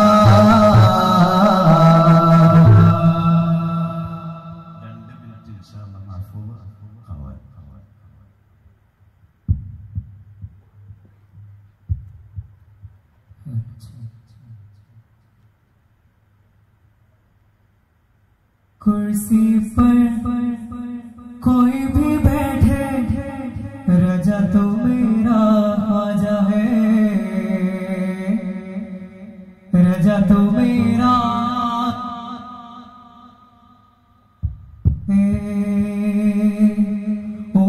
രണ്ട് മിനിറ്റ് ഇൻഷാല്ലാ മഹ്ഫൂബ് ഖവാൻ ഖവാൻ कुर्सी पर कोई भी बैठे रजा तो मेरा ख्वाजा है रजा तो मेरा ओ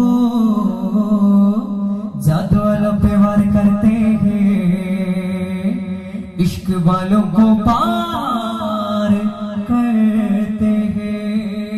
जादू वालों पे वार करते हैं इश्क वालों को पार करते हैं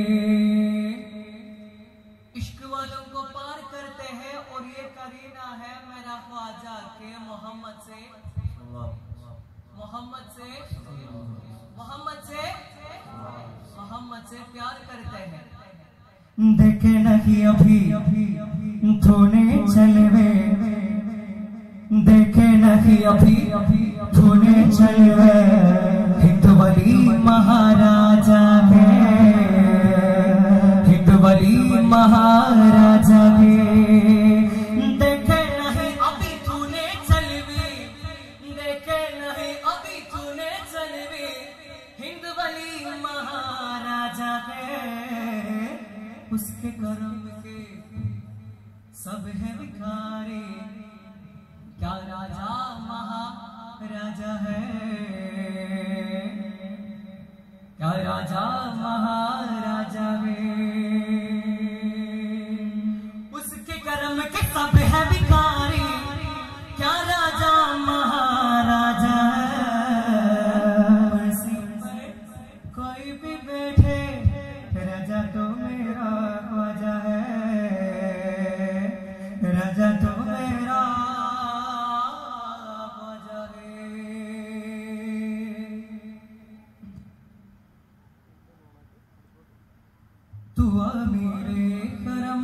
इश्क वालों को पार करते हैं और ये करीना है मेरा ख्वाजा के मोहम्मद से मोहम्मद से मोहम्मद से मोहम्मद से प्यार करते हैं देखे नहीं अभी थोने चलवे देखे नहीं अभी थोने चलवे हिंदू बली महाराजा के हिंदू बली महाराजा के देखे नहीं अभी तूने चलवे देखे नहीं अभी तूने चलवे हिंद बली महाराजा के उसके करम के सब है भिखारी क्या राजा महाराजा है क्या राजा महाराजा है उसके कर्म के सब है भिखारी क्या राजा महाराजा है कुर्सी पर कोई भी बैठे राजा तो मेरा ख्वाजा है राजा तो मेरा ख्वाजा है तू मेरे करम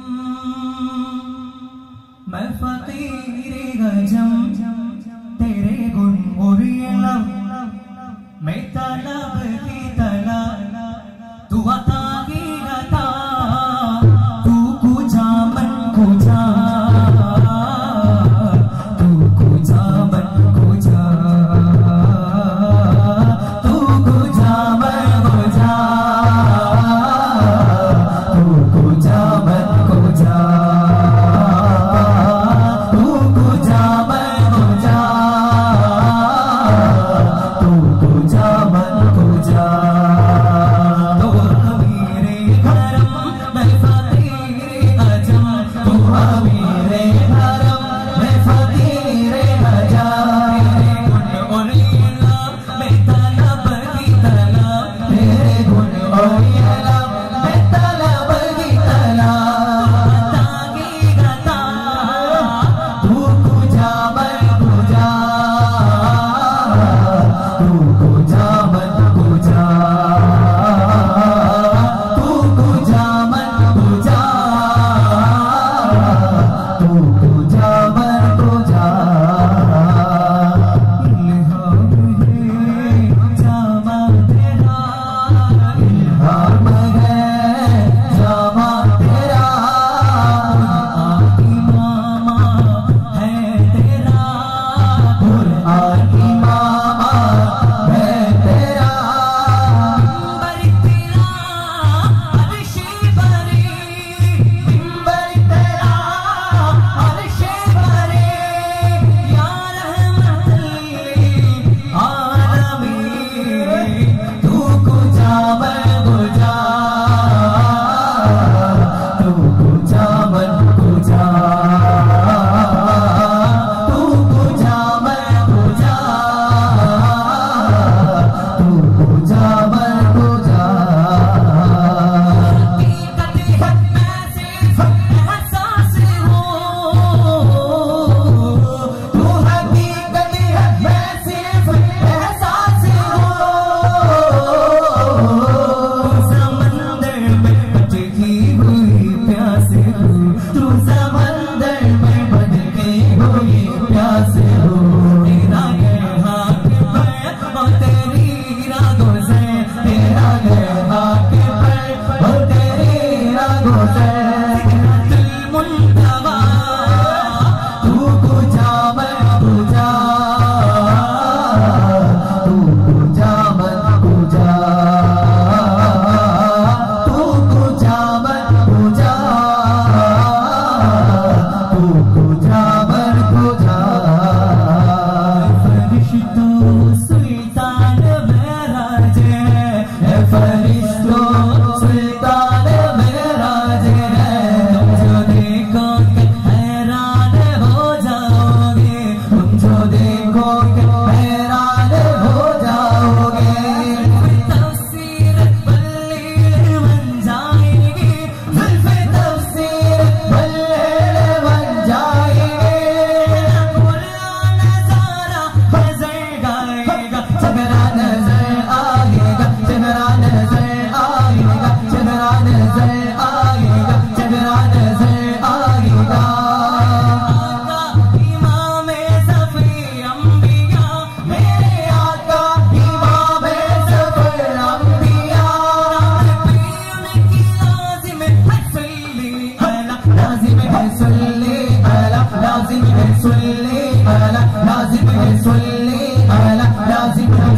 मैं फकीर गजम तेरे गुण और ये लब मैं तलब की तला तू अता की अता तू कुजा मन कुजा तू कुजा मन कुजा तू कुजा मन कुजा तू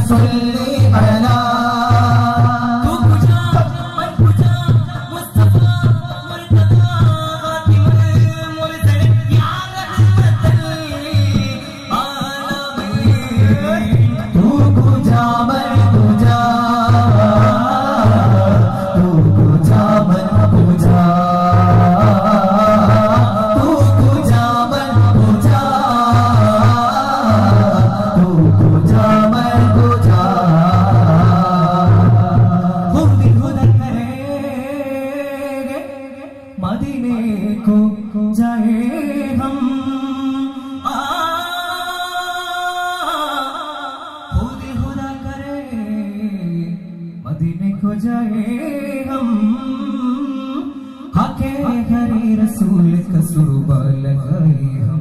صل على तू पूजा मन पूजा तू पूजा मन पूजा तू पूजा मन पूजा तू पूजा मन पूजा खुद खुद करेंगे मदीने को जाए हम खुद खुदा करे मदीने को जाए हम हके हरे रसूल का सुरबा लगाए हम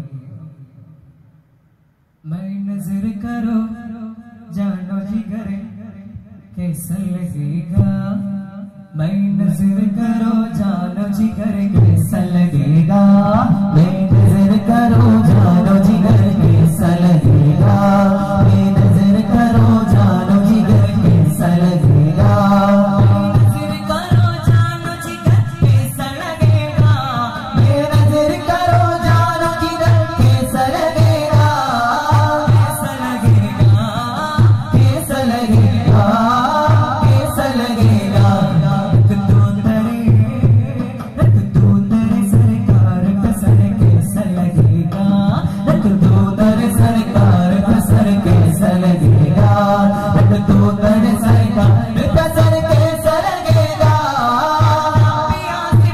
मैं नजर करो जानो जिगर कैसा लगेगा मैं नजर करो जानो जिगर कैसा लगेगा मैं नजर करो जानो जिगर कैसा लगेगा मैं नजर करो जानो जिगर कैसा लगेगा नजर करो जानो जिगर कैसा लगेगा मैं नजर करो जानो जिगर कैसा लगेगा कैसा लगेगा कैसा लगेगा कैसा लगेगा रख दो तरे रख दो तरे सरकार का सर कैसा लगेगा रख दो तरे सरकार का सर कैसा लगेगा रख दो तरे सरकार का सर कैसा लगेगा प्यास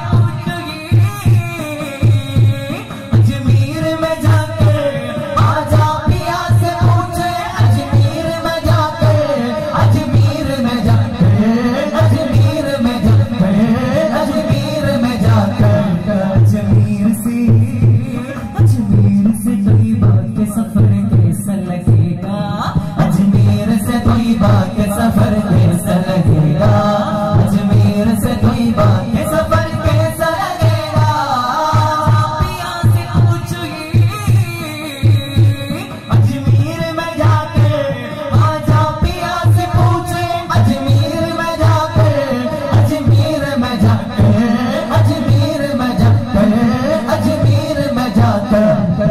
अजमीर में जाकर आजा पिया से पूछे अजमीर में जाकर अजमीर में जाकर अजमीर में जाकर अजमीर में जाकर अजमीर से अजमीर से कोई बात के सफर कैसा लगेगा अजमीर से कोई बात के सफर कैसा लगेगा अजमीर से कोई बात के सफर कैसा लगेगा पिया से अजमीर में जाकर आजा पिया से पूछे अजमीर में जाकर अजमीर में जाकर अजमीर में जाकर अजमीर में जाकर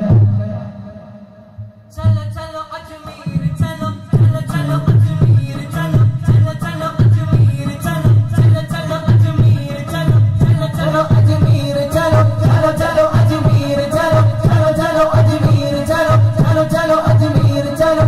चलो चलो अजमीर चलो चलो चलो अजमीर चलो चलो चलो अजमीर चलो चलो चलो अजमीर चलो चलो चलो अजमीर चलो चलो चलो अजमीर चलो चलो चलो अजमीर चलो चलो चलो अजमीर चलो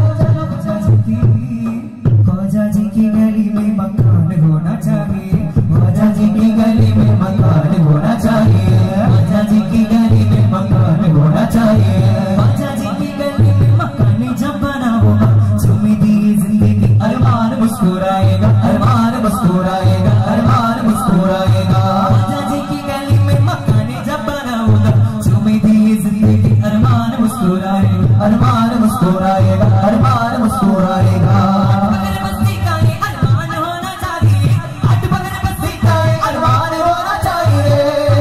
ख्वाजा जी की गली में मकान होना चाहिए ख्वाजा जी की गली में मकान होना चाहिए ख्वाजा जी की गली में मकान होना चाहिए ख्वाजा जी की गली में मकान जब बना होगा चुमी दी जिंदगी अरमान मुस्कुराएगा अरमान मुस्कुराएगा अरमान मुस्कुराएगा ख्वाजा जी की गली में मकान जब बना होगा चुमी दी जिंदगी अरमान मुस्कुराएगा अरमान मुस्कुराएगा अरमान मुस्कुराएगा अरमान होना चाहिए अरमान होना चाहिए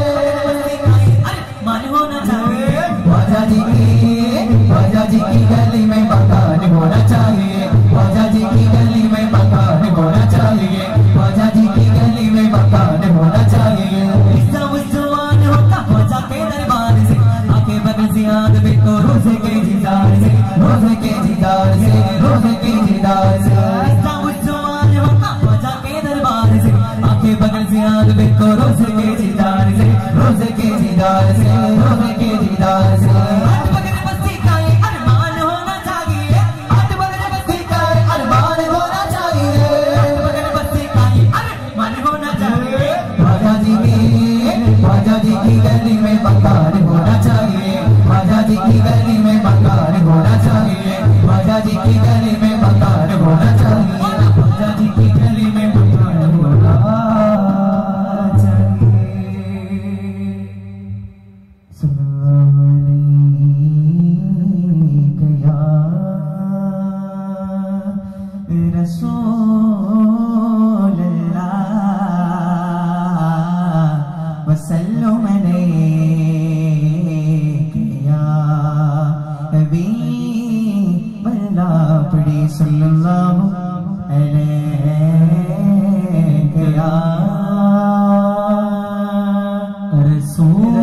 अरमान होना चाहिए ख्वाजा जी की ख्वाजा जी की गली में मकान होना चाहिए ख्वाजा जी की गली में मकान होना चाहिए ख्वाजा जी की गली में मकान होना चाहिए इसका मुसलमान होता ख्वाजा के दरबार से आके बगल से याद बेको रोजे के दीदार से रोजे के दीदार से रोजे के दीदार से इसका मुसलमान होता ख्वाजा के दरबार से आके बगल से याद बेको रोजे के दीदार से रोजे के दीदार से रोजे के दीदार से हाथ बगल बस्ती का ये अरमान होना चाहिए हाथ बगल बस्ती का ये अरमान होना चाहिए हाथ बगल बस्ती का ये अरमान होना चाहिए ख्वाजा जी की ख्वाजा जी की गली में मकान होना चाहिए ख्वाजा जी की गली में मकान होना चाहिए ख्वाजा जी की गली में मकान होना चाहिए ख्वाजा जी की गली में मकान होना चाहिए सल्लल्लाहु अलैहि या रसूल अल्लाह वसल्लम अलैहि या हबीब अल्लाह पड़ी सल्लल्लाहु अलैहि या रसूल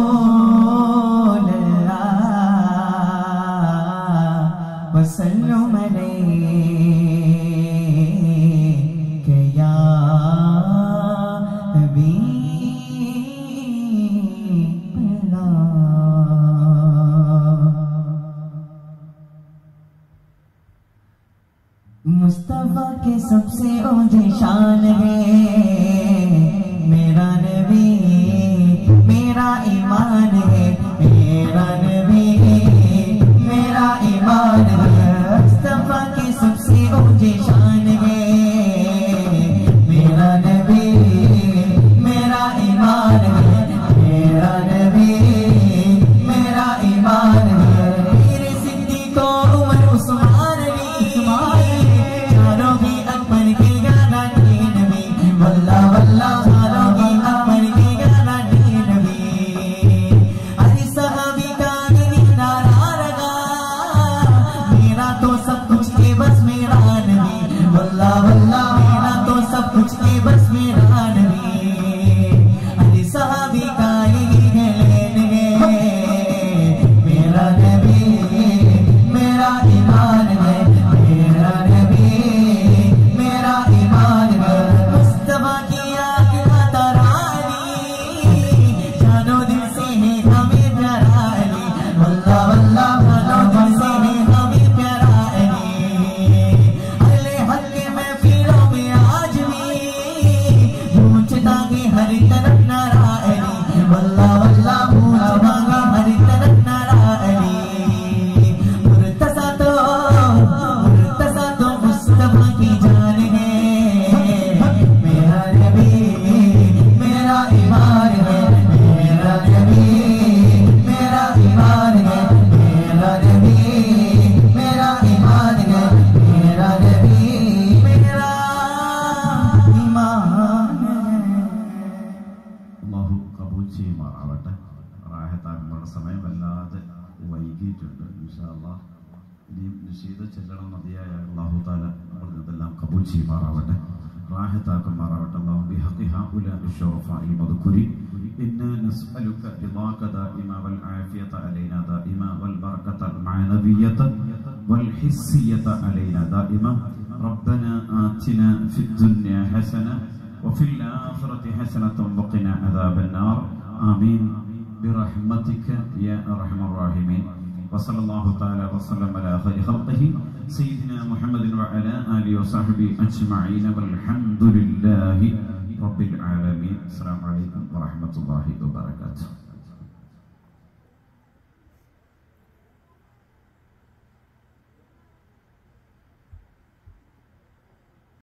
अल्लाह वसल्लम अलैहि या हबीब मुस्तफा के सबसे ऊंची शान है मेरा नबी मेरा ईमान है मेरा नबी मेरा ईमान है मुस्तफा की सबसे ऊंची शान है मेरा नबी मेरा ईमान है मेरा नबी मेरा ईमान है मेरे सिद्दीक को उमर उस्मान अली चारों भी अकबर के गाना दी नबी वल्ला वल्ला चारों भी अकबर के गाना दी नबी अरे सहाबी का गिरी नारा लगा मेरा तो सब कुछ के बस मेरा नबी वल्ला वल्ला मेरा तो सब कुछ के बस मेरा नबी अरे सहाबी का ये लेन है मेरा नबी मेरा ईमान है मेरा नबी मेरा ईमान है मुस्तफा की आग का तरानी जानो दिल से है हमें प्यारा अली वल्ला वल्ला जानो दिल से है हमें प्यारा अली अगले हल्के में फिरों में आज भी पूछता कि हर तरफ नारा अली वल्ला वल्ला पूछता कि हर तरफ नारा अली मुर्तसा तो मुर्तसा तो मुस्तफा की जान है मेरा नबी मेरा ईमान है मेरा नबी मेरा ईमान है मेरा नबी मेरा ईमान है मेरा नबी मेरा ईमान അള്ളാഹു കബൂൽ ചെയ്യുമാറാവട്ടെ റാഹത്താക്കുമ്പോൾ സമയം വല്ലാതെ വൈകിയിട്ടുണ്ട് ഇൻഷാല്ലാ ഇനിയും നിഷീദ ചെല്ലണം മതിയായ അള്ളാഹു താല നമ്മൾ ഇതെല്ലാം കബൂൽ ചെയ്യുമാറാവട്ടെ റാഹത്താക്കുമാറാവട്ടെ അള്ളാഹു ബിഹഖി ഹൗലാ الشرفاء المذكورين إنا نسألك رضاك دائما والعافية علينا دائما والبركة المعنوية والحسية علينا دائما ربنا آتنا في الدنيا حسنة وفي الآخرة حسنة وقنا عذاب النار آمين برحمتك يا أرحم الراحمين وصلى الله تعالى وسلم على خير خلقه سيدنا محمد وعلى آله وصحبه أجمعين والحمد لله رب العالمين السلام عليكم ورحمة الله وبركاته